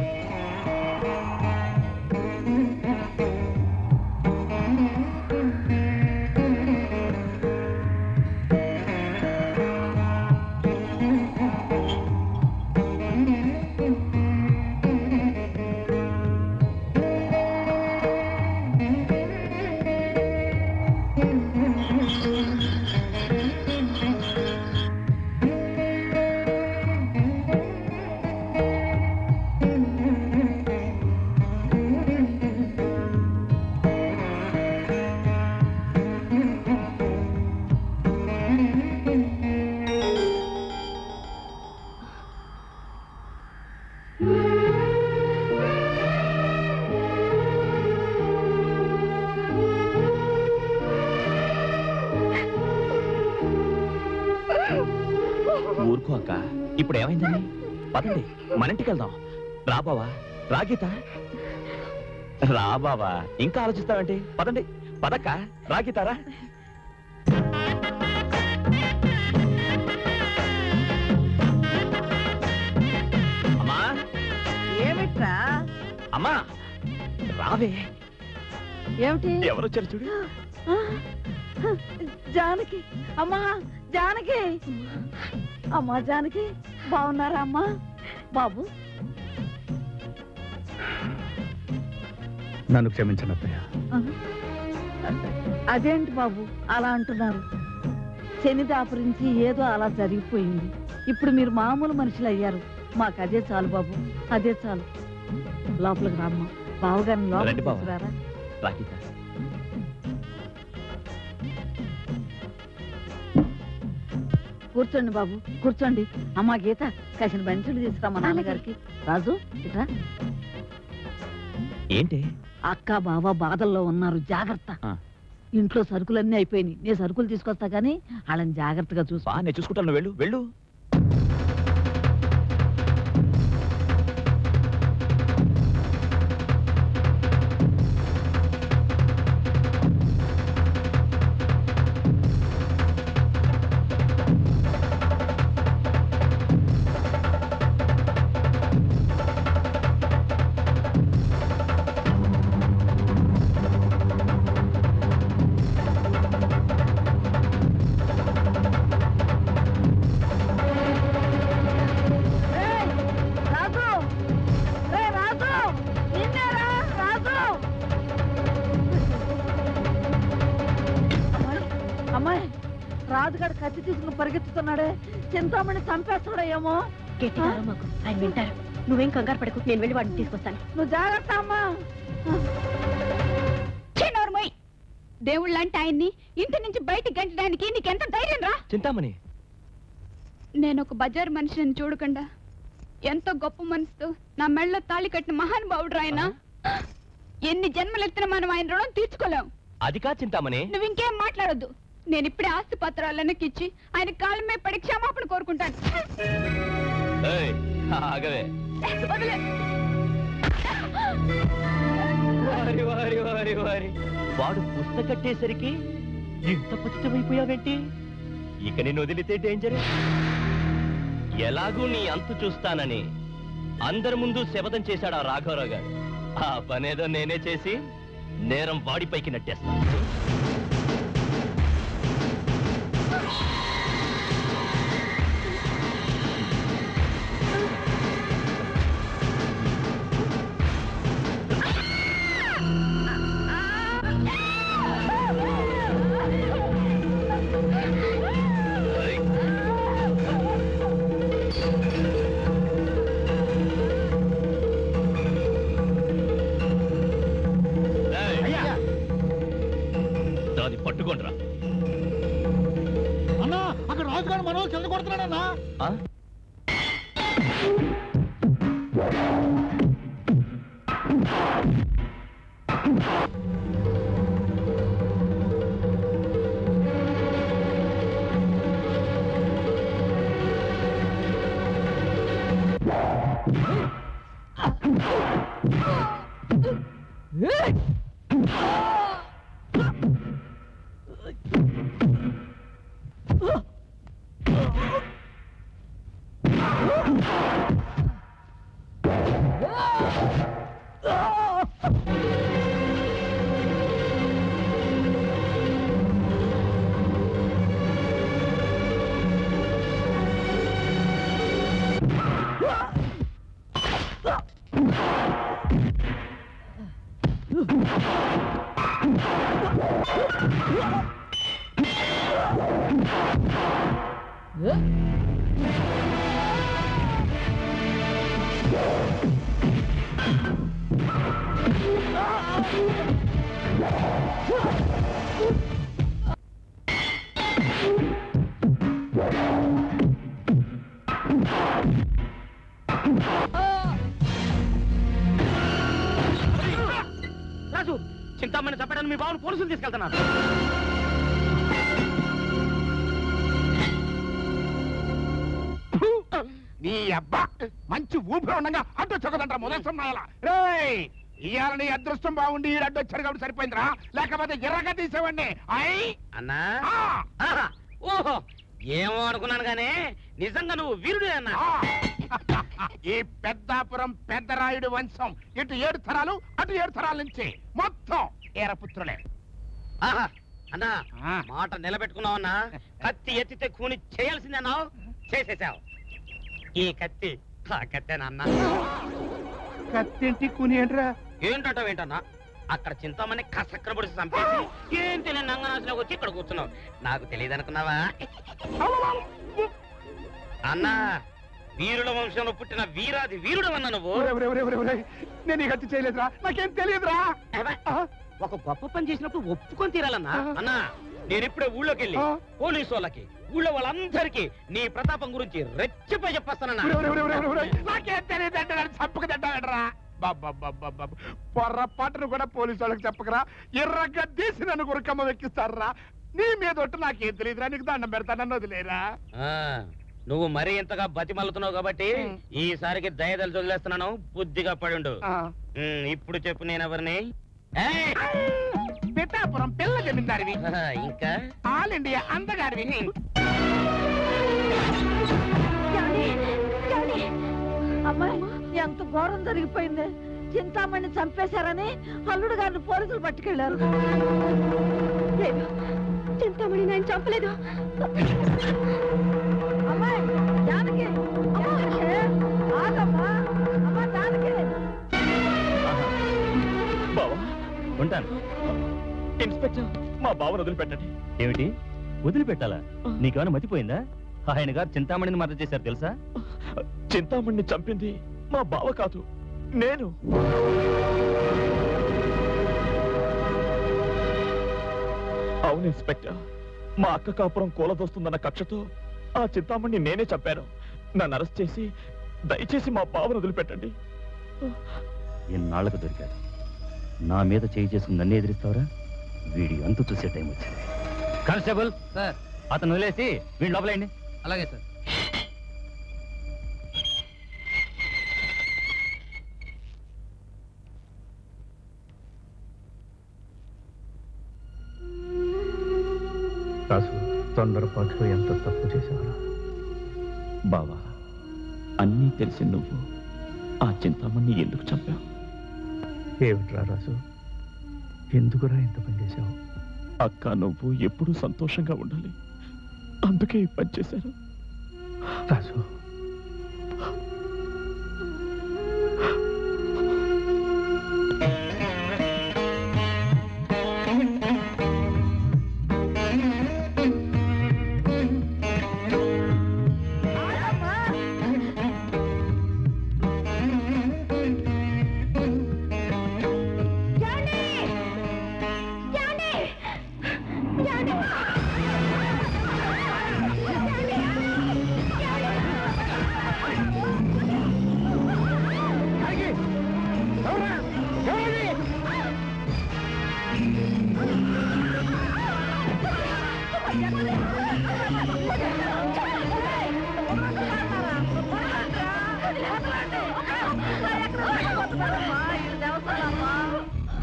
ఊరుకో అక్క ఇప్పుడు ఏమైందని పదండి మన ఇంటికి వెళ్దాం రా బావా రా గీత రా బావా ఇంకా ఆలోచిస్తావేంటి పదండి పదక్క రా గీత రా అమ్మా ఏమిట్రా అమ్మా రావే ఏమిటి ఎవరు వచ్చారు చూడు ఆ, జానకి అమ్మా జానకి అమ్మా జానకి బాగున్నారా అమ్మా బాబు నన్ను క్షమించను అత్తయ్య ఆ, అదేంటి బాబు అలా అంటున్నారు శని దాపురించి ఏదో అలా జరిగిపోయింది ఇప్పుడు మీరు మామూలు మనుషులు అయ్యారు మాకు అదే చాలు బాబు అదే చాలు లోపలికి రామ్మా బావగారిని రండి లోపలికి బావ. తీసుకురారా రా గీత కూర్చోండి బాబు కూర్చోండి అమ్మా గీత కాసిన బంచులు తీసుకురా మా నాన్నగారికి రాజు ఇట్రా ఏంటి అక్క బావ బాధల్లో ఉన్నారు జాగ్రత్త ఆ. ఇంట్లో సరుకులన్నీ అయిపోయినాయి నేను సరుకులు తీసుకొస్తా కానీ వాళ్ళని జాగ్రత్తగా చూసుకో బా నేను చూసుకుంటాను నువ్వు వెళ్ళు వెళ్ళు రాజు రే రాజు నిన్నేరా రాజు అమ్మాయి అమ్మాయి రాజుగాడు కత్తి తీసుకుని పరిగెత్తుతున్నాడే చింతామణి చంపేస్తాడో ఏమో గట్టిగా అరవ మాకు ఆయన వింటారు నువ్వేం కంగారు పడకు నేను వెళ్ళి వాడిని తీసుకొస్తాను నువ్వు జాగ్రత్త అమ్మా నోర్మోయ్ దేవుళ్ళంటే ఆయన్ని ఇంటి నుంచి బయటికి గంటడానికి నీకెంత ధైర్యం రా చింతామణి నేను ఒక బజార్ మనిషిని చూడకుండా ఎంతో గొప్ప మనసుతో నా మెళ్ళలో తాళి కట్టిన మహానుభావుడు ఆయన ఎన్ని జన్మలెత్తిన మనం ఆయన రుణం తీర్చుకోలేం అది కా చింతామణి నువ్వు ఇంకేం మాట్లాడొద్దు నేను ఇప్పుడే ఆస్తి పత్రాలు వెనక్కిచ్చి ఆయన కాళ్ళ మీద పడి క్షమాపణ కోరుకుంటాను ఏయ్, ఆగవే వదిలే. వారి వారి వారి వారి వాడు పుస్తక కట్టేసరికి ఇంత పచ్చితమైపోయావేంటి ఇక నేను వదిలితే డేంజర్ ఎలాగూ నీ అంతు చూస్తానని అందరి ముందు శపథం చేశాడు ఆ రాఘవరావు గారు ఆ పనేదో నేనే చేసి నేరం వాడిపైకి నెట్టేస్తాను పట్టుకోండిరా అన్నా అక్కడ రాజుగారు మన వాళ్ళు చెల్లి కొడుతున్నాడన్నా ఆ? రాజు చింతామణి చంపడానికి మీ బావను పోలీసులు తీసుకెళ్తున్నారు నీ అబ్బా మంచి ఊపిరి ఉండగా అడ్డు చొక్కదంట మొదలు రేయ్ ఇవాళ నీ అదృష్టం బాగుండి ఈ అడ్డు వచ్చారు కాబట్టి సరిపోయిందిరా లేకపోతే ఎర్రగా తీసేవాడిని అయ్ అన్నా ఆహా, ఓహో ఏమో అనుకున్నాను గానీ నిజంగా నువ్వు వీరుడే అన్నా ఈ పెద్దాపురం పెద్దరాయుడు వంశం ఇటు ఏడు తరాలు అటు ఏడు తరాల నుంచి మొత్తం ఏరపుత్రులే ఆహా అన్నా మాట నిలబెట్టుకున్నావు అన్నా కత్తి ఎత్తితే కూని చేయాల్సిందే అన్నావు చేసేసావు ఈ కత్తి ఆ కత్తేనన్నా కత్తింటి కునేంట్రా ఏంటంట ఏంటన్నా అక్కడ చింతామణి కసక్కన పొడిచి చంపేసి ఏం తెలియని నంగనాశలోకి వచ్చి ఇక్కడ కూర్చున్నావు నాకు తెలియదు అనుకున్నావా అన్నా వీరుల వంశంలో పుట్టిన వీరాది వీరుడు అన్న నువ్వు ఒరే, ఒరే, ఒరే, ఒరే, ఒరే. నేను ఈ హత్య చేయలేదురా నాకేం తెలియదురా ఒక గొప్ప పని చేసినప్పుడు ఒప్పుకొని తీరాలన్నా అన్నా నేను ఇప్పుడే ఊళ్ళోకి వెళ్ళి పోలీసు వాళ్ళకి ఊళ్ళో వాళ్ళందరికీ నీ ప్రతాపం గురించి రెచ్చిపోయి చెప్పేస్తానన్నా ఒరే, ఒరే, ఒరే, ఒరే, ఒరే. నాకేం తెలియదు అంటే నన్ను చంపక తింటాడరా బాబ్బా పొర్రపాటును కూడా పోలీసు వాళ్ళకి చెప్పకరా ఎర్రగా తీసి నన్ను గురకమ్మ వెక్కిస్తారా నీ మీద ఒట్టు నాకేం తెలియదురా నీకు దండం పెడతా నన్ను వదిలేరా ఆ, నువ్వు మరీ ఇంతగా బతిమల్లుతున్నావు కాబట్టి ఈసారికి దయదలు వదిలేస్తున్నాను బుద్ధిగా పడుండు ఉమ్, ఇప్పుడు చెప్పు నేను ఎవరిని పిఠాపురం పిల్ల జమీందారివి ఇంకా ఆల్ ఇండియా అందగారివి అమ్మాయి ఎంత ఘోరం జరిగిపోయింది చింతామణి చంపేశారని అల్లుడు గారిని పోలీసులు పట్టుకెళ్లారు లేదు చింతామణి నేను చంపలేదు అమ్మాయి జానకి జానకి, ఆగమ్మా అమ్మా జానకి బావా ఉంటాను ఇన్స్పెక్టర్ మా బావను వదిలిపెట్టండి ఏమిటి వదిలిపెట్టాలా నీకేమైనా మతిపోయిందా ఆయన గారు చింతామణిని మద్దతు చేశారు తెలుసా చింతామణ్ణి చంపింది మా బావ కాదు నేను అవును ఇన్స్పెక్టర్ మా అక్క కాపురం కూలదొస్తుందన్న కక్షతో ఆ చింతామణ్ణి నేనే చంపాను నన్ను అరెస్ట్ చేసి దయచేసి మా బావను వదిలిపెట్టండి ఎన్నాళ్లకు దొరికాడు నా మీద చేయి చేసుకుని నన్ను ఎదిరిస్తావరా వీడి అంతు చూసే టైం వచ్చింది కానిస్టేబుల్ సార్ అతను వదిలేసి వీడి లోపలేండి అలాగే సార్ రాసు తొందరపాటులో ఎంత తప్పు చేసేవారా బావా అన్నీ తెలిసి నువ్వు ఆ చింతామణ్ణి ఎందుకు చంపావు ఏమిట్రా రాసు ఎందుకురా ఇంత పని చేశావు అక్క నువ్వు ఎప్పుడూ సంతోషంగా ఉండాలి అందుకే ఈ పని చేశాను రాసు జానీ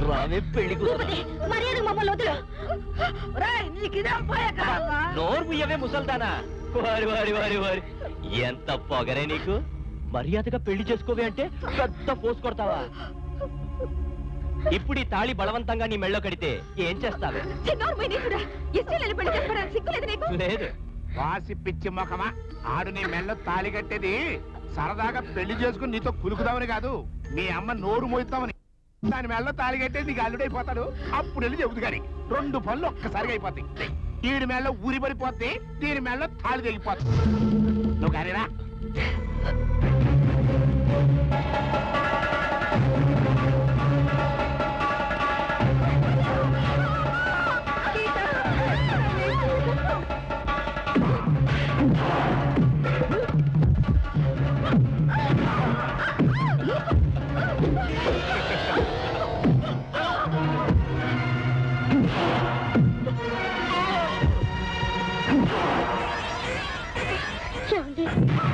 రావే పెళ్లి భూపతి మర్యాద మమ్మల్ని వదిలు నీకు ఇదే పోయాక నోరు ముయ్యవే ముసల్దానా వారి వారి వారి వారి ఎంత పొగరే నీకు మర్యాదగా పెళ్లి చేసుకోవే అంటే పెద్ద పోసు కొడతావా ఇప్పుడు ఈ తాళి బలవంతంగా నీ మెళ్ళో కడితే ఏం చేస్తావే చిన్నోరు పోయి నీకుడా ఇష్టం లేని పెళ్లి చేసుకోవడానికి సిగ్గులేదు నీకు లేదు వాసి పిచ్చి మొఖమా ఆడు నీ మెల్ల తాలి కట్టేది సరదాగా పెళ్లి చేసుకుని నీతో కులుకుదామని కాదు మీ అమ్మ నోరు మోయిద్దామని దాని మెల్ల తాలి కట్టేది నీకు అల్లుడైపోతాడు అప్పుడు వెళ్ళి చెబుతు గాని రెండు పనులు ఒక్కసారిగా అయిపోతాయి ఈడి మెల్ల ఊరి పడిపోతే దీని మెల్ల తాళి తెగిపోతుంది నువ్వు కానీరా ఏమండి?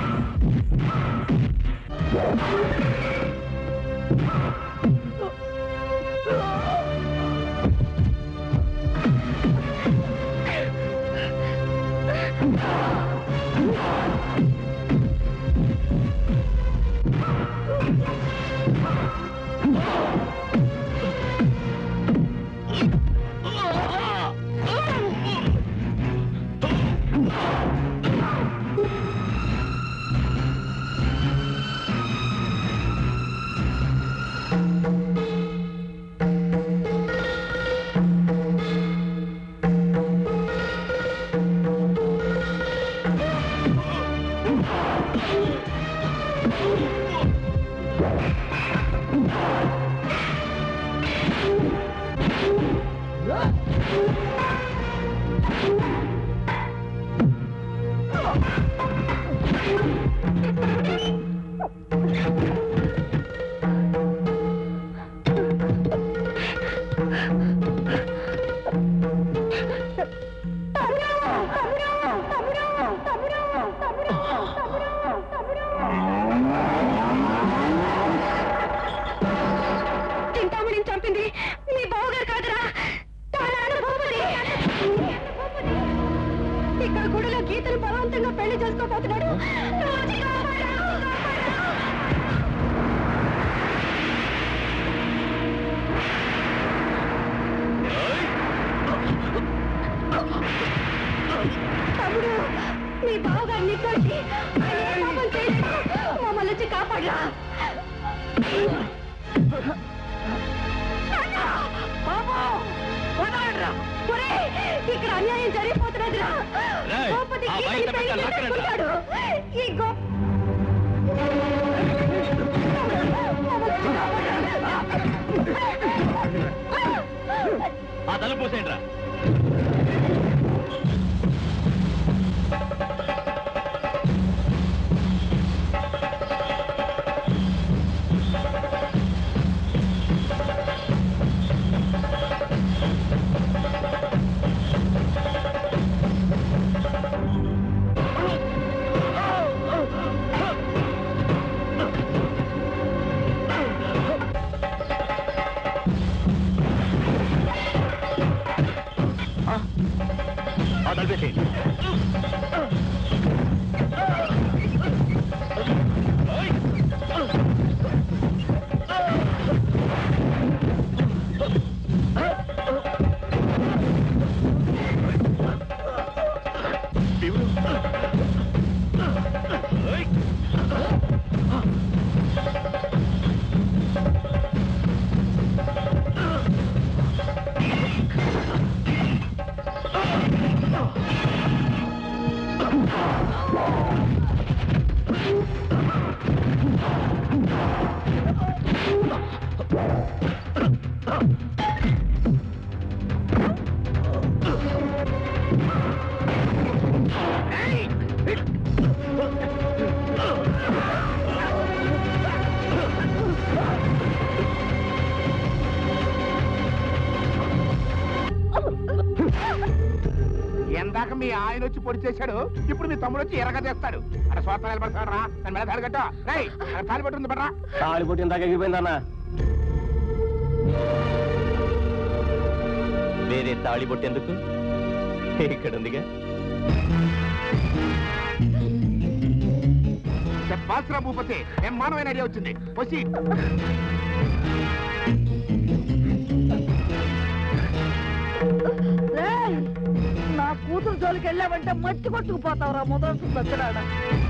చింతామణిని చంపింది మీ బావగారు కాదురా తా నాన్న భూపతి. ఇక్కడ గుడిలో గీతను బలవంతంగా పెళ్లి చేసుకోబోతున్నాడు నువ్వు వచ్చి కాపాడు, తమ్ముడు మీ బావగారు నిర్దోషి ఆయన ఏ పాపం చేయలేదు మమ్మల్ని వచ్చి కాపాడరా ఇక్కడ అన్యాయం జరిగిపోతున్నదిరా రేయ్, గోపతి ఆ గీతని బయట పెళ్లి పెట్టాలి, లాక్కరండి. చేసుకుంటాడు. ఈ గో ఆ తలుపు పోసేయండి రా ఆ తలుపేసేయండి ఎందాక మీ ఆయన వచ్చి పొడి చేశాడు ఇప్పుడు మీ తమ్ముడు వచ్చి ఎరగ చేస్తాడు అక్కడ స్వార్థ నిలబడతాడు రా దాని మీద తాడు కట్ట రై తాళి పట్టుంది పడరా తాళి పుట్టిన దాకా ఎగిరిపోయిందన్నా వేరే తాళి బొట్టెందుకు ఇక్కడ ఉందిగా చెప్పాల్సిన భూపతి ఏం మానవైన ఐడియా వచ్చింది వచ్చి రేయ్, నా కూతురు జోలికి వెళ్ళావంటే మట్టి కొట్టుకుపోతావురా మొదలు సత్యనాడ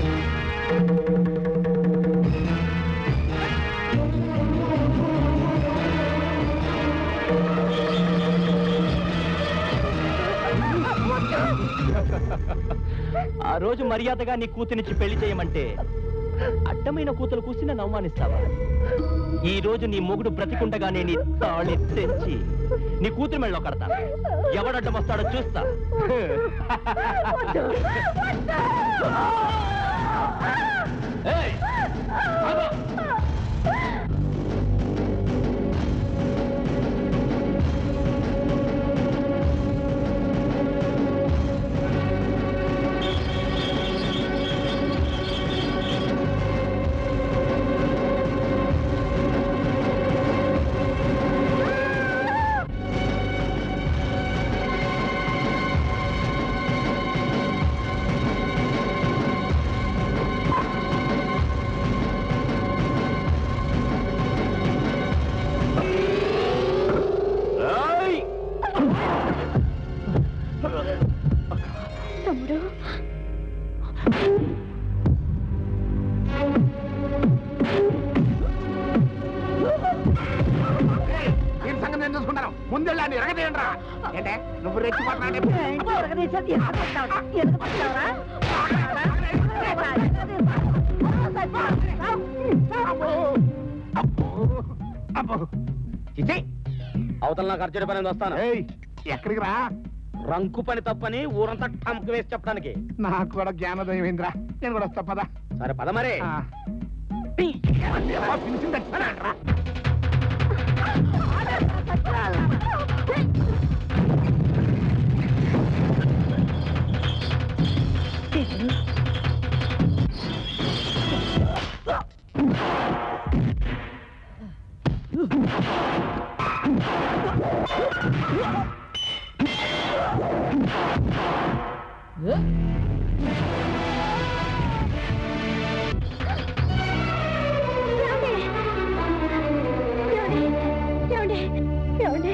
ఆ రోజు మర్యాదగా నీ కూతురినిచ్చి పెళ్లి చేయమంటే అడ్డమైన కూతురు కూసి నన్ను అవమానిస్తావా ఈ రోజు నీ మొగుడు బ్రతికుండగానే నీ తాళి తెచ్చి నీ కూతురు మెళ్ళలో కడతా ఎవడడ్డం వస్తాడో చూస్తా ఏయ్! ఆగు! ఏయ్! తమ్ముడు దీని సంగతి నేను చూసుకుంటాను ముందెళ్ళాన్ని ఎరగదేయండి రా ఏంటే నువ్వు రెచ్చిపోతున్నాడే చిచి అవతల నాకు అర్జెంట్ పని ఉంది, వస్తాను ఎక్కడికి రా రంకు పని తప్పని ఊరంతా టమకు వేసి చెప్పడానికి నాకు కూడా జ్ఞానోదయం అయిందిరా నేను కూడా వస్తా పదా సరే పద మరి ఏమండి ఏమండి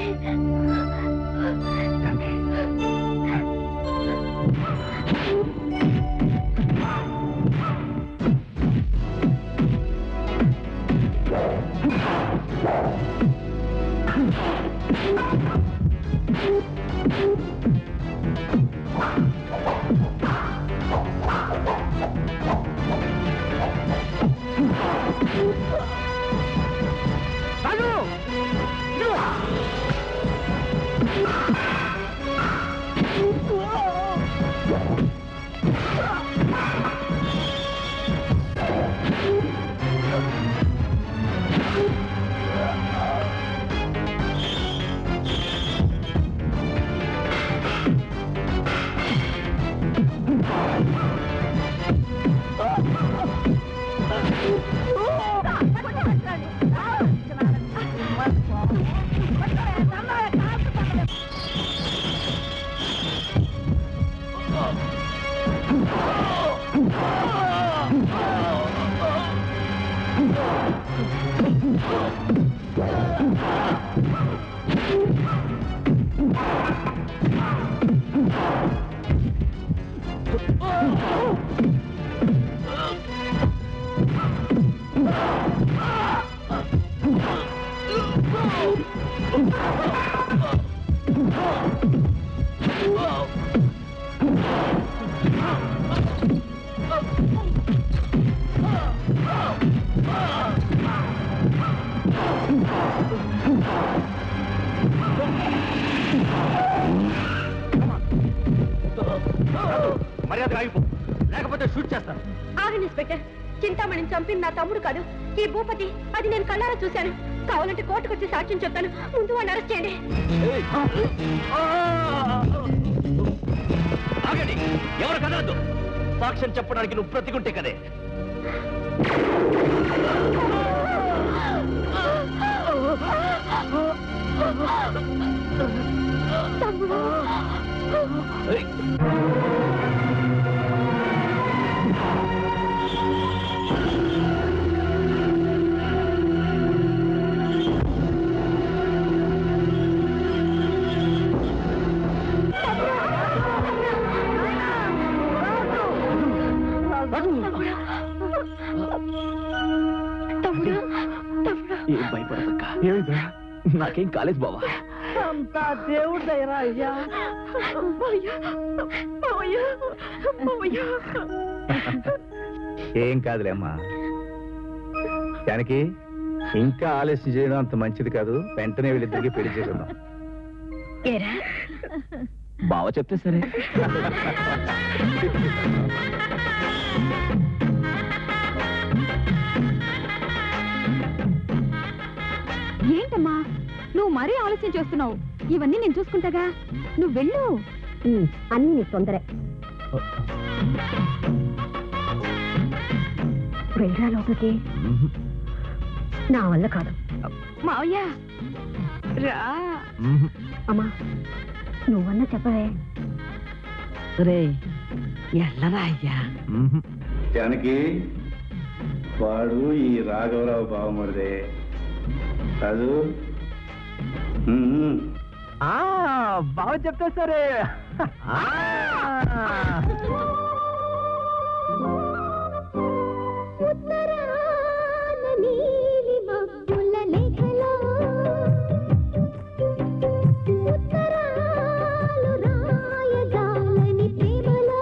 మర్యాద ఆగిపో లేకపోతే షూట్ చేస్తాను ఆగండి ఇన్స్పెక్టర్ చింతామణిని చంపింది నా తమ్ముడు కాదు ఈ భూపతి అది నేను కళ్ళారా చూశాను కావాలంటే కోర్టుకు వచ్చి సాక్ష్యం చెప్తాను ముందు వాడిని అరెస్ట్ చేయండి ఆగండి ఎవరు కదలద్దు సాక్ష్యం చెప్పడానికి నువ్వు బ్రతికుంటే కదే ఆ ఏం భయపడదక్క నాకేం కాలేదు బావా అంతా దేవుడు దయరా అయ్యా ఏం కాదులే అమ్మా దానికి ఇంకా ఆలస్యం చేయడం అంత మంచిది కాదు వెంటనే వీళ్ళిద్దరికి పెళ్లి చేసుకుందాం ఏరా బావ చెప్తే సరే ఏంటమ్మా నువ్వు మరీ ఆలోచన చేస్తున్నావు ఇవన్నీ నేను చూసుకుంటాగా నువ్వు వెళ్ళు అన్ని నీ తొందరే వెళ్ళరా లోపలికి నా వల్ల కాదు మావయ్య రా అమ్మా నువ్వన్నా చెప్పవే రే ఎల్లరా అయ్యా జానకి వాడు ఈ రాఘవరావు బావమరిదే కాదు బాగా చెప్తే సరే నీలి మబ్బుల లేఖలో ఉత్తరాలు రాయజాలని ప్రేమలో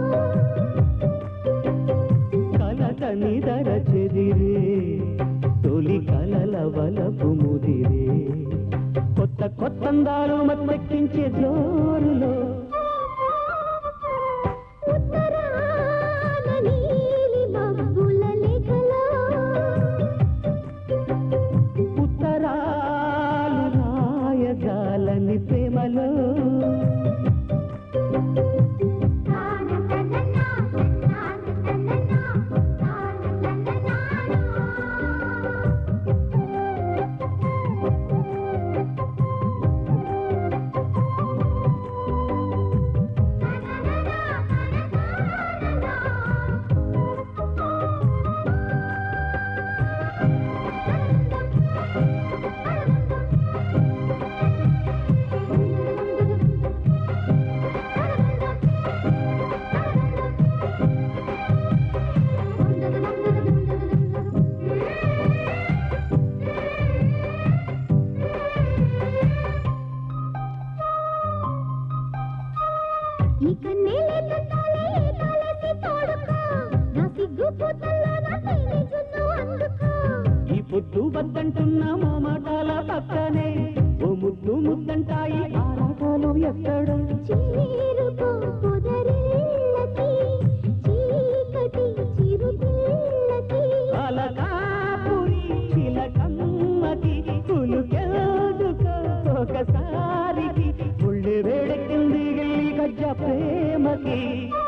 కలత నిదర చెదిరే తొలి కలల వలపు ముదిరే కొత్త కొత్తందాలు మత్తెక్కించే జోరులో ఉత్తరాన నీలి మబ్బుల లేఖలో ఉత్తరాలు రాయజాలని ప్రేమలో ఈ కన్నేలే తంటాలే తాలేసి తోడుకో నా సిగ్గు పూతల్లో నా తేనె జున్ను అందుకో ఈ పొద్దు వద్దంటున్న మా మాటల పక్కనే ఓ ముద్దు ముద్దంటాయి ఆరాటాలు ఎక్కడ చీరుకో పొదరిల్లకి చీకటి చిరుపిల్లకి అలకాపురి చిలకమ్మకి పులుకెదుకో ఒకసారికి ఉళ్ళి వేడెక్కింది గిల్లి గజ్జ ప్రేమకి